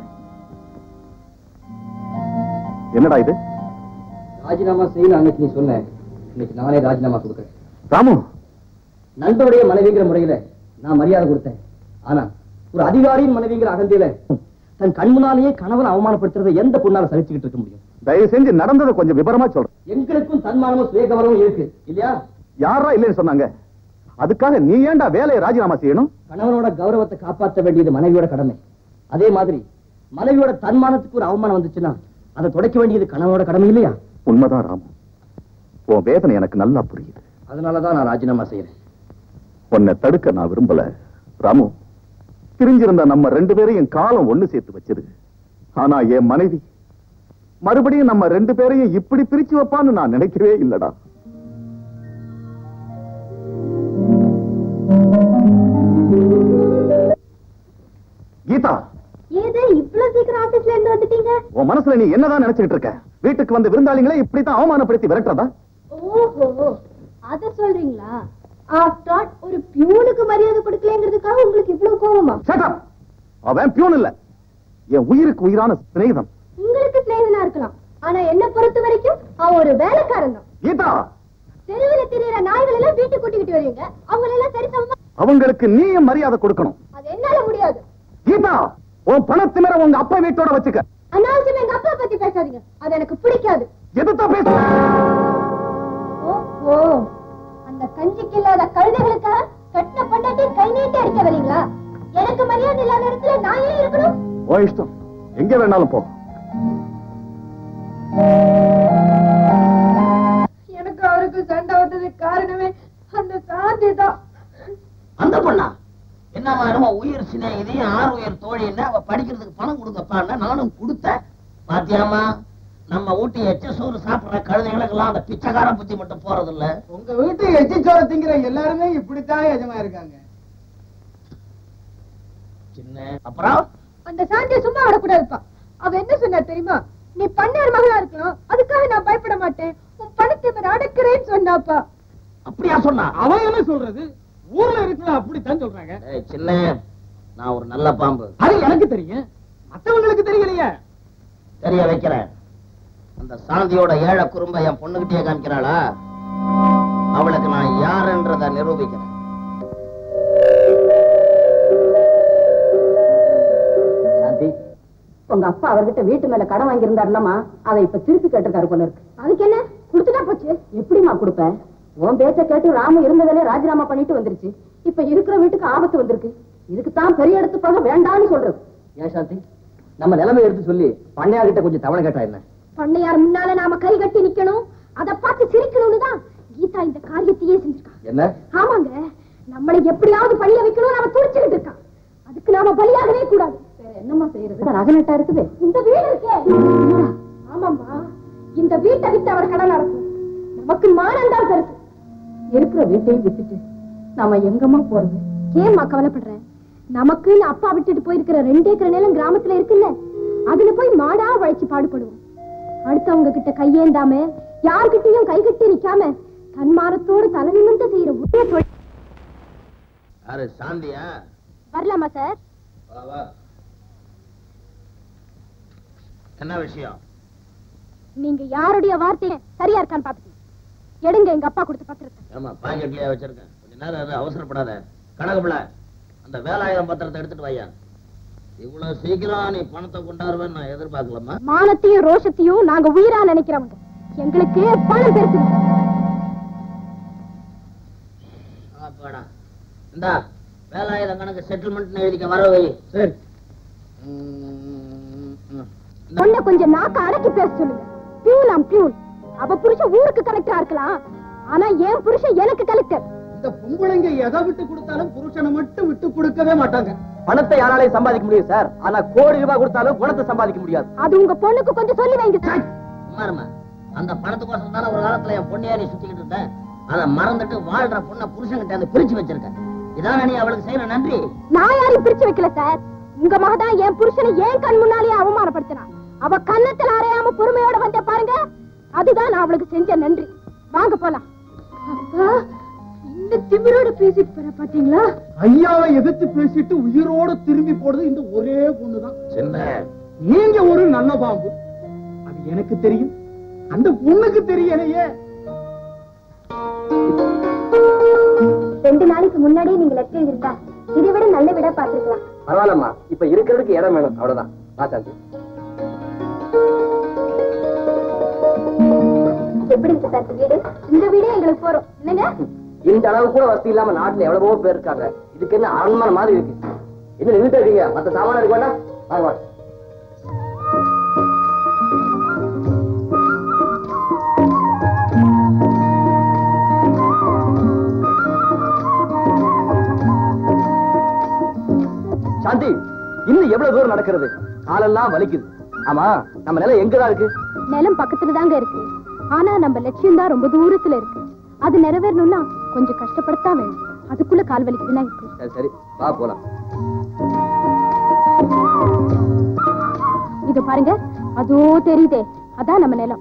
என்னடா இது ராஜினாமா செய்யணும் அன்னைக்கு நீ சொன்ன இன்னைக்கு நானே ராஜினாமா கொடுக்குறேன் ராமு நண்பருடைய மனைவிங்கிற முறையில நான் மரியாதை கொடுத்தேன் ஆனா ஒரு அதிகாரியின் மனைவிங்கிற அகந்தையில தன் கண் முன்னாலேயே கணவன் அவமானப்படுத்துறதை எந்த பொண்ணால சகிச்சுக்கிட்டு இருக்க முடியும் தயவு செஞ்சு நடந்ததை கொஞ்சம் விவரமா சொல்றேன் எங்களுக்கும் தன்மானமும் சுயகவரமும் இருக்கு இல்லையா யாரா இல்லைன்னு சொன்னாங்க அதுக்காக நீ ஏன்டா வேலையை ராஜினாமா செய்யணும் கணவனோட கௌரவத்தை காப்பாற்ற வேண்டியது மனைவியோட கடமை அதே மாதிரி மனைவியோட தன்மானத்துக்கு ஒரு அவமானம் வந்துச்சுன்னா அதை துடைக்க வேண்டியது கணவனோட கடமை இல்லையா உண்மைதான் ராமு உன் வேதனை எனக்கு நல்லா புரியுது அதனாலதான் நான் ராஜினாமா செய்யறேன் உன்னை தடுக்க நான் விரும்பல ராமு பிரிஞ்சிருந்த நம்ம ரெண்டு பேரையும் காலம் ஒண்ணு சேர்த்து வச்சது ஆனா என் மனைவி மறுபடியும் நம்ம ரெண்டு பேரையும் இப்படி பிரிச்சு வைப்பான்னு நான் நினைக்கவே இல்லடா கீதா ஏது இவ்வளவு சீக்கிரம் ஆபீஸ்ல இருந்து வந்துட்டீங்க உன் மனசுல நீ என்னதான் நினைச்சிட்டு இருக்க வீட்டுக்கு வந்த விருந்தாளிகளை இப்படித்தான் அவமானப்படுத்தி விரட்டுறதா ஓஹோ அத சொல்றீங்களா ஆஃப்டர் ஆல் ஒரு பியூனுக்கு மரியாதை கொடுக்கலங்கிறதுக்காக உங்களுக்கு இவ்வளவு கோவமா Shut up. அவன் பியூன் இல்ல என் உயிருக்கு உயிரான சிநேகிதன் உங்களுக்கு சிநேகனா இருக்கலாம் ஆனா என்ன பொறுத்த வரைக்கும் அவன் ஒரு வேலைக்காரன் தான் கீதா தெருவுல திரியற நாய்கள் எல்லாம் வீட்டுக்கு கூட்டிக்கிட்டு வருவீங்க அவங்க எல்லாம் சரி சமமா அவங்களுக்கு நீயும் மரியாதை கொடுக்கணும் அது என்னால முடியாது கீதா உன் பணத்தினர உங்க அப்பா வீட்டோட வச்சுக்க அனாவசியம் எங்க அப்பா பத்தி பேசாதீங்க அது எனக்கு பிடிக்காது எதுதான் பேச ஓ அந்த கஞ்சிக்கு இல்லாத கழுதைகளுக்காக கட்டின பண்ணாட்டி கை நீட்டி அடிக்க வரீங்களா எனக்கு மரியாதை இல்லாத இடத்துல நான் ஏன் இருக்கணும் உன் இஷ்டம் எங்க வேணாலும் போ எனக்கு அவருக்கு சண்டை வந்தது காரணமே அந்த சாந்தி தான் அந்த பொண்ணா என்னம்மா என்னமோ உயிர் சிநேகிதி ஆறு உயிர் தோழின்னு அவ படிக்கிறதுக்கு பணம் கொடுங்கப்பான்னு நானும் கொடுத்தேன் பாத்தியாமா நம்ம ஊட்டி எச்ச சோறு சாப்பிடுற கழுதைகளுக்கெல்லாம் அந்த பிச்சைக்கார புத்தி மட்டும் போறது இல்ல உங்க வீட்டு எச்சிச்சோர திங்கிற எல்லாருமே இப்படித்தான் எஜமா இருக்காங்க சின்ன அப்புறம் அந்த சாந்தியை சும்மா விடக்கூடாதுப்பா அவ என்ன சொன்னா தெரியுமா நீ பண்ணையார் மகளா இருக்கலாம் அதுக்காக நான் பயப்பட மாட்டேன் உன் பணத்தை இவர் அடக்குறேன்னு சொன்னாப்பா அப்படியா சொன்னா அவன் என்ன சொல்றது ஊர்ல இருக்கிற அப்படித்தான் சொல்றாங்க ஏய், சின்ன நான் ஒரு நல்ல பாம்பு அது எனக்கு தெரியும் மத்தவங்களுக்கு தெரியலையே தெரிய வைக்கிறேன் அந்த சாந்தியோட ஏழை குறும்ப என் பொண்ணுகிட்டயே காமிக்கிறாளா அவளுக்கு நான் யாருன்றத நிரூபிக்கிறேன் சாந்தி உங்க அப்பா அவர்கிட்ட வீட்டு மேல கடன் வாங்கி இருந்தாருலமா அதை இப்ப திருப்பி கேட்டிருக்காரு போல இருக்கு அதுக்கு என்ன கொடுத்துட்டா போச்சு எப்படிமா கொடுப்ப உன் பேச்ச கேட்டு ராமு இருந்ததிலே ராஜினாமா பண்ணிட்டு வந்துருச்சு இப்ப இருக்கிற வீட்டுக்கு ஆபத்து வந்திருக்கு இதுக்கு தான் பெரிய இடத்து போக வேண்டாம்னு சொல்றது ஏன் சாந்தி நம்ம நிலைமை எடுத்து சொல்லி பண்ணையார்கிட்ட கொஞ்சம் தவணை கேட்டா என்ன பண்ணையார் முன்னால நாம கை கட்டி நிக்கணும் அத பார்த்து சிரிக்கணும்னு தான் கீதா இந்த காரியத்தையே செஞ்சிருக்கா என்ன ஆமாங்க நம்மளை எப்படியாவது பழிய வைக்கணும் நாம துடிச்சுக்கிட்டு இருக்கான் அதுக்கு நாம பலியாகவே கூடாது வேற என்னம்மா செய்யறது ரகநட்டா இருக்குது இந்த வீடு இருக்கே ஆமாம்மா இந்த வீட்டை விட்டு அவர் கடன் நடக்கும் நமக்கு மானம் தான் பெருசு இருக்கிற வீட்டையும் விட்டுட்டு நாம எங்கம்மா போறது ஏம்மா கவலைப்படுற நமக்குன்னு அப்பா விட்டுட்டு போயிருக்கிற ரெண்டு ஏக்கர் நிலம் கிராமத்துல இருக்குல்ல அதுல போய் மாடா உழைச்சு பாடுபடுவோம் அடுத்தவங்க கிட்ட கையேந்தாம யார்கிட்டயும் கை கட்டி நிக்காம தன்மானத்தோடு தலை நிமிர்ந்து செய்யற ஒரே தொழில் யாரு சாந்தியா வரலாமா சார் வா வா என்ன விஷயம் நீங்க யாருடைய வார்த்தை சரியா இருக்கான்னு பாத்துக்கங்க எடுங்க எங்க அப்பா கொடுத்த பத்திரத்தை ஏமா பாக்கெட்லயே வச்சிருக்கேன் கொஞ்ச நேரம் இரு, அவசரப்படாத கணக்குப்புல அந்த வேலாயுதம் பத்திரத்தை எடுத்துட்டு வையா இவ்வளவு சீக்கிரம் நீ பணத்தை கொண்டாருவேன்னு நான் எதிர்பார்க்கலம்மா மானத்தையும் ரோஷத்தையும் நாங்க உயிரா நினைக்கிறவங்க எங்களுக்கு பணம் பெருசு அப்பாடா இந்தா வேலாயுதம் கணக்கு செட்டில்மெண்ட் எழுதிக்க வர வை சரி ம், ம். இந்தா. பொண்ணை கொஞ்சம் நாக்க அடக்கி பேச சொல்லுங்க பியூனாம் பியூன் அவ புருஷன் ஊருக்கு கலெக்டரா இருக்கலாம் ஆனா என் புருஷன் எனக்கு கலெக்டர் இந்த பொம்பளைங்க எதை விட்டு கொடுத்தாலும் புருஷனை மட்டும் விட்டு கொடுக்கவே மாட்டாங்க பணத்தை யாராலையும் சம்பாதிக்க முடியும் சார் ஆனா கோடி ரூபாய் கொடுத்தாலும் குணத்தை சம்பாதிக்க முடியாது அது உங்க பொண்ணுக்கு கொஞ்சம் சொல்லி வைங்க சார் சும்மா இரும்மா. அந்த பணத்துக்கோசம் தானே ஒரு காலத்துல என் பொண்ணையாரி சுத்திக்கிட்டு இருந்தேன் அதை மறந்துட்டு வாழ்ற பொண்ணை புருஷன்கிட்ட அந்த பிரிச்சு வச்சிருக்கேன் இதான நீ அவளுக்கு செய்யற நன்றி நான் யாரையும் பிரிச்சு வைக்கல சார் உங்க மகதான் என் புருஷனை ஏன் கண் முன்னாலேயே அவமானப்படுத்தினா அவ கன்னத்துல அறையாம பொறுமையோட வந்த பாருங்க அதுதான் நான் அவளுக்கு செஞ்ச நன்றி வாங்க போலாம் அப்பா இந்த திமிரோட பேசிட்டு போற பாத்தீங்களா ஐயாவை எதிர்த்து பேசிட்டு உயிரோட திரும்பி போடுறது இந்த ஒரே பொண்ணுதான் சின்ன நீங்க ஒரு நல்ல பாம்பு அது எனக்கு தெரியும் அந்த பொண்ணுக்கு தெரியலையே ரெண்டு நாளைக்கு முன்னாடியே நீங்க லெட்டர் எழுதிருந்தா இதை விட நல்ல விட பாத்துருக்கலாம் பரவாயில்லம்மா இப்ப இருக்கிறதுக்கு இடம் வேணும் அவ்வளவுதான் வா சாந்தி எப்படி இருக்கு சார் இந்த வீடு இந்த வீடே எங்களுக்கு போறோம் என்னங்க இந்த அளவு கூட வசதி இல்லாம நாட்டுல எவ்வளவோ பேர் இருக்காங்க இதுக்கு என்ன அரண்மனை மாதிரி இருக்கு என்ன நின்றுட்டு இருக்கீங்க மத்த சாமான இருக்கு வேண்டாம் வாங்க வாங்க சாந்தி இன்னும் எவ்வளவு தூரம் நடக்கிறது காலெல்லாம் வலிக்குது ஆமா நம்ம நிலம் எங்கதான் இருக்கு நிலம் பக்கத்துல தாங்க இருக்கு ஆனா நம்ம லட்சியம் தான் ரொம்ப தூரத்துல இருக்கு அது நிறைவேறணும்னா கொஞ்சம் கஷ்டப்படத்தான் வேணும் அதுக்குள்ள கால் வலிக்குதுன்னா எப்படி சரி சரி வா போலாம் இது பாருங்க அதோ தெரியுதே அதான் நம்ம நிலம்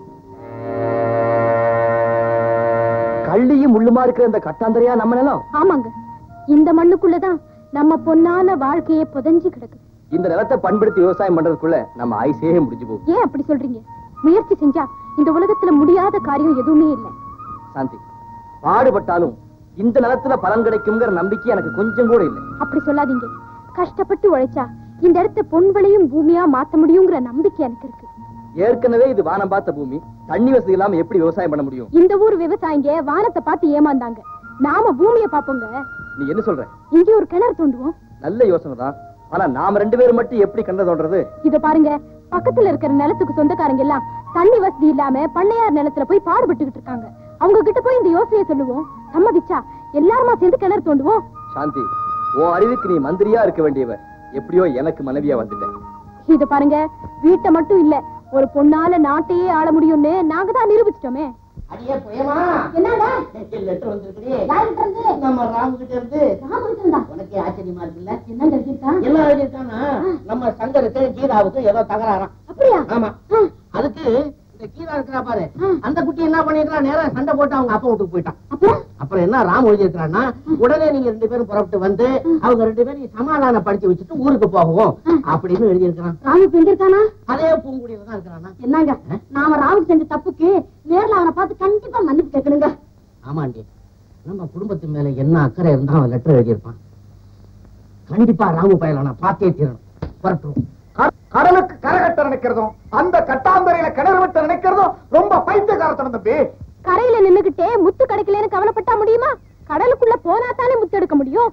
கள்ளியும் முள்ளுமா இருக்கிற இந்த கட்டாந்தரையா நம்ம நிலம் ஆமாங்க இந்த மண்ணுக்குள்ளதான் நம்ம பொன்னான வாழ்க்கையே புதைஞ்சு கிடக்குது இந்த நிலத்தை பண்படுத்தி விவசாயம் பண்றதுக்குள்ள நம்ம ஆயுசே முடிஞ்சு போகும் ஏன் அப்படி சொல்றீங்க முயற்சி செஞ்சா இந்த உலகத்துல முடியாத காரியம் எதுவுமே இல்லை சாந்தி பாடுபட்டாலும் இந்த நிலத்துல பலன் கிடைக்குங்கிற நம்பிக்கை எனக்கு கொஞ்சம் கூட இல்லை அப்படி சொல்லாதீங்க கஷ்டப்பட்டு உழைச்சா இந்த இடத்த பொன்வளையும் பூமியா மாத்த முடியுங்கிற நம்பிக்கை எனக்கு இருக்கு ஏற்கனவே இது வானம் பார்த்த பூமி தண்ணி வசதி இல்லாம எப்படி விவசாயம் பண்ண முடியும் இந்த ஊர் விவசாயிங்க வானத்தை பார்த்து ஏமாந்தாங்க நாம பூமியை பாப்போங்க நீ என்ன சொல்ற இங்கே ஒரு கிணறு தோண்டுவோம் நல்ல யோசனை தான் ஆனா நாம ரெண்டு பேரும் மட்டும் எப்படி கண்ட தோன்றது இத பாருங்க பக்கத்துல இருக்கிற நிலத்துக்கு சொந்தக்காரங்க எல்லாம் தண்ணி வசதி இல்லாம பண்ணையார் நிலத்துல போய் பாடுபட்டுக்கிட்டு இருக்காங்க அவங்க கிட்ட போய் இந்த யோசனையை சொல்லுவோம் சம்மதிச்சா எல்லாருமா சேர்ந்து கிணறு தோண்டுவோம் சாந்தி உன் அறிவுக்கு நீ மந்திரியா இருக்க வேண்டியவ எப்படியோ எனக்கு மனைவியா வந்துட்ட இத பாருங்க வீட்டை மட்டும் இல்ல ஒரு பொண்ணால நாட்டையே ஆள முடியும்னு நாங்க தான் நிரூபிச்சிட்டோமே அடியே புயமா என்னடா லெட்டர் வந்திருக்குது யார்கிட்ட இருந்து நம்ம ராமு கிட்ட இருந்து ராமகிட்ட இருந்தா உனக்கே ஆச்சரியமா இருக்குல்ல என்ன எழுதிருக்கான் என்ன எழுதியிருக்கானா நம்ம சங்கருக்கு கீதாவுக்கு ஏதோ தகராறாம் அப்படியா ஆமா அதுக்கு இந்த கீதா இருக்கிறா பாரு அந்த குட்டி என்ன பண்ணிருக்கா நேரா சண்டை போட்டு அவங்க அப்பா வீட்டுக்கு போயிட்டான் அப்புறம் அப்புறம் என்ன ராம் எழுதியிருக்கிறான்னா உடனே நீங்க ரெண்டு பேரும் புறப்பட்டு வந்து அவங்க ரெண்டு பேரும் சமாதானப்படுத்தி வச்சுட்டு ஊருக்கு போவோம் அப்படின்னு எழுதியிருக்கிறான் ராமு இப்ப எங்க இருக்கானா அதே பூங்குடியில தான் இருக்கிறானா என்னங்க நாம ராமுக்கு செஞ்ச தப்புக்கு நேர்ல அவனை பார்த்து கண்டிப்பா மன்னிப்பு கேட்கணுங்க ஆமாண்டி நம்ம குடும்பத்து மேல என்ன அக்கறை இருந்தா அவன் லெட்டர் எழுதியிருப்பான் கண்டிப்பா ராமு பயல நான் பார்த்தே தீரணும் புறட்டுருவோம் கடலுக்கு கரகட்ட நினைக்கிறதும் அந்த கட்டாந்தரையில கிணறு வெட்ட நினைக்கிறதும் ரொம்ப பைத்தியக்காரத்தனம் தம்பி கரையில நின்னுகிட்டே முத்து கிடைக்கலன்னு கவலைப்பட்டா முடியுமா கடலுக்குள்ள போனா தானே முத்து எடுக்க முடியும்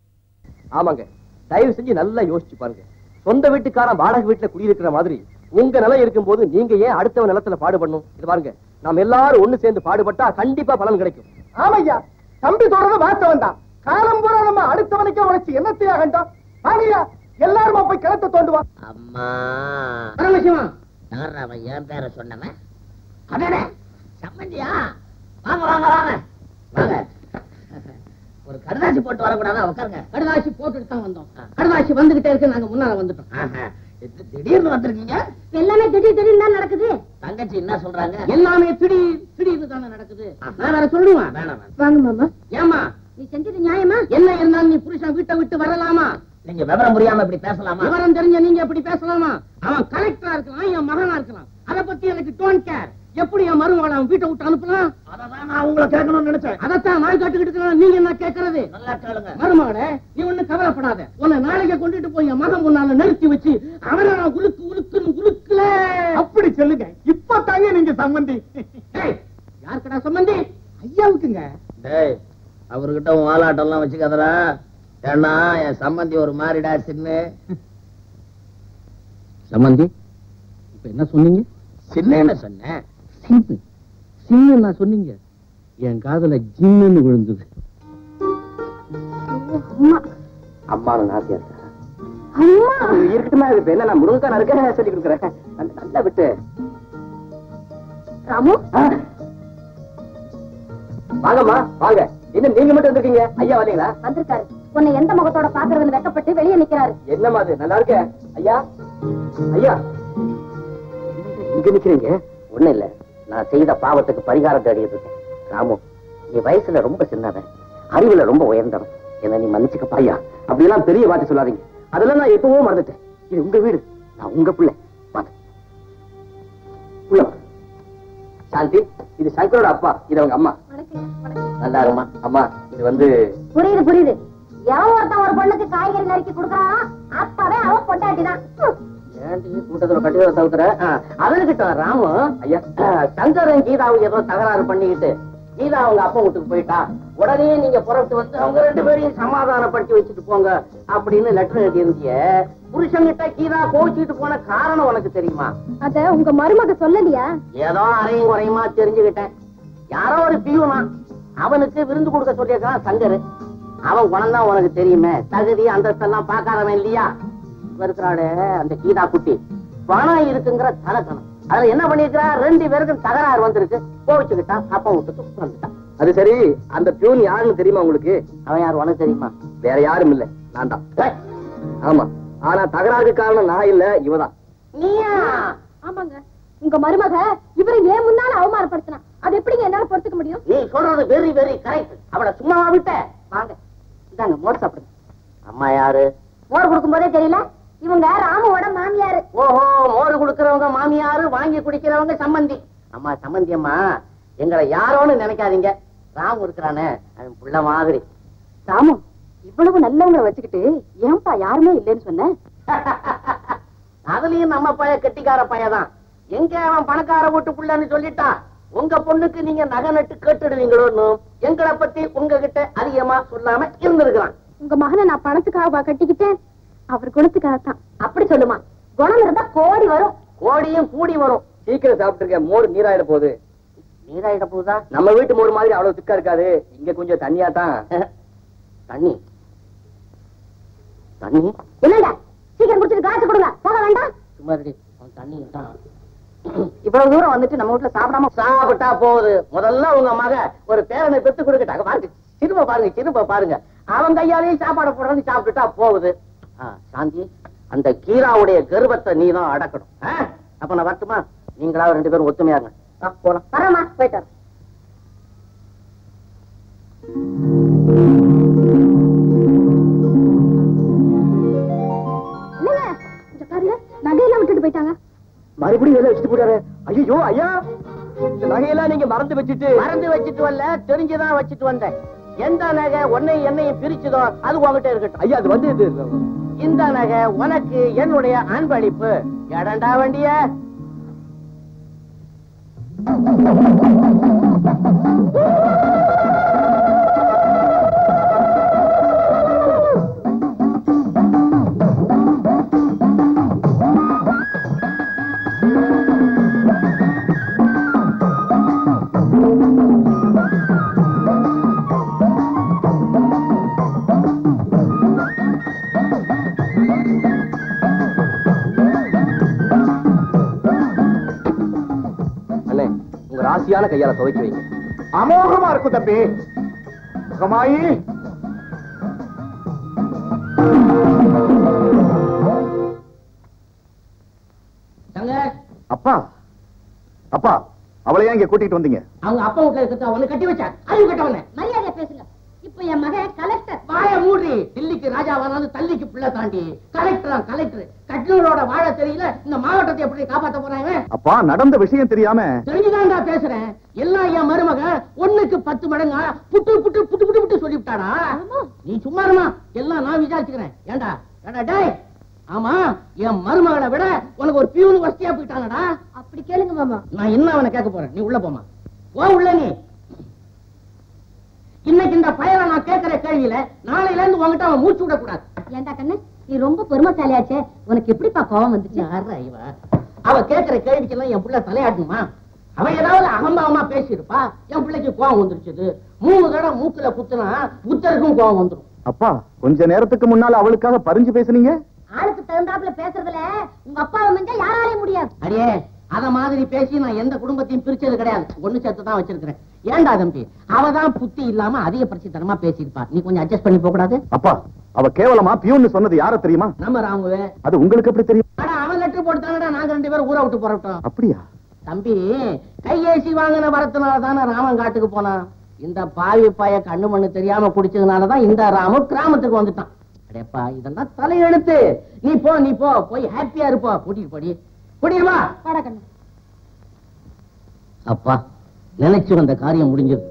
ஆமாங்க தயவு செஞ்சு நல்லா யோசிச்சு பாருங்க சொந்த வீட்டுக்காரன் வாடகை வீட்டுல குடியிருக்கிற மாதிரி உங்க நிலம் இருக்கும்போது நீங்க ஏன் அடுத்தவன் நிலத்துல பாடுபடணும் இது பாருங்க நாம் எல்லாரும் ஒண்ணு சேர்ந்து பாடுபட்டா கண்டிப்பா பலன் கிடைக்கும் ஆமையா தம்பி தொடர்ந்து வார்த்தவன் தான் காலம் பூரா நம்ம அடுத்தவனுக்கே உழைச்சு என்னத்தையா கண்டோம் வாங்கய்யா எல்லாருமா போய் கிணத்தை தோண்டுவான் அம்மா பரமசிவம் யார் அவன் என் பேரை சொன்னவன் அடடே சம்மந்தியா வாங்க வாங்க வாங்க வாங்க ஒரு கடுதாசி போட்டு வரக்கூடாதா உட்காருங்க கடுதாசி போட்டுட்டு தான் வந்தோம் கடுதாசி வந்துகிட்டே இருக்கு நாங்க முன்னால வந்துட்டோம் இது திடீர்னு வந்திருக்கீங்க எல்லாமே திடீர் திடீர்னு தான் நடக்குது தங்கச்சி என்ன சொல்றாங்க எல்லாமே திடீர் திடீர்னு தானே நடக்குது நான் வேற சொல்லுவேன் வேணாம் வேணாம். வாங்க மாமா ஏம்மா நீ செஞ்சது நியாயமா என்ன இருந்தாலும் நீ புருஷன் வீட்டை விட்டு வரலாமா நீங்க விவரம் புரியாம இப்படி பேசலாமா விவரம் தெரிஞ்ச நீங்க எப்படி பேசலாமா அவன் கலெக்டரா இருக்கலாம் என் மகனா இருக்கலாம் அத பத்தி எனக்கு டோன்ட் கேர் எப்படி என் மருமகளை அவன் வீட்டை விட்டு அனுப்பலாம் அததான் நான் உங்களை கேட்கணும்னு நினைச்சேன் அதத்தான் நான் கேட்டுக்கிட்டு இருக்கேன் நீங்க என்ன கேட்கறது நல்லா கேளுங்க மருமகளே நீ ஒண்ணு கவலைப்படாத உன்னை நாளைக்கு கொண்டுட்டு போய் என் மகன் முன்னால நிறுத்தி வச்சு அவனை நான் உலுக்கு உலுக்குன்னு உலுக்கல அப்படி சொல்லுங்க இப்ப தாங்க நீங்க சம்பந்தி ஏய், யாருக்குடா சம்பந்தி ஐயாவுக்குங்க டேய் அவர்கிட்ட உன் வாலாட்டம் எல்லாம் வச்சுக்காதடா ஏன்னா என் சம்பந்தி ஒரு மாறிடா சின்ன சம்பந்தி இப்ப என்ன சொன்னீங்க சின்ன சொன்னேன் சின்னு சின்ன நான் சொன்னீங்க என் காதுல ஜின்னு விழுந்தது அம்மா அம்மானு ஆசையா இருக்கா அம்மா இருக்கட்டுமா இப்ப என்ன நான் முருங்கக்கா நறுக்க சொல்லி கொடுக்குறேன் நல்ல- நல்லா விட்டு ராமு ஆ. வாங்கம்மா வாங்க என்ன நீங்க மட்டும் வந்திருக்கீங்க ஐயா வரீங்களா வந்திருக்காரு உன்னை எந்த முகத்தோட பாக்குறதுன்னு வெக்கப்பட்டு வெளியே நிக்கிறாரு என்னம்மா அது நல்லா இருக்க ஐயா ஐயா இங்க நிக்கிறீங்க ஒண்ணு இல்ல நான் செய்த பாவத்துக்கு பரிகாரம் தேடிட்டு இருக்கேன் ராமு நீ வயசுல ரொம்ப சின்னவன் அறிவுல ரொம்ப உயர்ந்தவன் என்ன நீ மன்னிச்சுக்கப்பா ஐயா அப்படியெல்லாம் பெரிய வார்த்தை சொல்லாதீங்க அதெல்லாம் நான் எப்பவோ மறந்துட்டேன் இது உங்க வீடு நான் உங்க பிள்ளை வாங்க. உள்ள வா. சாந்தி இது சங்கரோட அப்பா இது அவங்க அம்மா நல்லா இருமா அம்மா இது வந்து புரியுது புரியுது எவன் ஒருத்தன் ஒரு பொண்ணுக்கு காய்கறி நறுக்கி கொடுக்கறான் அப்பவே அவன் பொண்டாட்டி தான் ஏன்டி கூட்டத்துல கட்டிட தவிர அவனுக்கிட்ட ராமு ஐயா அஹ், சங்கரன் கீதாவும் ஏதோ தகராறு பண்ணிக்கிட்டு கீதா அவங்க அப்பா வீட்டுக்கு போயிட்டா உடனே நீங்க புறப்பட்டு வந்து அவங்க ரெண்டு பேரையும் சமாதானப்படுத்தி வச்சுட்டு போங்க அப்படின்னு லெட்டர் எழுதியிருந்திய புருஷன்கிட்ட கீதா கோவிச்சுட்டு போன காரணம் உனக்கு தெரியுமா அத உங்க மருமக சொல்லலையா ஏதோ அரையும் குறையுமா தெரிஞ்சுக்கிட்டேன் யாரோ ஒரு பியூனா அவனுக்கு விருந்து கொடுக்க சொல்லியிருக்கான் சங்கரு அவன் குணம் தான் உனக்கு தெரியுமே தகுதி அந்தஸ்தெல்லாம் பார்க்காதவன் இல்லையா இப்ப இருக்கிறாளே அந்த கீதா குட்டி பணம் இருக்குங்கிற தலக்கணம் அதுல என்ன பண்ணிருக்கிறா ரெண்டு பேருக்கும் தகராறு வந்திருக்கு கோவிச்சுக்கிட்டான் அப்பா விட்டுட்டு வந்துட்டான் அது சரி அந்த பியூன் யாருன்னு தெரியுமா உங்களுக்கு அவன் யார் உனக்கு தெரியுமா வேற யாரும் இல்ல நான் தான் ஆமா ஆனா தகராறுக்கு காரணம் நான் இல்ல இவதான் நீயா ஆமாங்க உங்க மருமக இவரை ஏன் முன்னால அவமானப்படுத்தினா அது எப்படிங்க என்னால பொறுத்துக்க முடியும் நீ சொல்றது வெரி வெரி கரெக்ட் அவளை சும்மாவா விட்ட வாங்க இந்தாங்க மோர் சாப்பிடுங்க அம்மா யாரு மோர் கொடுக்கும் போதே தெரியல இவங்க ராமுவோட மாமியாரு ஓஹோ மோர் குடுக்கறவங்க மாமியாரு வாங்கி குடிக்கிறவங்க சம்மந்தி அம்மா சம்மந்தி அம்மா எங்களை யாரோன்னு நினைக்காதீங்க ராமு இருக்கிறானே அவன் புள்ள மாதிரி ராமு இவ்வளவு நல்லவங்களை வச்சுக்கிட்டு ஏன்பா யாருமே இல்லைன்னு சொன்ன அதுலயும் நம்ம பைய கெட்டிக்கார பையதான் எங்க அவன் பணக்கார வீட்டு புள்ளன்னு சொல்லிட்டான் உங்க பொண்ணுக்கு நீங்க நகை நட்டு கேட்டுடுவீங்களோன்னு எங்களை பத்தி உங்ககிட்ட அதிகமா சொல்லாம இருந்திருக்கிறான் உங்க மகனை நான் பணத்துக்காக கட்டிக்கிட்டேன் அவர் குணத்துக்காகத்தான் அப்படி சொல்லுமா குணம் இருந்தா கோடி வரும் கோடியும் கூடி வரும் சீக்கிரம் சாப்பிட்டு இருக்க மோர் நீராயிட போகுது நீராயிட போகுதா நம்ம வீட்டு மோர் மாதிரி அவ்வளவு திக்கா இருக்காது இங்க கொஞ்சம் தண்ணியா தான் தண்ணி தண்ணி என்னங்க சீக்கிரம் குடிச்சிட்டு காசு கொடுங்க போக வேண்டாம் சும்மா இருடி, அவன் தண்ணி தான் இவ்வளவு தூரம் வந்துட்டு நம்ம வீட்டுல சாப்பிடாம சாப்பிட்டா போகுது முதல்ல உங்க மக ஒரு பேரனை பெத்து கொடுக்கட்டாங்க பாருங்க திரும்ப பாருங்க திரும்ப பாருங்க அவன் கையாலேயே சாப்பாடு போடுறது சாப்பிட்டுட்டா போகுது ஆ, சாந்தி அந்த கீராவுடைய கர்வத்தை நீ தான் அடக்கணும் ஆ? அப்ப நான் வரட்டுமா நீங்களா ரெண்டு பேரும் ஒத்துமையா இருங்க ஆ, போலாம் வரமா போயிட்டு வரேன். என்னங்க இந்த பாருங்க நகையெல்லாம் விட்டுட்டு போயிட்டாங்க மறுபடியும் எல்லாம் வச்சுட்டு போறாரு ஐயோ ஐயா இந்த நகையெல்லாம் நீங்க மறந்து வச்சுட்டு மறந்து வச்சுட்டு வரல தெரிஞ்சுதான் வச்சுட்டு வந்தேன் எந்த நகை உன்னையும் என்னையும் பிரிச்சுதோ அது உங்ககிட்ட இருக்கட்டும் ஐயா அது வந்து இது இந்த நகை உனக்கு என்னுடைய அன்பளிப்பு எடண்டா வண்டிய அண்ணே உங்க ராசியான கையால துவைச்சு வைங்க அமோகமா இருக்கும் தம்பி சுகமாயி அப்பா அப்பா அவளை ஏன் இங்க கூட்டிட்டு வந்தீங்க அவங்க அப்பா வீட்டுல இருக்கிறத அவனை கட்டி வச்சா அறிவு கட்டவன மரியாதையா பேசுங்க இப்ப என் மகன் கலெக்டர் வாய மூடி தில்லிக்கு ராஜாவானாலும் தள்ளிக்கு பிள்ளை தாண்டி கலெக்டர் கலெக்டர் கட்லூரோட வாழ தெரியல இந்த மாவட்டத்தை எப்படி காப்பாத்த போறான் இவன்? அப்பா நடந்த விஷயம் தெரியாம தெரிஞ்சுதான்டா பேசுறேன் எல்லாம் என் மருமக ஒண்ணுக்கு பத்து மடங்கா புட்டு புட்டு புட்டு புட்டு புட்டு சொல்லிவிட்டாடா நீ சும்மா இருமா எல்லாம் நான் விசாரிச்சுக்கிறேன் ஏண்டா ஏண்டா டேய் ஆமா என் மருமகனை விட உனக்கு ஒரு பியூன் வசதியா போயிட்டானடா அப்படி கேளுங்க மாமா நான் என்ன அவனை கேட்க போறேன் நீ உள்ள போமா போ உள்ள நீ இன்னைக்கு இந்த பையனை நான் கேட்கிற கேள்வியில நாளையில இருந்து உன்கிட்ட அவன் மூச்சு விட கூடாது ஏண்டா கண்ணு நீ ரொம்ப பொறுமைசாலியாச்சே உனக்கு எப்படிப்பா கோவம் வந்துச்சு யாரா இவ அவ கேட்கிற கேள்விக்கெல்லாம் என் புள்ள தலையாட்டணுமா அவ ஏதாவது அகம்பாவமா பேசியிருப்பா என் பிள்ளைக்கு கோவம் வந்துருச்சுது மூணு தடவை மூக்குல குத்துனா புத்தருக்கும் கோவம் வந்துரும் அப்பா கொஞ்ச நேரத்துக்கு முன்னால அவளுக்காக பறிஞ்சு பேசுனீங்க ஆளுக்கு தகுந்தாப்புல பேசுறதுல உங்க அப்பாவை மிஞ்ச யாராலையும் முடியாது அடியே அத மாதிரி பேசி நான் எந்த குடும்பத்தையும் பிரிச்சது கிடையாது ஒண்ணு சேர்த்து தான் வச்சிருக்கிறேன் ஏன்டா தம்பி அவ தான் புத்தி இல்லாம அதிக பிரச்சித்தனமா பேசியிருப்பா நீ கொஞ்சம் அட்ஜஸ்ட் பண்ணி போக கூடாது அப்பா அவ கேவலமா பியூன்னு சொன்னது யார தெரியுமா நம்ம ராமுவே அது உங்களுக்கு எப்படி தெரியும் அட அவன் லெட்டர் போட்டுட்டாங்கடா நாங்க ரெண்டு பேரும் ஊரை விட்டு போறோம் அப்படியா தம்பி கையேசி வாங்கின வரத்தினால தானே ராமன் காட்டுக்கு போனான் இந்த பாவி பாய கண்ணு மண்ணு தெரியாம குடிச்சதுனாலதான் இந்த ராமு கிராமத்துக்கு வந்துட்டான் அடேப்பா இதெல்லாம் தலையெழுத்து நீ போ நீ போ போய் ஹாப்பியா இருப்போ கூட்டிட்டு போடி குடியுமா வாடா கண்ணு அப்பா நினைச்சு வந்த காரியம் முடிஞ்சது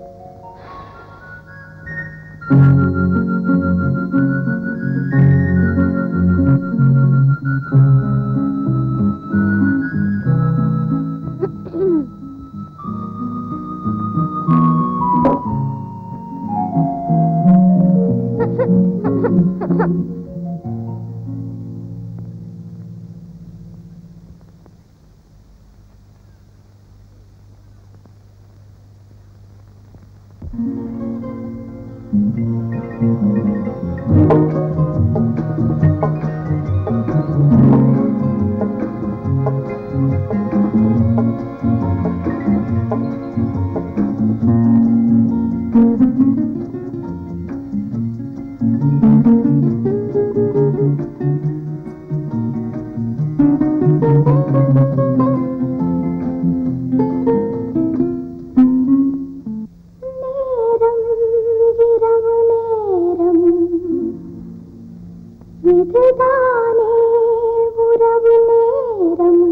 இதுதானே உறவு நேரம்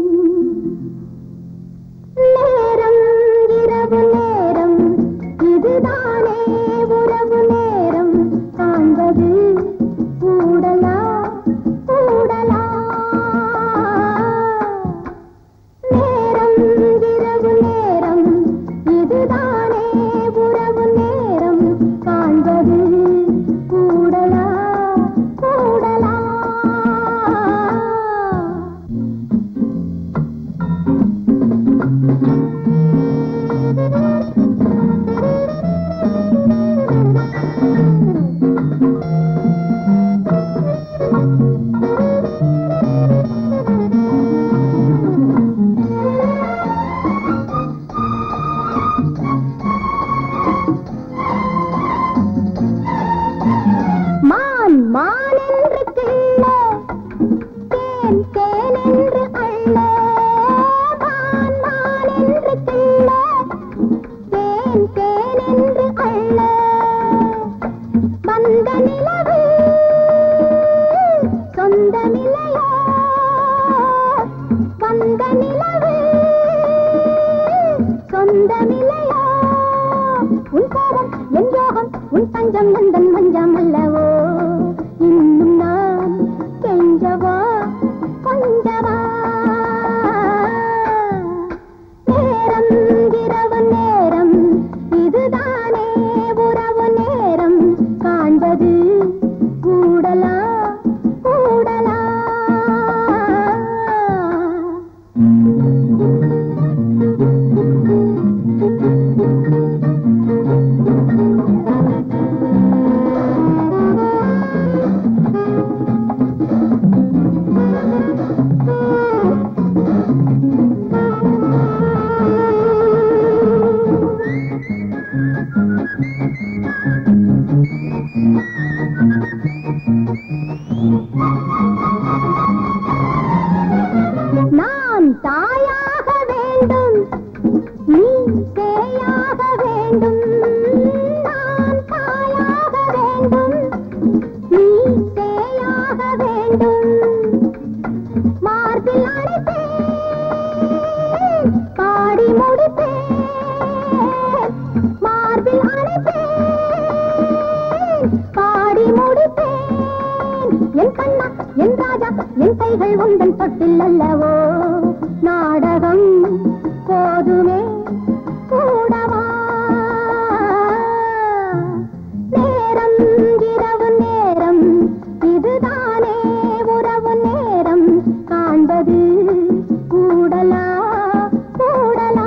நேரம் இரவு நேரம் இதுதானே உறவு நேரம் காண்பது கூடலா கூடலா நேரம் இரவு நேரம் இதுதானே உறவு நேரம் காண்பது கூடலா கூடலா மான் மான் என்று கிள்ள தேன் தேன் என்று அள்ள மான் மான் என்று கிள்ள தேன் தேன் என்று அள்ள வந்த நிலவு சொந்தமில்லையோ வந்த நிலவு சொந்தமில்லையோ உன் கோபம் என் யோகம் உன் தஞ்சம் நந்தன் மஞ்சம் அல்லவோ இன்னும் நான் கெஞ்சவா கொஞ்சவா நேரம் இரவு நேரம் இதுதானே உறவு நேரம் காண்பது கூடலா கூடலா நான் தாயாக வேண்டும் நீ சேயாக வேண்டும் நான் தாயாக வேண்டும் நீ சேயாக வேண்டும் மார்பில் அடைப்பேன் பாடி முடிப்பேன் மார்பில் அடைப்பேன் பாடி முடிப்பேன் என் கண்ணா என் ராஜா என் கைகள் உந்தன் தொட்டில் அல்லவோ நாடகம் போதுமே கூடவா நேரம் இரவு நேரம் இதுதானே உறவு நேரம் காண்பது கூடலா கூடலா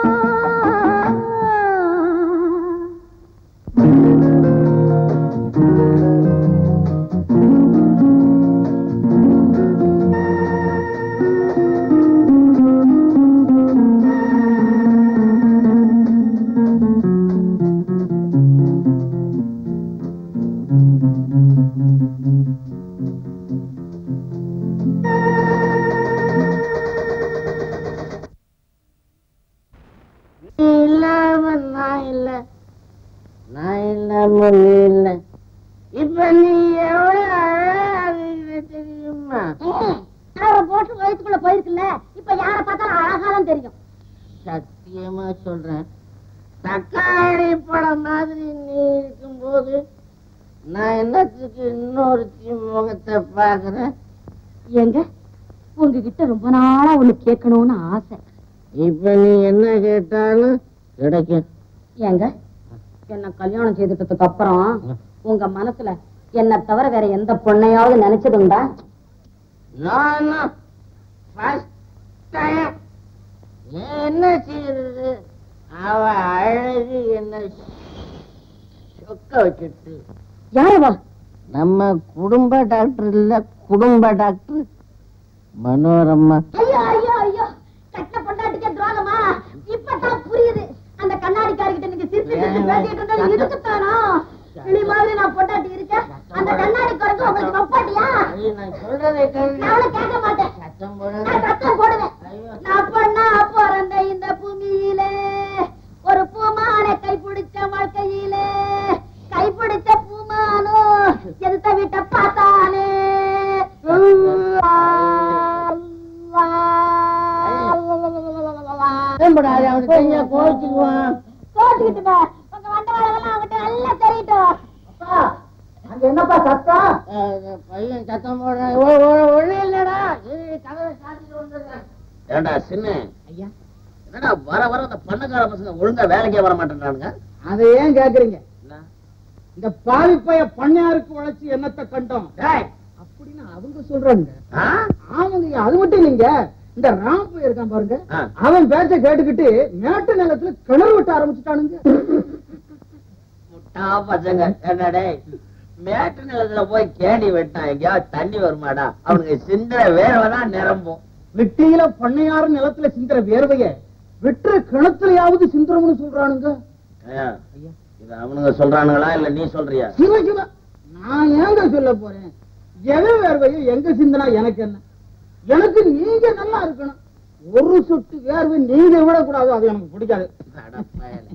நீ இல்லாம நான் இல்ல நான் இல்லாம நீ இல்ல இப்ப நீ எவ்வளவு அழகா இருக்க தெரியுமா அவரை போட்டு வயிற்றுக்குள்ள போயிருக்குல்ல இப்ப யார பார்த்தாலும் அழகாதான் தெரியும் சத்தியமா சொல்றேன் தக்காளி படம் மாதிரி நீ இருக்கும்போது நான் என்னத்துக்கு இன்னொருத்தி முகத்தை பாக்குறேன் எங்க உங்ககிட்ட ரொம்ப நாளா ஒண்ணு கேட்கணும்னு ஆசை இப்ப நீ என்ன கேட்டாலும் கிடைக்கும் ஏங்க என்ன கல்யாணம் செய்துட்டதுக்கு அப்புறம் உங்க மனசுல என்ன தவிர வேற எந்த பொண்ணையாவது நினைச்சதுண்டா நானும் first time என்ன செய்யறது அவ அழகு என்ன சொக்க வச்சுட்டு யாரவா நம்ம குடும்ப டாக்டர் இல்ல குடும்ப டாக்டர் மனோரமா ஐயோ ஐயோ ஐயோ கட்ட பொண்டாட்டிக்க துரோகமா இப்பதான் புரியுது அந்த கண்ணாடிக்காரிக்கிட்ட நீங்க சிரிச்சு சிரிச்சு பேசிட்டு இருந்தது இதுக்குத்தானா கிளி மாதிரி நான் பொண்டாட்டி இருக்கேன் அந்த கண்ணாடி குறைஞ்சு உங்களுக்கு வப்பாட்டியா ஐயோ, நான் சொல்றதை கேளு. நானும் கேட்க மாட்டேன் சத்தம் நான் போடாத. சத்தம் போடுவேன் ஐயோ. நான் பொண்ணா பிறந்த இந்த பூமியிலே ஒரு பூமானை கைப்பிடிச்ச வாழ்க்கையிலே கைப்பிடிச்ச பூமானோ எதுத்த வீட்டை பார்த்தானே புலம்படாது அவன் தெரிஞ்சா கோச்சுக்குவான் போட்டுக்கிட்டுங்க உங்க வண்ட வேலைலாம் அவங்ககிட்ட நல்லா தெரியட்டும் அங்க என்னப்பா சத்தம் அஹ் பையன் சத்தம் போடுறான் ஒண்ணு இல்லடா இரு, கதவை சாத்திட்டு வந்துடுறேன் ஏண்டா சின்ன ஐயா என்னடா வர வர அந்த பண்ணக்கார பசங்க ஒழுங்கா வேலைக்கே வர மாட்டேன்றானுங்க அதை ஏன் கேக்குறீங்க என்ன? இந்த பாவிப்பைய பண்ணையாருக்கு உழைச்சு என்னத்தை கண்டோம் அப்படின்னு அவங்க சொல்றாங்க ஆ? ஆமாங்க அது மட்டும் இல்லைங்க இந்த ராம்பு இருக்கான் பாருங்க ஆ. அவன் பேச்ச கேட்டுக்கிட்டு மேட்டு நிலத்துல கிணறு விட்டு ஆரம்பிச்சுட்டானுங்க முட்டா பசங்க என்னடே மேட்டு நிலத்துல போய் கேணி வெட்டான் எங்கேயாவது தண்ணி வருமாடா அவனுக்கு சிந்தனை வேறவதான் நிரம்பும் வெட்டியில பண்ணையாறு நிலத்துல சிந்துற வேர்வைய வெற்ற கிணத்துலயாவது சிந்துறோம்னு சொல்றானுங்க ஐயா, இது அவனுங்க சொல்றானுங்களா இல்ல நீ சொல்றியா சிவ சிவ நான் ஏங்க சொல்ல போறேன் எவன் வேர்வையோ எங்க சிந்தனா எனக்கு என்ன எனக்கு நீங்க நல்லா இருக்கணும் ஒரு சொட்டு வேர்வை நீங்க விடக்கூடாது அது எனக்கு பிடிக்காது அட பயலே.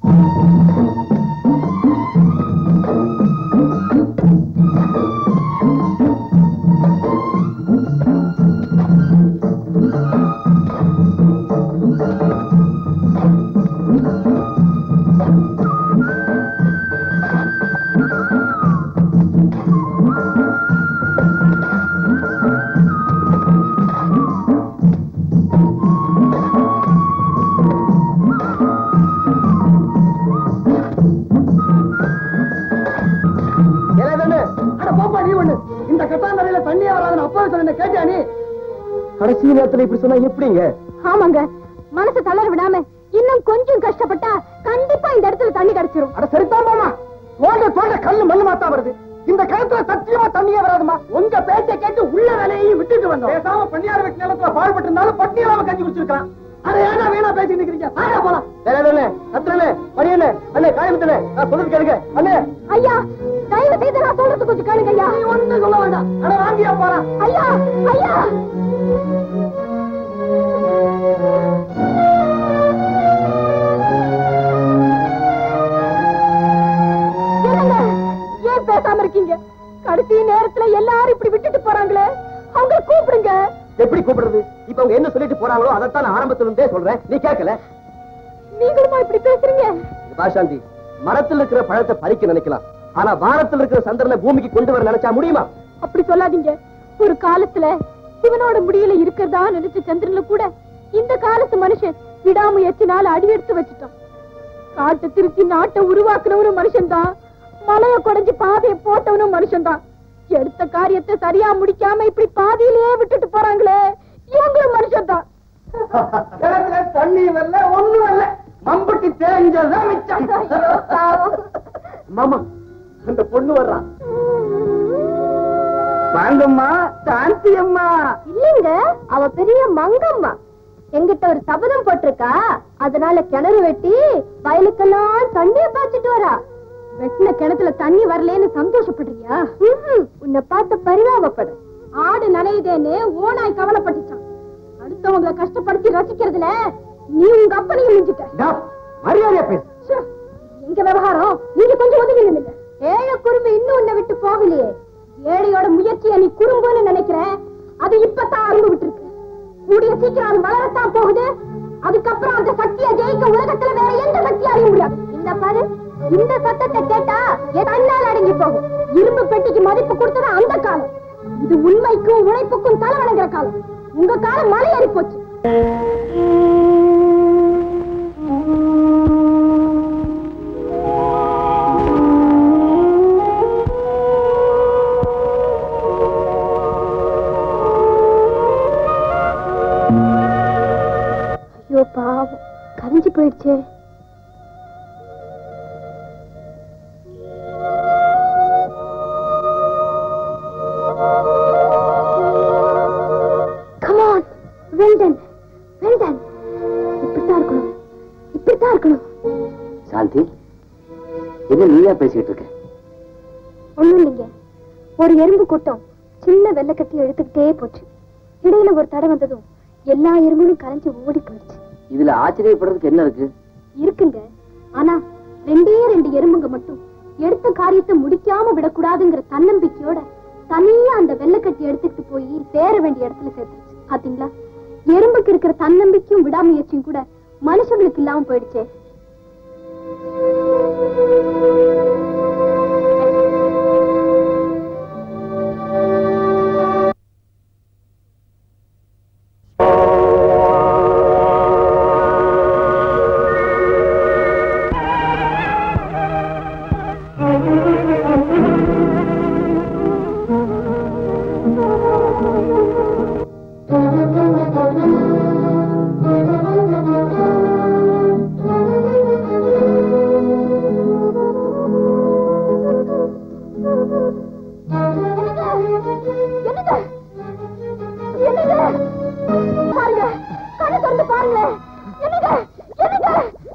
அட போப்பா நீ ஒண்ணு இந்த கட்டாந்தரையில தண்ணியே வராதுன்னு அப்பவே சொன்ன கேட்டியா நீ கடைசி நேரத்துல இப்படி சொன்னா எப்படிங்க ஆமாங்க மனசு தளர விடாம இன்னும் கொஞ்சம் கஷ்டப்பட்டா கண்டிப்பா இந்த இடத்துல தண்ணி கிடைச்சிரும் அட சரிதான் மாமா தோண்ட தோண்ட கல்லு மண்ணு மாத்தா வருது இந்த கிணத்துல சத்தியமா தண்ணியே வராதுமா உங்க பேச்சை கேட்டு உள்ள வேலையையும் விட்டுட்டு வந்தோம் பேசாம பண்ணியார வீட்டு நிலத்துல பாடுபட்டு இருந்தாலும் பட்டி இல்லாம கஞ்சி குடிச்சிருக்கான் அட ஏன்னா வீணா பேசிட்டு நிக்கிறீங்க ஆயா போலாம் வேற அத்தனே பணியனே அண்ணே காயமத்தனே நான் சொல்றது கேளுங்க அண்ணே ஐயா தயவு செய்து நான் சொல்றது கொஞ்சம் கேளுங்க ஐயா நீ ஒண்ணு சொல்ல வேண்டாம் அட வாங்கியா போறான் ஐயா ஐயா என்னங்க ஏன் பேசாம இருக்கீங்க கடைசி நேரத்துல எல்லாரும் இப்படி விட்டுட்டு போறாங்களே அவங்க கூப்பிடுங்க எப்படி கூப்பிடுறது இப்ப அவங்க என்ன சொல்லிட்டு போறாங்களோ அதைத்தான் நான் ஆரம்பத்துல இருந்தே சொல்றேன் நீ கேட்கல நீங்களுமா இப்படி பேசுறீங்க பாஷாந்தி மரத்துல இருக்கிற பழத்தை பறிக்க நினைக்கலாம் ஆனா வானத்துல இருக்கிற சந்திரனை பூமிக்கு கொண்டு வர நினைச்சா முடியுமா அப்படி சொல்லாதீங்க ஒரு காலத்துல சிவனோட முடியல இருக்கிறதா நினைச்ச சந்திரன்ல கூட இந்த காலத்து மனுஷன் விடாமுயற்சினால அடி எடுத்து வச்சுட்டான் காட்டை திருத்தி நாட்டை உருவாக்குனவனும் மனுஷன்தான் மலைய குடைஞ்சு பாதையை போட்டவனும் மனுஷன்தான் எடுத்த காரியத்தை சரியா முடிக்காம இப்படி பாதியிலேயே விட்டுட்டு போறாங்களே இவங்களும் மனுஷன்தான் கிணத்துல தண்ணி வரல ஒண்ணும் வரல மம்புட்டி தேஞ்சதான் மிச்சம் ஐயோ, பாவம். மாமா அந்த பொண்ணு வர்றான் வாங்கம்மா சாந்தி அம்மா இல்லைங்க அவ பெரிய மங்கம்மா எங்கிட்ட ஒரு சபதம் போட்டிருக்கா அதனால கிணறு வெட்டி வயலுக்கெல்லாம் தண்ணிய பாய்ச்சிட்டு வரா வெட்டின கிணத்துல தண்ணி வரலன்னு சந்தோஷப்படுறியா உன்னை பார்த்து பரிதாபப்படு ஆடு நனையுதேன்னு ஓனாய் கவலைப்பட்டுச்சான் அடுத்தவங்களை கஷ்டப்படுத்தி ரசிக்கிறதுல நீ உங்க அப்பனையும் மிஞ்சிட்ட மரியாதையா பேசு ச்சே, எங்க விவகாரம் நீங்க கொஞ்சம் ஒதுங்கி நில்லுங்க ஏழை குறும்பு இன்னும் உன்னை விட்டு போகலையே ஏழையோட முயற்சியை நீ குறும்புன்னு நினைக்கிற அது இப்பதான் அரும்பு விட்டுருக்கு கூடிய சீக்கிரம் அது வளரத்தான் போகுது அதுக்கப்புறம் அந்த சக்தியை ஜெயிக்க உலகத்துல வேற எந்த சக்தியாலையும் முடியாது இந்த பாரு இந்த சத்தத்தை கேட்டா என் தன்னால் அடங்கி போகும் இரும்பு பெட்டிக்கு மதிப்பு கொடுத்தது அந்த காலம் இது உண்மைக்கும் உழைப்புக்கும் தலை வணங்குற காலம் உங்க காலம் மலை ஏறி போச்சு ஐயோ பாவம் கரைஞ்சு போயிடுச்சே கமான் வெல்டன் வெல்டன் இப்படித்தான் இருக்கணும் இப்படித்தான் இருக்கணும் சாந்தி என்ன நீயா பேசிட்டு இருக்க ஒண்ணும் இல்லைங்க ஒரு எறும்பு கூட்டம் சின்ன வெள்ளைக்கட்டி எடுத்துக்கிட்டே போச்சு இடையில ஒரு தடை வந்ததும் எல்லா எறும்புகளும் கரைஞ்சு ஓடி போயிடுச்சு இதுல ஆச்சரியப்படுறதுக்கு என்ன இருக்கு இருக்குங்க ஆனா ரெண்டே ரெண்டு எறும்புங்க மட்டும் எடுத்த காரியத்தை முடிக்காம விடக்கூடாதுங்கிற தன்னம்பிக்கையோட தனியா அந்த வெள்ளைக்கட்டி எடுத்துட்டு போய் சேர வேண்டிய இடத்துல சேர்த்துருச்சு பாத்தீங்களா எறும்புக்கு இருக்கிற தன்னம்பிக்கையும் விடாமுயற்சியும் கூட மனுஷங்களுக்கு இல்லாம போயிடுச்சே என்னங்க என்னங்க பாருங்க கண்ணை திறந்து பாருங்களேன் என்னங்க என்னங்க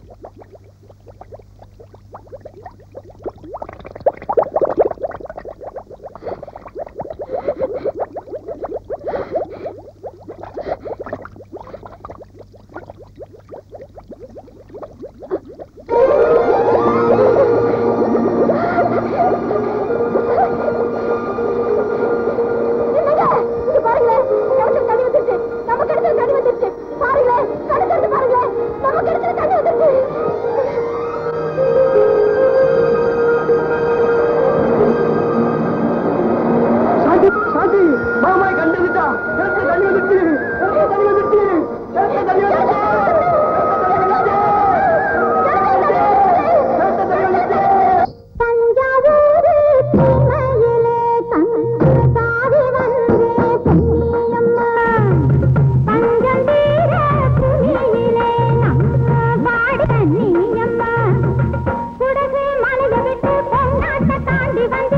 என்னங்க இங்க பாருங்களேன் கிணத்துல தண்ணி வந்துருச்சு நம்ம கிணத்துல தண்ணி வந்துருச்சு பாருங்களேன் கண்ணை திறந்து பாருங்களேன் நம்ம கிணத்துல தண்ணி வந்துருச்சு சாந்தி சாந்தி மாமா கண்டுகிட்டா கிணத்துல தண்ணி வந்துருச்சு கிணத்துல தண்ணி வந்துருச்சு கிணத்துல தண்ணி வந்துருச்சு கிணத்துல தண்ணி வந்துருச்சு தஞ்சாவூர் சீமையிலே தந்தாதி வந்தே பொன்னியம்மா பஞ்சம் தீர புலியிலே நம்ம பாடி கண்ணியம்மா குடகு மலையை விட்டு பொங்காட்ட தாண்டி வந்து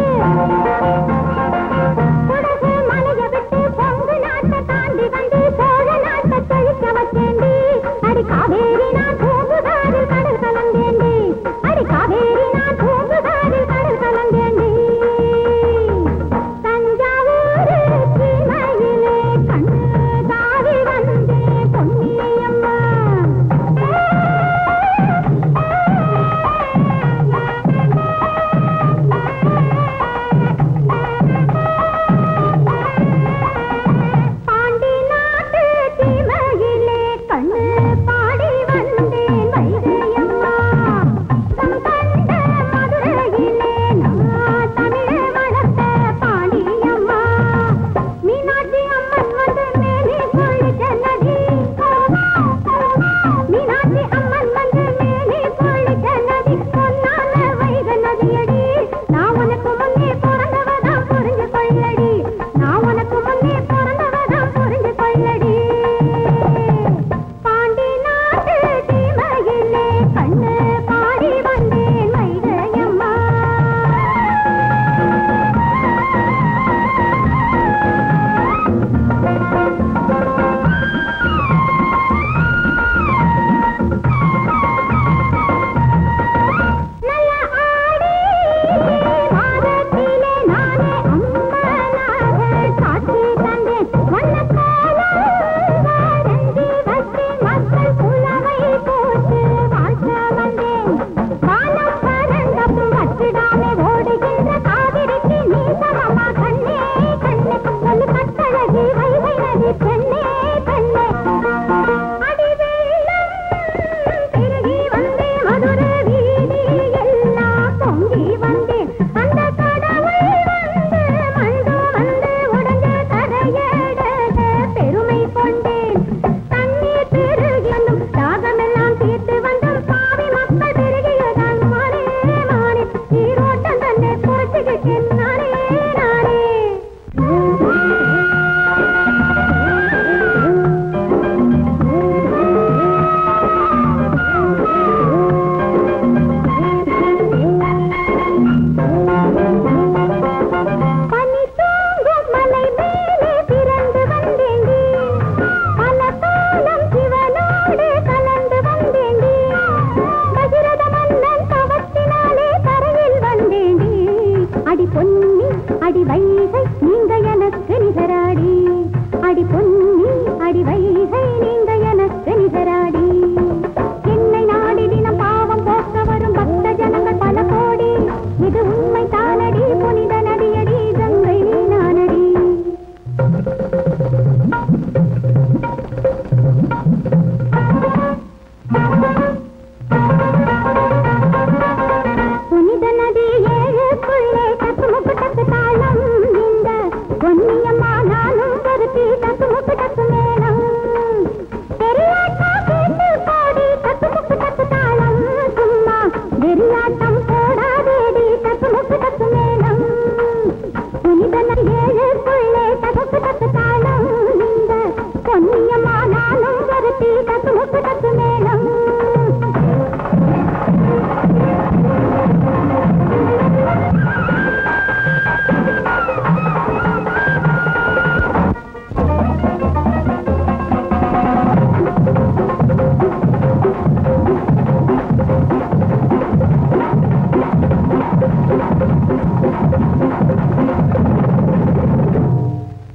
குடகு மலையை விட்டு பொங்கு நாட்டை தாண்டி வந்து சோழ நாட்டை தெளிக்க வச்சேண்டி அட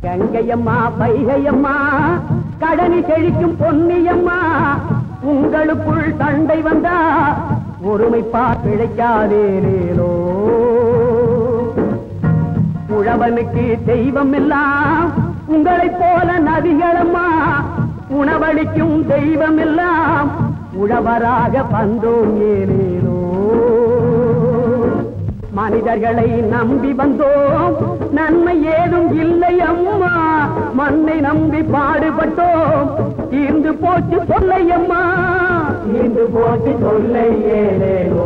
கங்கையம்மா வைகையம்மா கடனி செழிக்கும் பொன்னியம்மா உங்களுக்குள் சண்டை வந்தா ஒருமைப்பா பிழைக்காதேனேனோ உழவனுக்கு தெய்வம் எல்லாம் உங்களைப் போல நதிகளம்மா உணவளிக்கும் தெய்வம் எல்லாம் உழவராக வந்தோம் ஏனேனோ மனிதர்களை நம்பி வந்தோம் நன்மை ஏதும் இல்லை அம்மா மண்ணை நம்பி பாடுபட்டோம் தீர்ந்து போச்சு சொல்லை அம்மா தீர்ந்து போச்சு சொல்லை ஏனேனோ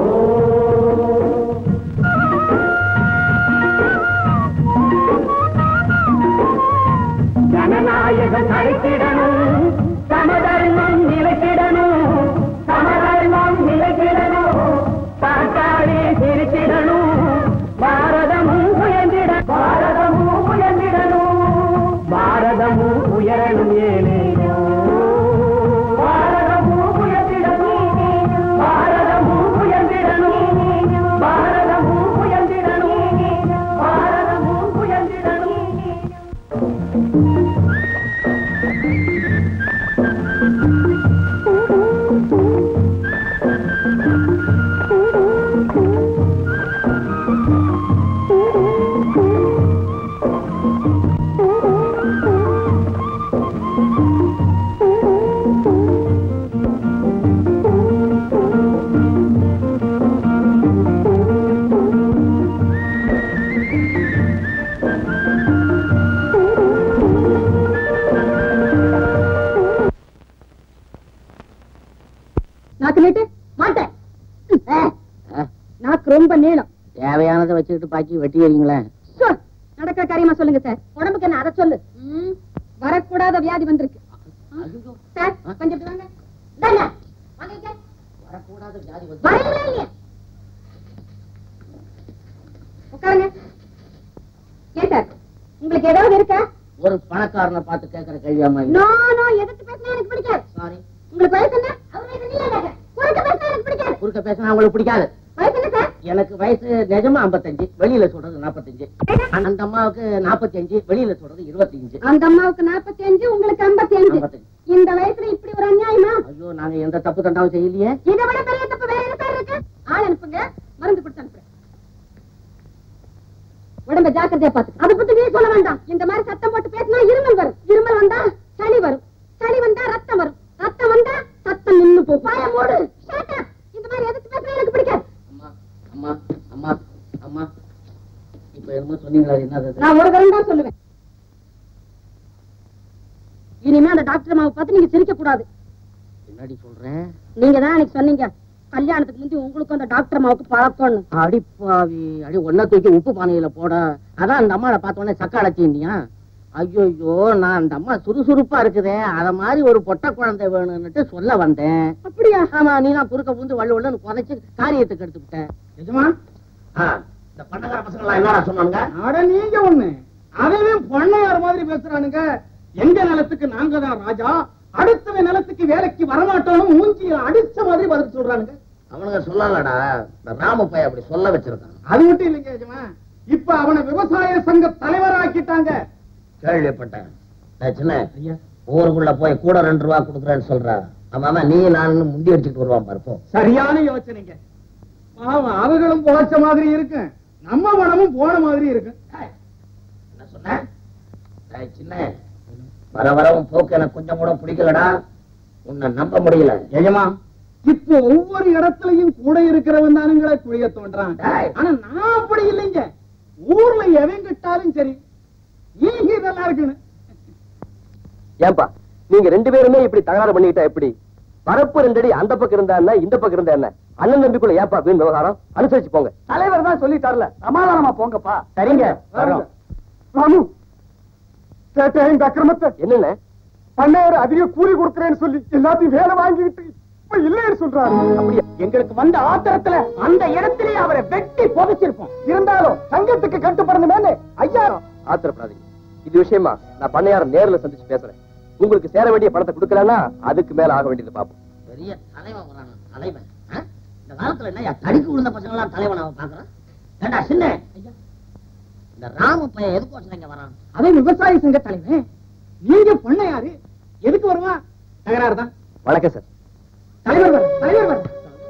ஜனநாயகம் அழைத்திடணும் சமதர்மம் நிலைத்திடணும் சமதர்மம் நிலைத்திடணும் பாட்டாளி சிரித்திடணும் பாரதமும் உயர்ந்திட பாரதமும் உயர்ந்திடணும் பாரதமும் உயரணும் ஏனேனோ பாரதமும் உயர்ந்திடணும் பாரதமும் உயர்ந்திடணும் பாரதமும் உயர்ந்திடணும் பாரதமும் உயர்ந்திடணும் நாக்கு நீட்டு மாட்டேன் நாக்கு ரொம்ப நீளம் தேவையானதை வச்சுக்கிட்டு பாக்கி வெட்டி வரீங்களே சோ, நடக்கிற காரியமா சொல்லுங்க சார் உடம்புக்கு என்ன அதை சொல்லு ம், வரக்கூடாத வியாதி வந்திருக்கு சார் கொஞ்சம் இப்படி வாங்க இந்தாங்க. வாங்க இங்க. வரக்கூடாத வியாதி வரீங்களா இல்லையா? உட்காருங்க ஏன் சார் உங்களுக்கு ஏதாவது இருக்கா ஒரு பணக்காரனை பார்த்து கேட்கிற கேள்வியாமா நோ நோ எதிர்த்து பேசினா எனக்கு பிடிக்காது சாரி உங்களுக்கு வயசு என்ன அவர் வயசு நீ என்ன குறுக்க பேசினா எனக்கு பிடிக்காது குறுக்க பேசினா உங்களுக்கு பிடிக்காது வயசு என்ன சார் எனக்கு வயசு நிஜமா 55 வெளியில சொல்றது 45 அந்த அம்மாவுக்கு 45 வெளியில சொல்றது 25 அந்த அம்மாவுக்கு நாற்பத்தி அஞ்சு உங்களுக்கு ஐம்பத்தி அஞ்சு 55. இந்த வயசுல இப்படி ஒரு அநியாயமா ஐயோ நாங்க எந்த தப்பு தண்டாவும் செய்யலையே இதை விட பெரிய தப்பு வேற என்ன சார் இருக்கு ஆள் அனுப்புங்க மருந்து கொடுத்து அனுப்புறேன் உடம்ப ஜாக்கிரதையா பாத்து அதை பத்தி நீ சொல்ல வேண்டாம் இந்த மாதிரி சத்தம் போட்டு பேசினா இருமல் வரும் இருமல் வந்தா சளி வரும் சளி வந்தா ரத்தம் வரும் ரத்தம் வந்தா சத்தம் நின்னு போ பாய மூடு Shut up. இந்த மாதிரி எதுக்கு பேசினா எனக்கு பிடிக்காது அம்மா அம்மா அம்மா அம்மா இப்ப என்னமோ சொன்னீங்களா அது என்னது அது? நான் ஒரு தரம் தான் சொல்லுவேன் இனிமே அந்த டாக்டர் அம்மாவை பார்த்து நீங்க சிரிக்க கூடாது என்னடி சொல்றேன் நீங்க தான் அன்னைக்கு சொன்னீங்க கல்யாணத்துக்கு முந்தி உங்களுக்கும் அந்த டாக்டர் அம்மாவுக்கு பழக்கம்னு அடிப்பாவி அடி ஒன்ன தூக்கி உப்பு பானையில போட அதான் அந்த அம்மாவை பார்த்த உடனே சக்க அடைச்சிருந்தியா ஐயோ நான் அந்த அம்மா சுறுசுறுப்பா இருக்குதே அத மாதிரி ஒரு பொட்ட குழந்தை வேணும்னுட்டு சொல்ல வந்தேன் அப்படியா ஆமா நீ தான் குறுக்க புந்து வள்ளு வள்ளுன்னு குறைச்சு காரியத்துக்கு எடுத்து விட்ட நிஜமா இந்த பண்ணக்கார பசங்க எல்லாம் என்னடா சொன்னாங்க அட நீங்க ஒண்ணு அவன் பொண்ணையார் மாதிரி பேசுறானுங்க எங்க நிலத்துக்கு நாங்க தான் ராஜா அடுத்தவன் நிலத்துக்கு வேலைக்கு வரமாட்டோம்னு மூஞ்சிய அடிச்ச மாதிரி பதில் சொல்றானுங்க அவனுங்க சொல்லலடா இந்த ராம பைய அப்படி சொல்ல வச்சிருக்கான் அது மட்டும் இல்லைங்க எஜமா இப்ப அவனை விவசாய சங்க தலைவராக்கிட்டாங்க கேள்விப்பட்டேன் நான் சின்ன ஊருக்குள்ள போய் கூட ரெண்டு ரூபா கொடுக்குறேன்னு சொல்றா ஆமா ஆமா நீ நான் முண்டி அடிச்சுட்டு வருவான் பார்ப்போம் சரியான யோசனைங்க பாவம் அவர்களும் பொழைச்ச மாதிரி இருக்கு நம்ம மனமும் போன மாதிரி இருக்கு என்ன சொன்ன டேய் சின்ன வர வரவும் போக்கு எனக்கு கொஞ்சம் கூட பிடிக்கலடா உன்னை நம்ப முடியல ஏஜமா இப்போ ஒவ்வொரு இடத்துலயும் கூட இருக்கிறவன் தானுங்களே குழிய தோன்றான் டேய். ஆனா நான் அப்படி இல்லைங்க ஊர்ல எவன் கிட்டாலும் சரி நீங்க இதெல்லாம் இருக்குன்னு ஏன்பா நீங்க ரெண்டு பேருமே இப்படி தகராறு பண்ணிக்கிட்டா எப்படி வரப்பு ரெண்டடி அந்த பக்கம் இருந்தா என்ன இந்த பக்கம் இருந்தா என்ன அண்ணன் தம்பிக்குள்ள ஏப்பா வீண் விவகாரம் அனுசரிச்சு போங்க தலைவர் தான் சொல்லிட்டார்ல சமாதானமா போங்கப்பா சரிங்க வர்றோம். ராமு கேட்டேன் இந்த அக்கிரமத்தை என்னென்ன பண்ணையார் அதிக கூலி கொடுக்கறேன்னு சொல்லி எல்லாத்தையும் வேலை வாங்கிக்கிட்டு இப்ப இல்லைன்னு சொல்றாரு அப்படியா எங்களுக்கு வந்த ஆத்திரத்துல அந்த இடத்திலே அவரை வெட்டி புதைச்சிருப்போம் இருந்தாலும் சங்கத்துக்கு கட்டுப்படணுமே ஐயா ஆத்திரப்படாதீங்க இது விஷயமா நான் பண்ணையார நேர்ல சந்திச்சு பேசுறேன் உங்களுக்கு சேர வேண்டிய பணத்தை கொடுக்கலன்னா அதுக்கு மேல ஆக வேண்டியது பாப்போம் பெரிய தலைவன் வரான தலைவன் ஆ? இந்த காலத்துல என்ன தடிக்கு விழுந்த பசங்க எல்லாம் தலைவன் அவன் பாக்குறான் ஏண்டா சின்ன இந்த ராம பையன் எதுக்கோசம் இங்க வரான் அவன் விவசாய சங்க தலைவன் நீங்க பண்ண யாரு எதுக்கு வருவான் தகராறு தான் வணக்கம் சார் தலைவர் வர தலைவர் வர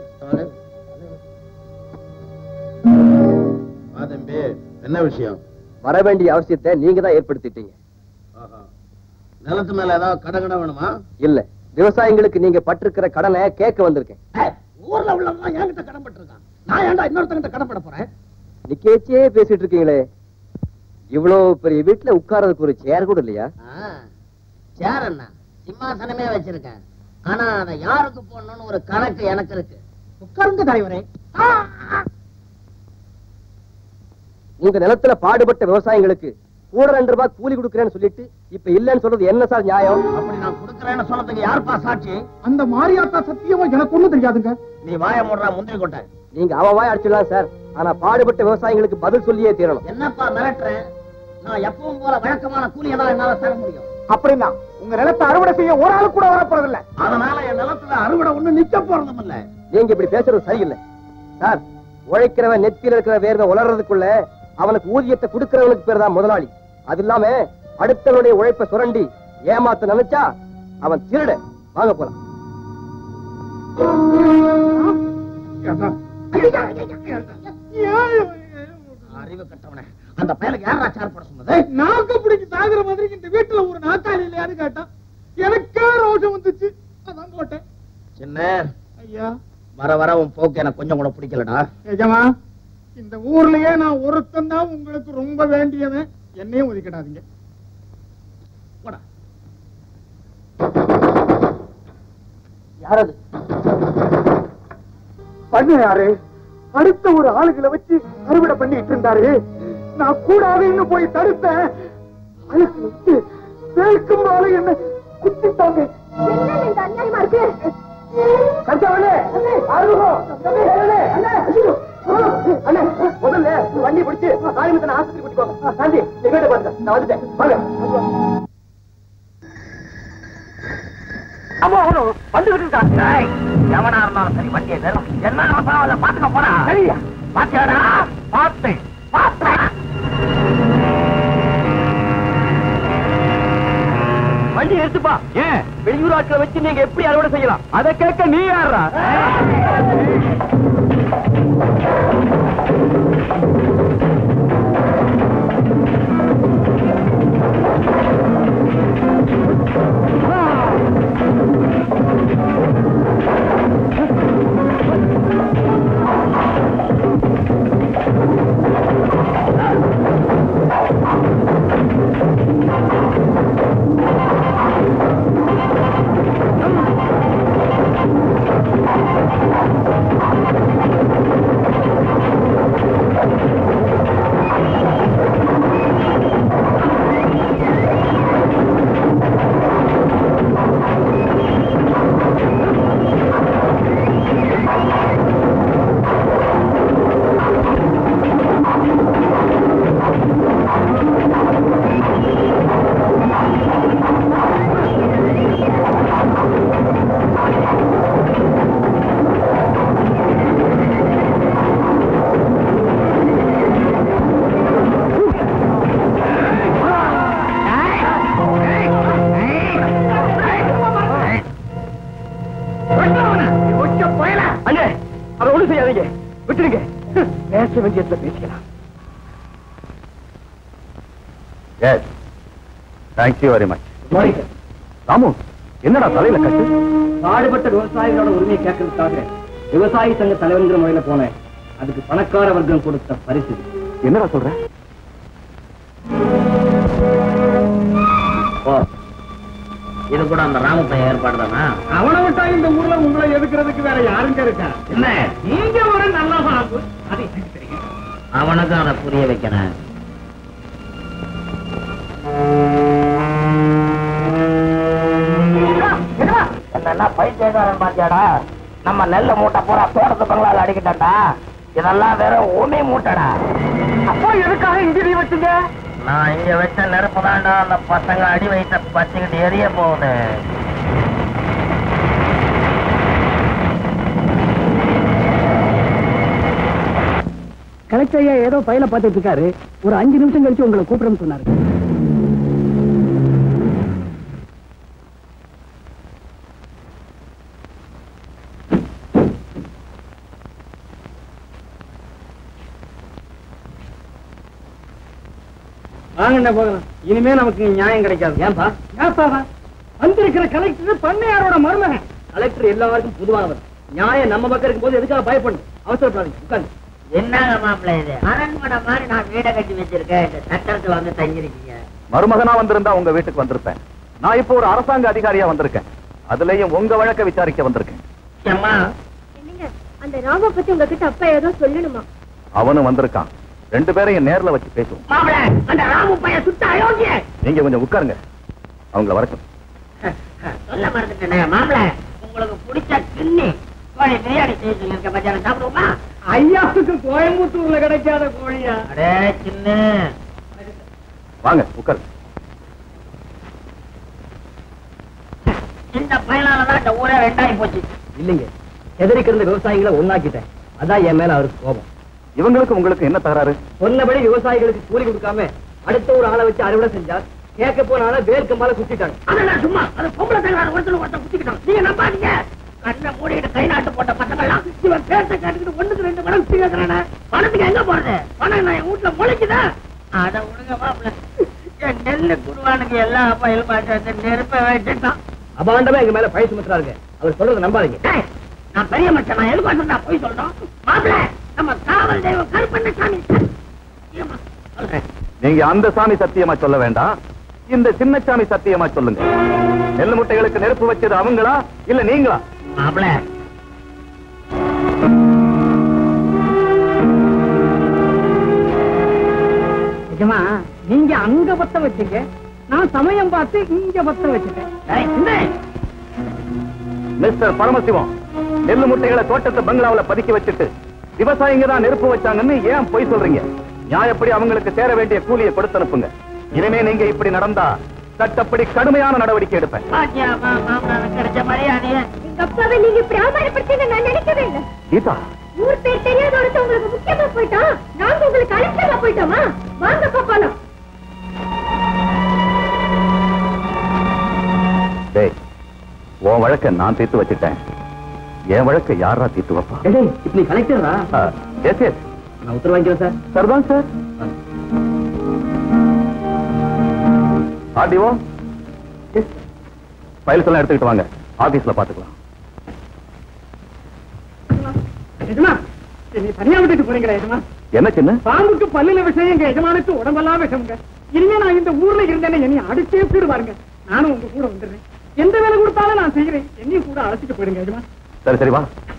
தம்பி என்ன விஷயம் வர வேண்டிய அவசியத்தை நீங்க தான் ஏற்படுத்திட்டீங்க நிலத்து மேல ஏதாவது கடன் கடன் வேணுமா இல்ல விவசாயிங்களுக்கு நீங்க பட்டிருக்கிற கடனை கேட்க வந்திருக்கேன் ஊர்ல உள்ளவன் என்கிட்ட கடன் பட்டிருக்கான் நான் ஏன்டா இன்னொருத்தங்கிட்ட கடன் பட போறேன் நிக்கேச்சே பேசிட்டு இருக்கீங்களே இவ்வளவு பெரிய வீட்டுல உட்கார்றதுக்கு ஒரு சேர் கூட இல்லையா சேர் என்ன சிம்மாசனமே வச்சிருக்கேன் ஆனா அதை யாருக்கு போடணும்னு ஒரு கணக்கு எனக்கு இருக்கு உட்கார்ந்து தலைவரே உங்க நிலத்துல பாடுபட்ட விவசாயிங்களுக்கு கூட ரெண்டு ரூபாய் கூலி கொடுக்கறேன்னு சொல்லிட்டு இப்ப இல்லன்னு சொல்றது என்ன சார் நியாயம் அப்படி நான் கொடுக்கறேன்னு சொன்னதுக்கு யாருப்பா சாட்சி அந்த மாரியாத்தா சத்தியமா எனக்கு ஒண்ணும் தெரியாதுங்க நீ வாய மூடுறா முந்திரி கொட்டை நீங்க அவன் வாய் அடிச்சிடலாம் சார் ஆனா பாடுபட்ட விவசாயிங்களுக்கு பதில் சொல்லியே தீரணும் என்னப்பா மிரட்டுறேன் நான் எப்பவும் போல வழக்கமான கூலியை தான் என்னால தர முடியும் அப்படின்னா உங்க நிலத்தை அறுவடை செய்ய ஒரு ஆளு கூட வரப்போறது இல்ல அதனால என் நிலத்துல அறுவடை ஒண்ணு நிக்க போறதும் இல்ல நீங்க இப்படி பேசுறது சரியில்லை சார் உழைக்கிறவன் நெத்தியில இருக்கிற வேர்வை உலர்றதுக்குள்ள அவனுக்கு ஊதியத்தை கொடுக்கறவனுக்கு பேர் தான் முதலாளி அது இல்லாம அடுத்தவனுடைய உழைப்பை சுரண்டி ஏமாத்த நினைச்சா அவன் திருட வாங்க போலாம் அறிவு கட்டவனே அந்த பயலுக்கு யாரா சார் போட சொன்னது நாக்கு பிடிச்சி சாகுற மாதிரி இந்த வீட்டுல ஒரு நாத்தாளி இல்லையான்னு கேட்டான் எனக்கே ரோஷம் வந்துச்சு அதான் போட்டேன் சின்ன ஐயா வர வர உன் போக்கு எனக்கு கொஞ்சம் கூட பிடிக்கலடா எஜமா இந்த ஊர்லயே நான் ஒருத்தன் தான் உங்களுக்கு ரொம்ப வேண்டியவன் என்னையும் ஒதுக்கிடாதீங்க போடா யாரது பண்ண யாரு அடுத்த ஒரு ஆளுகளை வச்சு அறுவடை பண்ணிட்டு இருந்தாரு நான் கூடாதுன்னு போய் தடுத்தேன் ஆளுக்கு வச்சு பேக்கும் போல என்ன குத்திட்டாங்க என்னங்க இந்த அநியாயமா இருக்கு கர்த்தாவளே, ஆறுமுகம், அண்ணே, அண்ணே, ஐயோ, அண்ணே, முதல்ல வண்டி பிடிச்சு காளிமுத்தனை ஆஸ்பத்திரி கூட்டி போங்க சாந்தி எங்க வீட்டை பாருங்க நான் வந்துட்டேன் வாங்க அம்மா அவனும் வந்துகிட்டு இருக்கான் எவனா இருந்தாலும் சரி வண்டியை தரும் என்ன அவசரம் பாத்துக்க போறா சரியா பாத்தியாடா பார்த்தேன் பார்த்தேன் வண்டி எடுத்துப்பா ஏன் வெளியூர் ஆட்களை வச்சு நீங்க எப்படி அறுவடை செய்யலாம் அதை கேட்க நீ யாரா அண்ணே அதை ஒண்ணு செய்யாதீங்க விட்டுடுங்க பேச வேண்டியதுல பேசிக்கலாம் yes thank you very much Ramu என்னடா தலையில கட்டு பாடுபட்ட விவசாயிகளோட உரிமையை கேட்கறதுக்காக விவசாயி சங்க தலைவர்ங்கிற முறையில போனேன் அதுக்கு பணக்கார வர்க்கம் கொடுத்த பரிசு என்னடா சொல்ற ஓ இது கூட அந்த ராம பையன் ஏற்பாடு தானா அவனை விட்டா இந்த ஊர்ல உங்களை எதுக்குறதுக்கு வேற யாருங்க இருக்கா என்ன நீங்க ஒரு நல்ல பாம்பு அது எனக்கு தெரியும் அவனுக்கும் அதை புரிய வைக்கிறேன் என்னன்னா பைத்தியக்காரன் பாத்தியாடா நம்ம நெல்ல மூட்டை பூரா தோட்டத்து பங்களால அடிக்கிட்டான்டா இதெல்லாம் வேற உமி மூட்டைடா அப்போ எதுக்காக இங்க நீ வச்சீங்க நான் இங்க வச்ச நெருப்பு தாண்டா அந்த பசங்க அடி வயிற்ற பத்திக்கிட்டு எரிய போகுது கலெக்டர் ஐயா ஏதோ பையில பார்த்துட்டு இருக்காரு ஒரு அஞ்சு நிமிஷம் கழிச்சு உங்களை கூப்பிடுறேன்னு சொன்னாரு வாங்க போகலாம் இனிமே நமக்கு நியாயம் கிடைக்காது ஏன்பா ஏப்பாவா வந்திருக்கிற கலெக்டர் பண்ணையாரோட மருமகன் கலெக்டர் எல்லாருக்கும் பொதுவானவர் நியாயம் நம்ம பக்கம் இருக்கும்போது எதுக்காக பயப்படணும் அவசரப்படாதீங்க உட்காந்து என்னங்க மாப்பிள்ள இது அரண்மனை மாதிரி நான் வீடை கட்டி வச்சிருக்கேன் இந்த சட்டத்துல வந்து தங்கிருக்கீங்க மருமகனா வந்திருந்தா உங்க வீட்டுக்கு வந்திருப்பேன் நான் இப்போ ஒரு அரசாங்க அதிகாரியா வந்திருக்கேன் அதுலயும் உங்க வழக்க விசாரிக்க வந்திருக்கேன் அம்மா என்னங்க அந்த ராம பத்தி உங்ககிட்ட அப்பா ஏதோ சொல்லணுமா அவனும் வந்திருக்கான் ரெண்டு பேரையும் நேர்ல வச்சு பேசுவோம் மாப்பிள்ள அந்த ராமு பையன் சுத்த அயோக்கிய நீங்க கொஞ்சம் உட்காருங்க அவங்கள வரட்டும் சொல்ல மறந்துட்டேன் மாப்பிள்ள உங்களுக்கு பிடிச்ச கிண்ணி கோழி பிரியாணி செய்ய சொல்லிருக்க மத்தியானம் சாப்பிடுவோமா ஐயாவுக்கு கோயம்புத்தூர்ல கிடைக்காத கோழியா அடே சின்ன வாங்க உட்காருங்க இந்த பயனாலதான் இந்த ஊரே ரெண்டாயி போச்சு இல்லைங்க எதிரிக்கிற விவசாயிகளை ஒண்ணாக்கிட்டேன் அதான் என் மேல அவருக்கு கோபம் இவங்களுக்கு உங்களுக்கு என்ன தகராறு சொன்னபடி விவசாயிகளுக்கு கூலி கொடுக்காம அடுத்த ஒரு ஆளை வச்சு அறுவடை செஞ்சார் கேட்க போன ஆளை வேல் கம்பால குத்திட்டாங்க அதெல்லாம் சும்மா அது பொம்பளை தகராறு ஒருத்தர் ஒருத்தர் குத்திக்கிட்டோம் நீங்க நம்பாதீங்க கண்ணை மூடிட்டு கை நாட்டு போட்ட பசங்கள்லாம் இவன் பேச கேட்டுக்கிட்டு ஒண்ணுக்கு ரெண்டு மடம் கேட்கறானே பணத்துக்கு எங்க போறது பணம் நான் என் வீட்டுல முளைக்குதா அட விடுங்க மாப்பிள்ள என் நெல்லு குருவானுக்கு எல்லா பயிலும் பார்த்து நெருப்ப வச்சுட்டான் அபாண்டமா எங்க மேல பழி சுமத்துறாருங்க அவர் சொல்றதை நம்பாதீங்க டேய், நான் பெரிய மச்சன் நான் எதுக்கு வந்திருந்தா போய் சொல்றோம் மாப்பிள்ள நம்ம காவல் தெய்வம் கருப்பண்ணசாமி ஏம்மா, சொல்றேன் நீங்க அந்த சாமி சத்தியமா சொல்ல வேண்டாம் இந்த சின்னசாமி சத்தியமா சொல்லுங்க நெல் முட்டைகளுக்கு நெருப்பு வச்சது அவங்களா இல்ல நீங்களா மாப்பிள்ள நிஜமா நீங்க அங்க பத்த வச்சீங்க நான் சமயம் பார்த்து இங்க பத்த வச்சுட்டேன் டேய், சின்ன, மிஸ்டர் பரமசிவம் நெல் முட்டைகளை தோட்டத்து பங்களாவுல பதுக்கி வச்சுட்டு விவசாயிங்க தான் நெருப்பு வச்சாங்கன்னு ஏன் பொய் சொல்றீங்க நியாயப்படி அவங்களுக்கு சேர வேண்டிய கூலியை கொடுத்து அனுப்புங்க இனிமே நீங்க இப்படி நடந்தா சட்டப்படி கடுமையான நடவடிக்கை எடுப்பேன் பாத்தியா, மா- மாமனாருக்கு கிடைச்ச மரியாதையை எங்க அப்பாவை நீங்க இப்படி அவமானப்படுத்தி நான் நினைக்கவே இல்லை கீதா ஊர் பேர் தெரியாத ஒருத்தன் உங்களுக்கு முக்கியமா போயிட்டான் நாங்க உங்களுக்கு அழைச்சலா போயிட்டோமா வாங்க பாப்பாலாம் டேய் உன் வழக்க நான் தீர்த்து வச்சுட்டேன் என் வழக்க யாரா தீர்த்து வைப்பா ஏய், இப்ப நீ கலெக்டரா எஸ் எஸ் நான் உத்தரவு வாங்கிக்கிறேன் சார் சரிதான் சார் ஆர்டிஓ ஃபைல்ஸ் எல்லாம் எடுத்துக்கிட்டு வாங்க ஆபீஸ்ல பாத்துக்கலாம் எஜமா நீ தனியா விட்டுட்டு போறீங்களா எஜமா என்ன சின்ன பாம்புக்கு பல்லுல விஷயம் எங்க எஜமானுக்கு உடம்பெல்லாம் விஷம்ங்க இனிமே நான் இந்த ஊர்ல இருந்தேன்னு என்னை அடிச்சே போயிடுவாருங்க நானும் உங்க கூட வந்துடுறேன் எந்த வேலை கொடுத்தாலும் நான் செய்யறேன் என்னையும் கூட அழைச்சிட்டு போயிடுங்க எஜமா சரி சரி வா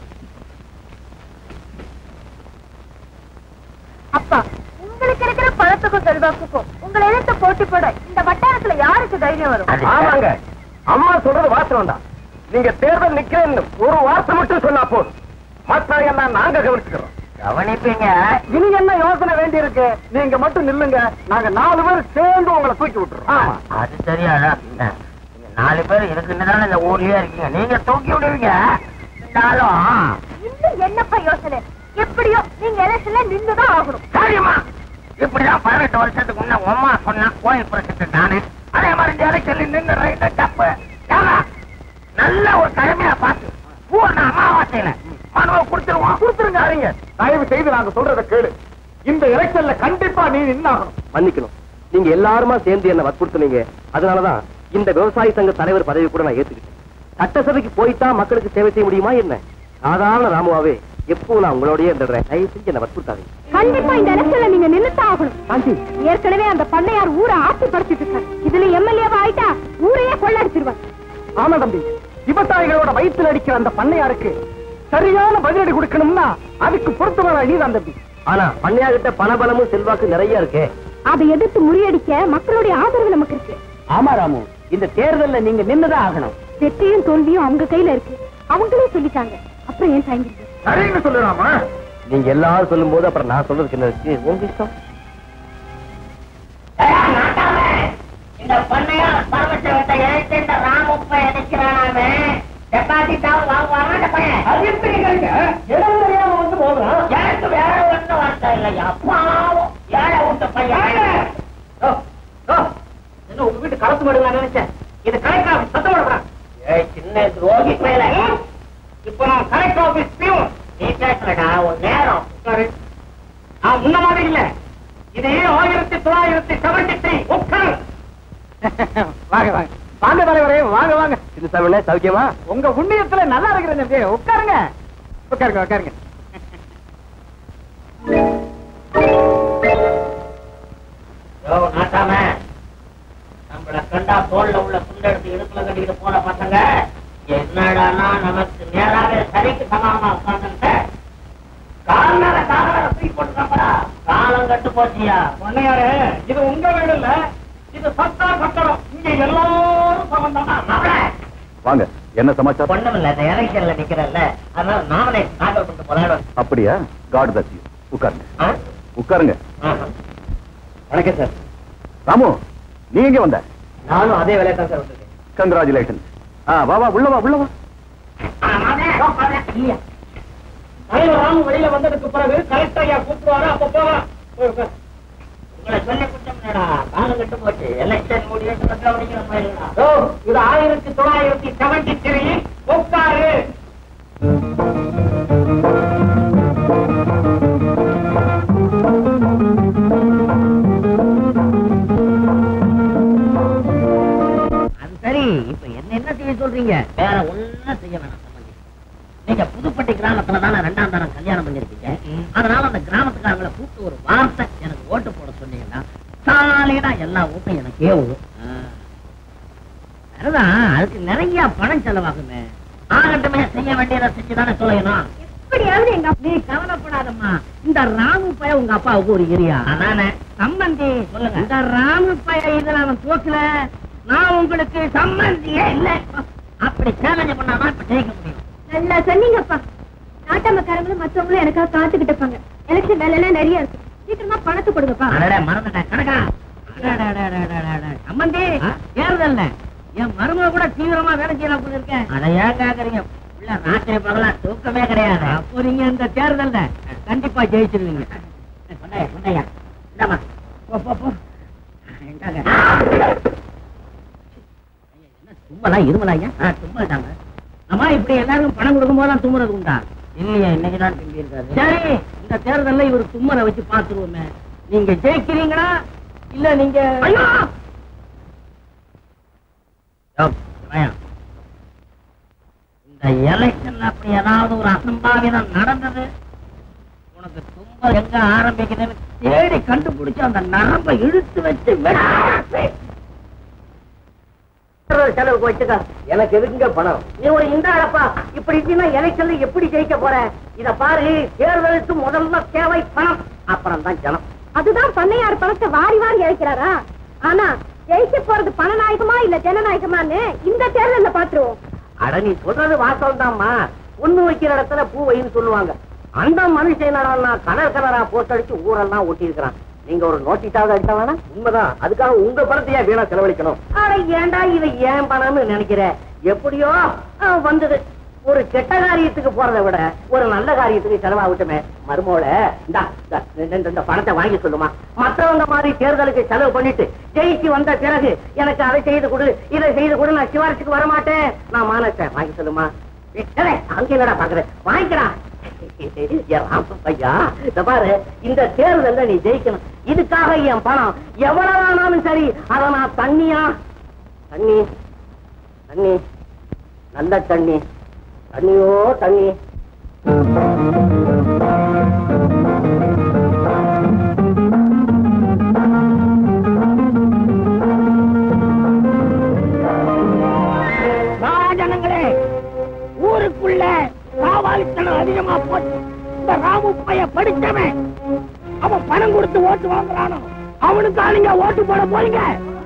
அப்பா உங்களுக்கு இருக்கிற பணத்துக்கும் செல்வாக்குக்கும் உங்களை எதிர்த்து போட்டி போட இந்த வட்டாரத்துல யாருக்கு தைரியம் வரும் அது ஆமாங்க அம்மா சொல்றது வாஸ்தவம் தான் நீங்க தேர்தல் நிக்கிறேன்னு ஒரு வார்த்தை மட்டும் சொன்னா போதும் மற்ற எல்லாம் நாங்க கவனிச்சுக்கிறோம் கவனிப்பீங்க இனி என்ன யோசனை வேண்டி இருக்கு நீங்க மட்டும் நில்லுங்க நாங்க நாலு பேர் சேர்ந்து உங்களை தூக்கி விட்டுறோம் ஆமா அது சரியாதா நீங்க நாலு பேர் இருக்குன்னு தானே இந்த ஊர்லயே இருக்கீங்க நீங்க தூக்கி விடுவீங்க இருந்தாலும் இன்னும் என்னப்பா யோசனை எப்படியோ நீங்க எலெக்ஷன்ல நின்னுதான் ஆகணும் சரிம்மா இப்படிதான் பதினெட்டு வருஷத்துக்கு முன்ன உம்மா சொன்னா கோயில் பிரசிட்டு நானு அதே மாதிரி இந்த எலெக்ஷன்ல நின்று ரைட்டு தப்பு ஏன்னா, நல்ல ஒரு கிழமையா பார்த்து பூர்ண அமாவாசையில மனுவை கொடுத்துருவோம் கொடுத்துருங்க அறிங்க தயவு செய்து நாங்க சொல்றத கேளு இந்த எலெக்ஷன்ல கண்டிப்பா நீ நின்னாகணும் மன்னிக்கணும் நீங்க எல்லாருமா சேர்ந்து என்ன வற்புறுத்துனீங்க அதனாலதான் இந்த விவசாய சங்க தலைவர் பதவி கூட நான் ஏத்துக்கிட்டேன் சட்டசபைக்கு போய்தான் மக்களுக்கு சேவை செய்ய முடியுமா என்ன சாதாரண ராமுவாவே எப்பவும் நான் உங்களோடயே இருந்துடுறேன் தயவு செஞ்சு என்ன வற்புறுத்தாதீங்க கண்டிப்பா இந்த எலெக்ஷன்ல நீங்க நின்னுதான் ஆகணும் ஏற்கனவே அந்த பண்ணையார் ஊரை ஆட்சி படுத்திட்டு இருக்காரு இதுல எம்எல்ஏவா ஆயிட்டா ஊரையே கொள்ளடிச்சிருவார் ஆமா தம்பி விவசாயிகளோட வயிற்றுல அடிக்கிற அந்த பண்ணையாருக்கு சரியான பதிலடி கொடுக்கணும்னா அதுக்கு பொருத்தமான நீதான் தம்பி ஆனா பண்ணையாகிட்ட பணபலமும் செல்வாக்கு நிறைய இருக்கே அதை எதிர்த்து முறியடிக்க மக்களுடைய ஆதரவு நமக்கு இருக்கு ஆமா ராமு இந்த தேர்தல்ல நீங்க நின்னுதான் ஆகணும் வெற்றியும் தோல்வியும் அவங்க கையில இருக்கு அவங்களே சொல்லிட்டாங்க அப்புறம் ஏன் தயங்குறீங்க சரின்னு சொல்லுறாமா நீங்க எல்லாரும் சொல்லும் போது அப்புறம் நான் சொல்றதுக்கு என்ன இருக்கு உங்க இஷ்டம் இந்த பண்ணையா பரமசிவத்தை எழுத்து இந்த ராமுப்பை நிக்கிறானாமே டெபாசிட் ஆகும் வாங்குவாங்க அந்த பையன் அது எப்படி இருக்கு இடம் தெரியாம வந்து போகலாம் எனக்கு வேற ஒண்ணு வரல மட்டும் இல்லையா பாவம் ஏழை விட்ட பையன் ஓ, ஓ, என்ன உங்க வீட்டு களத்து மாடு நான் நினைச்சேன் இது கலெக்டர் ஆபீஸ் சத்தம் போடப்படாது ஏய் சின்ன துரோகி பையல இப்ப நான் கலெக்டர் ஆபீஸ் பியூன் நீ பேசலடா ஒரு நேரம் உட்காரு நான் முன்ன மாதிரி இல்ல இது ஆயிரத்தி தொள்ளாயிரத்தி செவன்டி த்ரீ உட்காரு வாங்க வாங்க வாங்க தலைவரே வாங்க வாங்க சின்னசாமி சௌக்கியமா உங்க புண்ணியத்துல நல்லா இருக்கிற தம்பி உட்காருங்க உட்காருங்க உட்காருங்க யோ நாட்டாம நம்மள கண்டா தோல்ல உள்ள துண்டு எடுத்து இடுப்புல கட்டிக்கிட்டு போன பசங்க என்னடானா நமக்கு நேராக சரிக்கு சமானமா உட்காந்துட்ட கால் மேல கால தூக்கி போட்டுக்கப்படா காலம் கட்டு போச்சியா பொண்ணையாரு இது உங்க வீடு இல்ல இது சத்தா கட்டடம் இங்க எல்லாரும் சம்பந்தமா மகளே, வாங்க என்ன சமாச்சாரம் ஒண்ணுமில்ல இந்த எலெக்ஷன்ல நிக்கிறல்ல அதனால நாமளே தாக்கல் பண்ணிட்டு போராடும் அப்படியா காட் bless you உட்காருங்க உட்காருங்க வணக்கம் சார் ராமு நீ எங்க வந்த நானும் அதே வேலையை தான் சார் வந்திருக்கேன் கங்க்ராச்சுலேஷன் ஆ வா வா உள்ள வா உள்ள வா தலைவர் ராமு வெளியில வந்ததுக்கு பிறகு கலெக்டர் ஐயா கூப்பிடுவாரு அப்ப போகலாம் போய் உட்காரு. உங்களை சொல்லி குற்றம்டா காலம் கட்டு போச்சு எலெக்ஷன் முடியும் முடிக்கிற பயிர்களா ஓ, இது ஆயிரத்தி தொள்ளாயிரத்தி செவன்டி த்ரீ உட்காரு அது சரி இப்ப என்ன என்ன செய்ய சொல்றீங்க வேற ஒண்ணும் செய்ய வேணாம் சம்பந்தி. நீங்க புதுப்பட்டி கிராமத்துல தானே ரெண்டாம் தரம் கல்யாணம் பண்ணிருக்கீங்க அதனால அந்த கிராமத்துக்காரங்களை கூப்பிட்டு ஒரு வார்த்தை எனக்கு ஓட்டு போட சொன்னீங்கன்னா சாலையிடா எல்லா ஓட்டும் எனக்கே வரும் அதுதான் அதுக்கு நிறைய பணம் செலவாகுமே ஆகட்டுமே செய்ய வேண்டியதை செஞ்சுதானே சொல்லணும் எப்படியாவது எங்க நீ கவலைப்படாதம்மா இந்த ராமு பைய உங்க அப்பாவுக்கு ஒரு ஏரியா அதானே சம்பந்தி சொல்லுங்க இந்த ராமு பைய இதுல அவன் தோக்கல நான் உங்களுக்கு சம்பந்தியே இல்ல அப்படி சேலஞ்சு பண்ணாதான் இப்ப ஜெயிக்க முடியும் நல்லா சொன்னீங்கப்பா நாட்டாமக்காரங்களும் மத்தவங்களும் எனக்காக காத்துக்கிட்டு இருப்பாங்க எலெக்ஷன் வேலை எல்லாம் நிறைய இருக்கு சீக்கிரமா பணத்தை கொடுங்கப்பா அடடே மறந்துட்டேன் கணக்கா அடடடடடடட. சம்பந்தி தேர்தல்ல என் மருமக கூட தீவிரமா வேலை செய்யலாம் போல இருக்கேன் அட ஏன் கேக்குறீங்க உள்ள ராத்திரி பகலா தூக்கமே கிடையாது அப்போ நீங்க இந்த தேர்தல்ல கண்டிப்பா ஜெயிச்சிருவீங்க கொண்டாயா கொண்டாயா இந்தாம்மா போ போ போ இந்தாங்க. என்ன தும்மலா இருமலா ஐயா ஆ, தும்மல்தாங்க அம்மா இப்படி எல்லாருக்கும் பணம் கொடுக்கும் போது தும்முறது உண்டா இல்லையா இன்னைக்கு தான் தும்பி இருக்காரு சரி இந்த தேர்தல்ல இவர் தும்மலை வச்சு பார்த்துருவோமே நீங்க ஜெயிக்கிறீங்களா இல்ல நீங்க யோ, வாயா. இந்த எலெக்ஷன்ல அப்படி ஏதாவது ஒரு அசம்பாவிதம் நடந்தது உனக்கு தும்பல் எங்க ஆரம்பிக்குதுன்னு தேடி கண்டுபிடிச்சு அந்த நரம்பை இழுத்து வச்சு வெட்டி செலவுக்கு வச்சுக்க எனக்கு எதுக்குங்க பணம் நீ ஒரு இந்த அழப்பா இப்படி இருந்தீங்கன்னா எலெக்ஷன்ல எப்படி ஜெயிக்க போற இத பாரு தேர்தலுக்கு முதல்ல தேவை பணம் அப்புறம் தான் ஜனம் அதுதான் பண்ணையார் பணத்தை வாரி வாரி இழைக்கிறாரா ஆனா ஜெயிக்க போறது பணநாயகமா இல்ல ஜனநாயகமான்னு இந்த தேர்தல்ல பாத்துருவோம் அட நீ சொல்றது வாஸ்தவம் தான்மா பொண்ணு வைக்கிற இடத்துல பூ வைன்னு சொல்லுவாங்க அந்த மனுஷன் என்னடான்னா கலர் கலரா போட்டு அடிச்சு ஊரெல்லாம் ஒட்டி இருக்கிறான் நீங்க ஒரு நோட்டீஸாவது அடிச்சா வேணா உண்மைதான் அதுக்காக உங்க பணத்தையா வீணா செலவழிக்கணும் அட ஏன்டா இது ஏன் பணம்னு நினைக்கிற எப்படியோ ஆ, வந்தது ஒரு கெட்ட காரியத்துக்கு போறதை விட ஒரு நல்ல காரியத்துக்கு செலவாகட்டுமே மருமோள இந்தா இந்தா, இந்த- இந்த- இந்த பணத்தை வாங்கி சொல்லுமா மற்றவங்க மாதிரி தேர்தலுக்கு செலவு பண்ணிட்டு ஜெயிச்சு வந்த பிறகு எனக்கு அதை செய்து கொடு இதை செய்து கொடு நான் சிவாரிச்சுக்கு வர மாட்டேன் நான் மானச்சேன் வாங்கி சொல்லுமா ஏய், ஏலே, அங்க என்னடா பாக்குறேன் வாங்கிக்கடா என் ராம பையா இந்த பாரு இந்த தேர்தல்ல நீ ஜெயிக்கணும் இதுக்காக என் பணம் எவ்வளவு ஆனாலும் சரி அதை நான் தண்ணியா தண்ணி தண்ணி நல்ல தண்ணி தண்ணியோ தண்ணி ராஜனங்களே ஊருக்குள்ள காவாலித்தனம் அதிகமா போச்சு இந்த ராமு பைய படிச்சவன் அவன் பணம் கொடுத்து ஓட்டு வாங்குறானோ அவனுக்கு நீங்க ஓட்டு போட போறீங்க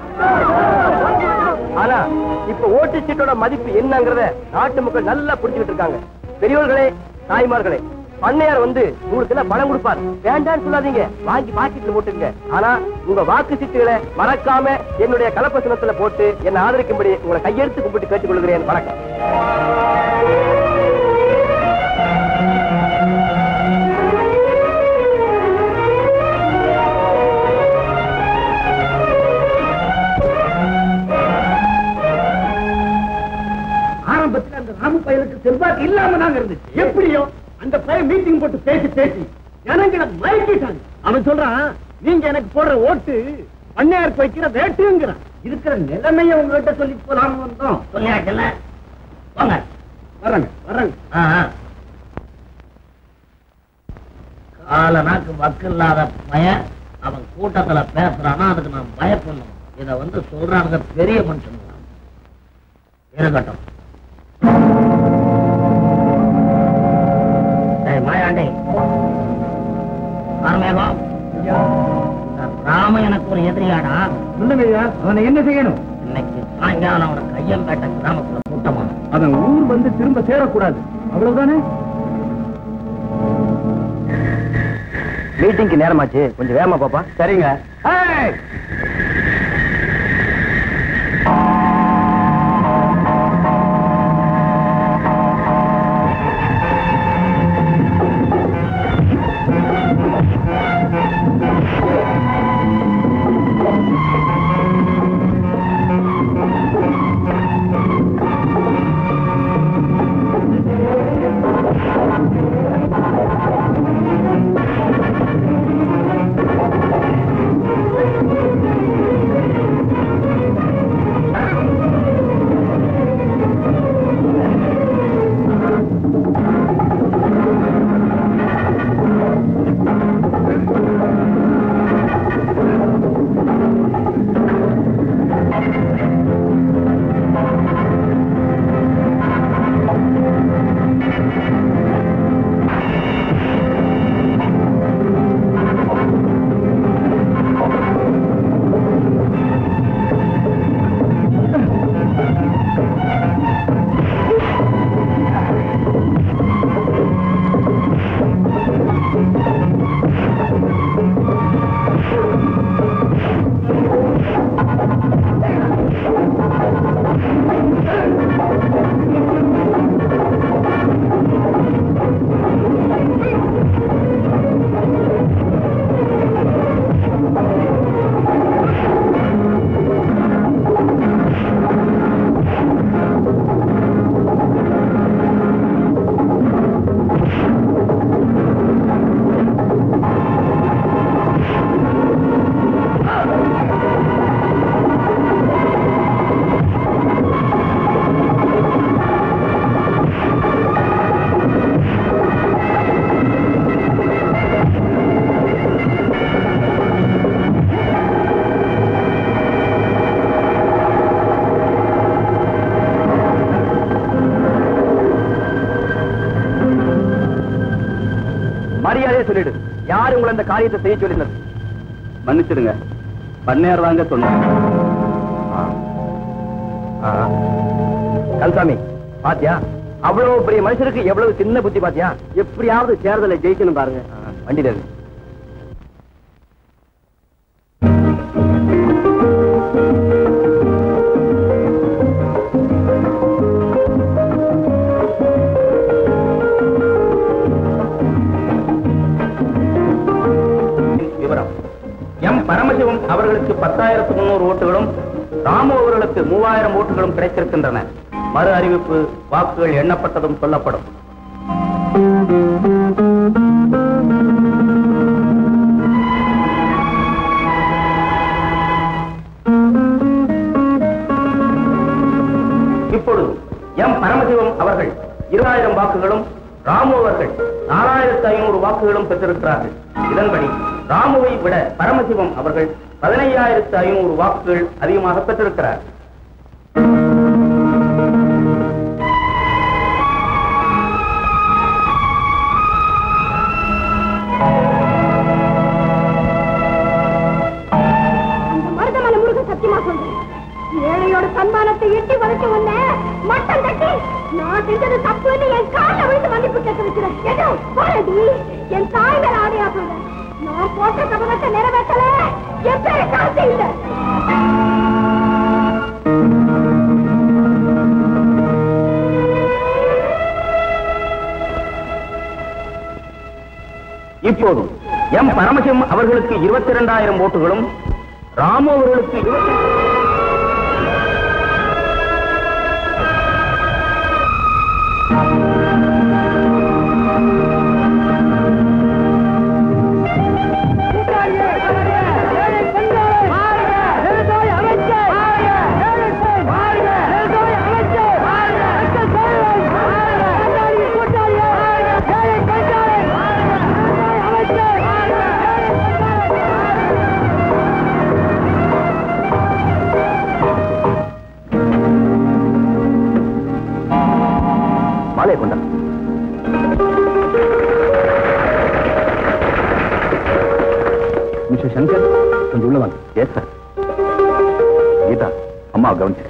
ஆனா இப்ப ஓட்டு சீட்டோட மதிப்பு என்னங்கறத நாட்டு மக்கள் நல்லா புரிஞ்சுக்கிட்டு இருக்காங்க பெரியவர்களே தாய்மார்களே பண்ணையார் வந்து உங்களுக்கு எல்லாம் பணம் கொடுப்பார் வேண்டாம்னு சொல்லாதீங்க வாங்கி பாக்கெட்ல போட்டுங்க ஆனா உங்க வாக்கு சீட்டுகளை மறக்காம என்னுடைய கலப்பசனத்துல போட்டு என்னை ஆதரிக்கும்படி உங்களை கையெழுத்து கும்பிட்டு கேட்டுக்கொள்கிறேன் வணக்கம் விதிவிலக்கு இல்லாம நாங்க இருந்துச்சு எப்படியோ அந்த பையன் மீட்டிங் போட்டு பேசி பேசி ஜனங்களை மயக்கிட்டாங்க அவன் சொல்றான் நீங்க எனக்கு போடுற ஓட்டு பண்ணையாருக்கு வைக்கிற வேட்டுங்கிறான் இருக்கிற நிலைமைய உங்ககிட்ட சொல்லி போலாம்னு வந்தோம் சொல்லியாச்சுல்ல போங்க வர்றாங்க வர்றாங்க ஆ, ஆ. கால நாக்கு வக்கு இல்லாத பையன் அவன் கூட்டத்துல பேசுறானா அதுக்கு நான் பயப்படணும் இத வந்து சொல்றானுங்க பெரிய மனுஷன் இருக்கட்டும் டேய், மாயாண்டி கார்மேகம் இந்த ராம எனக்கு ஒரு எதிரியாடா சொல்லுங்கய்யா அவனை என்ன செய்யணும் இன்னைக்கு சாயங்காலம் அவனை கையம்பேட்டை கிராமத்துல கூட்டமா அவன் ஊர் வந்து திரும்ப சேரக்கூடாது அவ்வளவுதானே மீட்டிங்க்கு நேரமாச்சு கொஞ்சம் வேகமா பாப்பா சரிங்க மரியாதையே சொல்லிடு யாரு உங்களை இந்த காரியத்தை செய்ய சொல்லினது மன்னிச்சிடுங்க பண்ணையார் தாங்க சொன்னாங்க கல்சாமி பாத்தியா அவ்வளவு பெரிய மனுஷருக்கு எவ்வளவு சின்ன புத்தி பாத்தியா எப்படியாவது தேர்தலை ஜெயிக்கணும் பாருங்க வண்டியில இருக்கு விவரம் எம் பரமசிவம் அவர்களுக்கு பத்தாயிரத்து முன்னூறு ஓட்டுகளும் ராமு அவர்களுக்கு மூவாயிரம் ஓட்டுகளும் கிடைத்திருக்கின்றன மறு அறிவிப்பு வாக்குகள் எண்ணப்பட்டதும் சொல்லப்படும் இப்பொழுது எம் பரமசிவம் அவர்கள் இருபதாயிரம் வாக்குகளும் ராமு அவர்கள் நாலாயிரத்து ஐநூறு வாக்குகளும் பெற்றிருக்கிறார்கள் இதன்படி ராமுவை விட பரமசிவம் அவர்கள் பதினையாயிரத்து ஐநூறு வாக்குகள் அதிகமாக பெற்றிருக்கிறார் அந்த மருதமலை முருகன் சத்தியமா சொல்றேன் ஏழையோட சன்மானத்தை எட்டி வளைச்சு உன்ன மட்டம் தட்டி நான் செஞ்சது தப்புன்னு என் கால விழுந்து மன்னிப்பு கேட்க வைக்கிறேன் ஏதோ போறடி என் தாய் மேல ஆணையா சொல்றேன் நான் போட்ட சபதத்தை நிறைவேற்றல என் பேரு காசு இல்லை இப்போது எம் பரமசிவம் அவர்களுக்கு இருபத்தி இரண்டாயிரம் ஓட்டுகளும் ராமு அவர்களுக்கு இருபத்தி சாந்தி எஸ் சார் கீதா அம்மா கவனிச்சு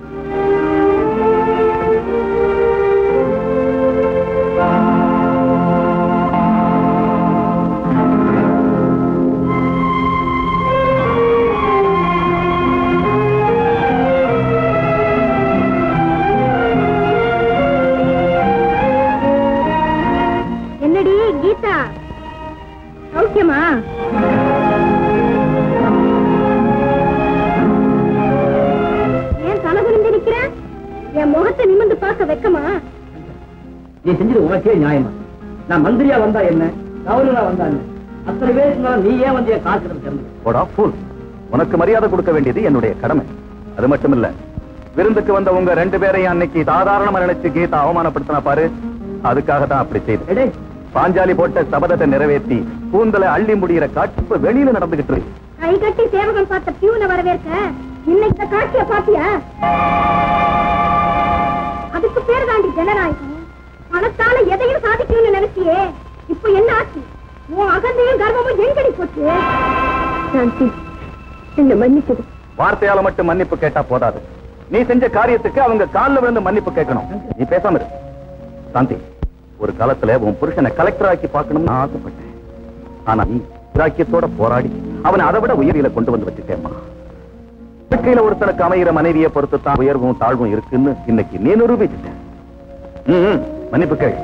என்னடி கீதா சௌக்கியமா ஏன் தலை குனிந்து நிக்கிற என் முகத்தை நிமிர்ந்து பார்க்க வெக்கமா நீ செஞ்சது உனக்கே நியாயமா நான் மந்திரியா வந்தா என்ன கவர்னரா வந்தா என்ன அத்தனை பேருக்கு மேல நீ ஏன் வந்து என் காசு திறந்து போடா ஃபுல் உனக்கு மரியாதை கொடுக்க வேண்டியது என்னுடைய கடமை அது மட்டும் இல்ல விருந்துக்கு வந்த உங்க ரெண்டு பேரையும் அன்னைக்கு சாதாரணமா நினைச்சு கீதா அவமானப்படுத்தினா பாரு அதுக்காக தான் அப்படி செய்து பாஞ்சாலி போட்ட சபதத்தை நிறைவேற்றி கூந்தலை அள்ளி முடிகிற காட்சி இப்ப வெளியில நடந்துகிட்டு இருக்கு கை கட்டி சேவகம் பார்த்த பியூனை வரவேற்க இன்னைக்கு இந்த காட்சிய பாத்தியா அதுக்கு பேர் தாண்டி ஜனநாயகம் பணத்தால எதையும் சாதிக்கணும்னு நினைச்சியே இப்ப என்ன ஆச்சு உன் அகந்தையும் கர்வமும் எங்கடி போச்சு சாந்தி என்ன மன்னிச்சது வார்த்தையால மட்டும் மன்னிப்பு கேட்டா போதாது நீ செஞ்ச காரியத்துக்கு அவங்க கால்ல விழுந்து மன்னிப்பு கேட்கணும் நீ பேசாம இரு சாந்தி ஒரு காலத்துல உன் புருஷனை கலெக்டர் ஆக்கி பார்க்கணும்னு நான் ஆசைப்பட்டேன் ஆனா நீ ராக்கியத்தோட போராடி அவனை அதை விட உயரில கொண்டு வந்து வச்சுட்டேம்மா வாழ்க்கையில ஒருத்தனுக்கு அமைகிற மனைவியை பொறுத்து தான் உயர்வும் தாழ்வும் இருக்குன்னு இன்னைக்கு நீ நிரூபிச்சுட்ட ம், ம், மன்னிப்பு கேள்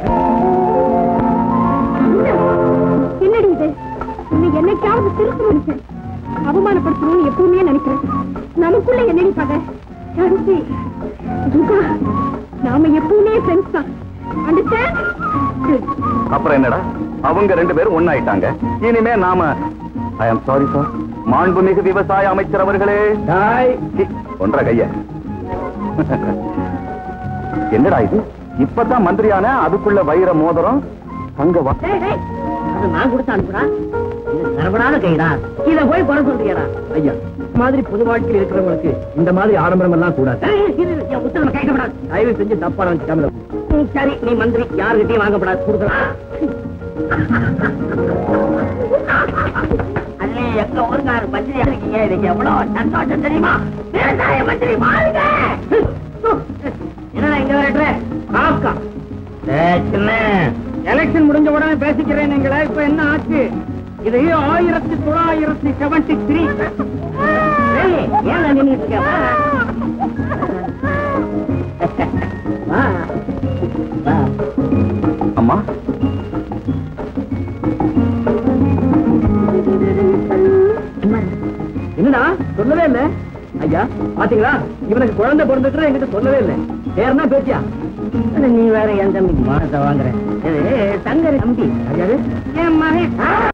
என்னடி இது உன்னை என்னைக்காவது திருத்த நினைச்சேன் அவமானப்படுத்தணும்னு எப்பவுமே நினைக்கிறேன் நமக்குள்ள என்னடி பகை சாந்தி துகா நாம எப்பவுமே ஃப்ரெண்ட்ஸ் தான் அண்டர்ஸ்டாண்ட் அப்புறம் என்னடா அவங்க ரெண்டு பேரும் ஒண்ணாயிட்டாங்க இனிமே நாம ஐ அம் சாரி சார் மாண்புமிகு விவசாய அமைச்சர் அவர்களே சி, ஒன்றரை கைய என்னடா இது இப்பதான் மந்திரியான அதுக்குள்ள வைர மோதிரம் தங்க வா அது நான் கொடுத்து அனுப்புறா இது சரபடாத கைடா இத போய் குறை சொல்றியடா ஐயா இந்த மாதிரி பொது வாழ்க்கையில் இருக்கிறவங்களுக்கு இந்த மாதிரி ஆடம்பரம் எல்லாம் கூடாது என் உத்தரவு கேட்கப்படாது தயவு செஞ்சு தப்பா நினைச்சுக்காம ம், சரி நீ மந்திரி யாருகிட்டயும் வாங்கப்படாது கொடுக்கலாம் அண்ணே எங்க ஊருக்காரு மந்திரி இருக்கீங்க இதுக்கு எவ்வளவு சந்தோஷம் தெரியுமா விவசாய மந்திரி மாறுங்க என்னடா இங்க வரட்டுற காக்கா எலெக்ஷன் முடிஞ்ச உடனே பேசிக்கிறேன் எங்களை இப்ப என்ன ஆச்சு இது ஆயிரத்தி தொள்ளாயிரத்தி செவன்டி த்ரீ ஏன் நின்றுட்டு இருக்க வா. வா. வா. அம்மா என்னடா சொல்லவே இல்ல ஐயா பாத்தீங்களா இவனுக்கு குழந்தை பிறந்துட்டு என்கிட்ட சொல்லவே இல்லை வேறனா பேச்சியா அட, நீ வேற என் தம்பி மானத்தை வாங்குற இது தங்கரி தம்பி யாரு என் மகன்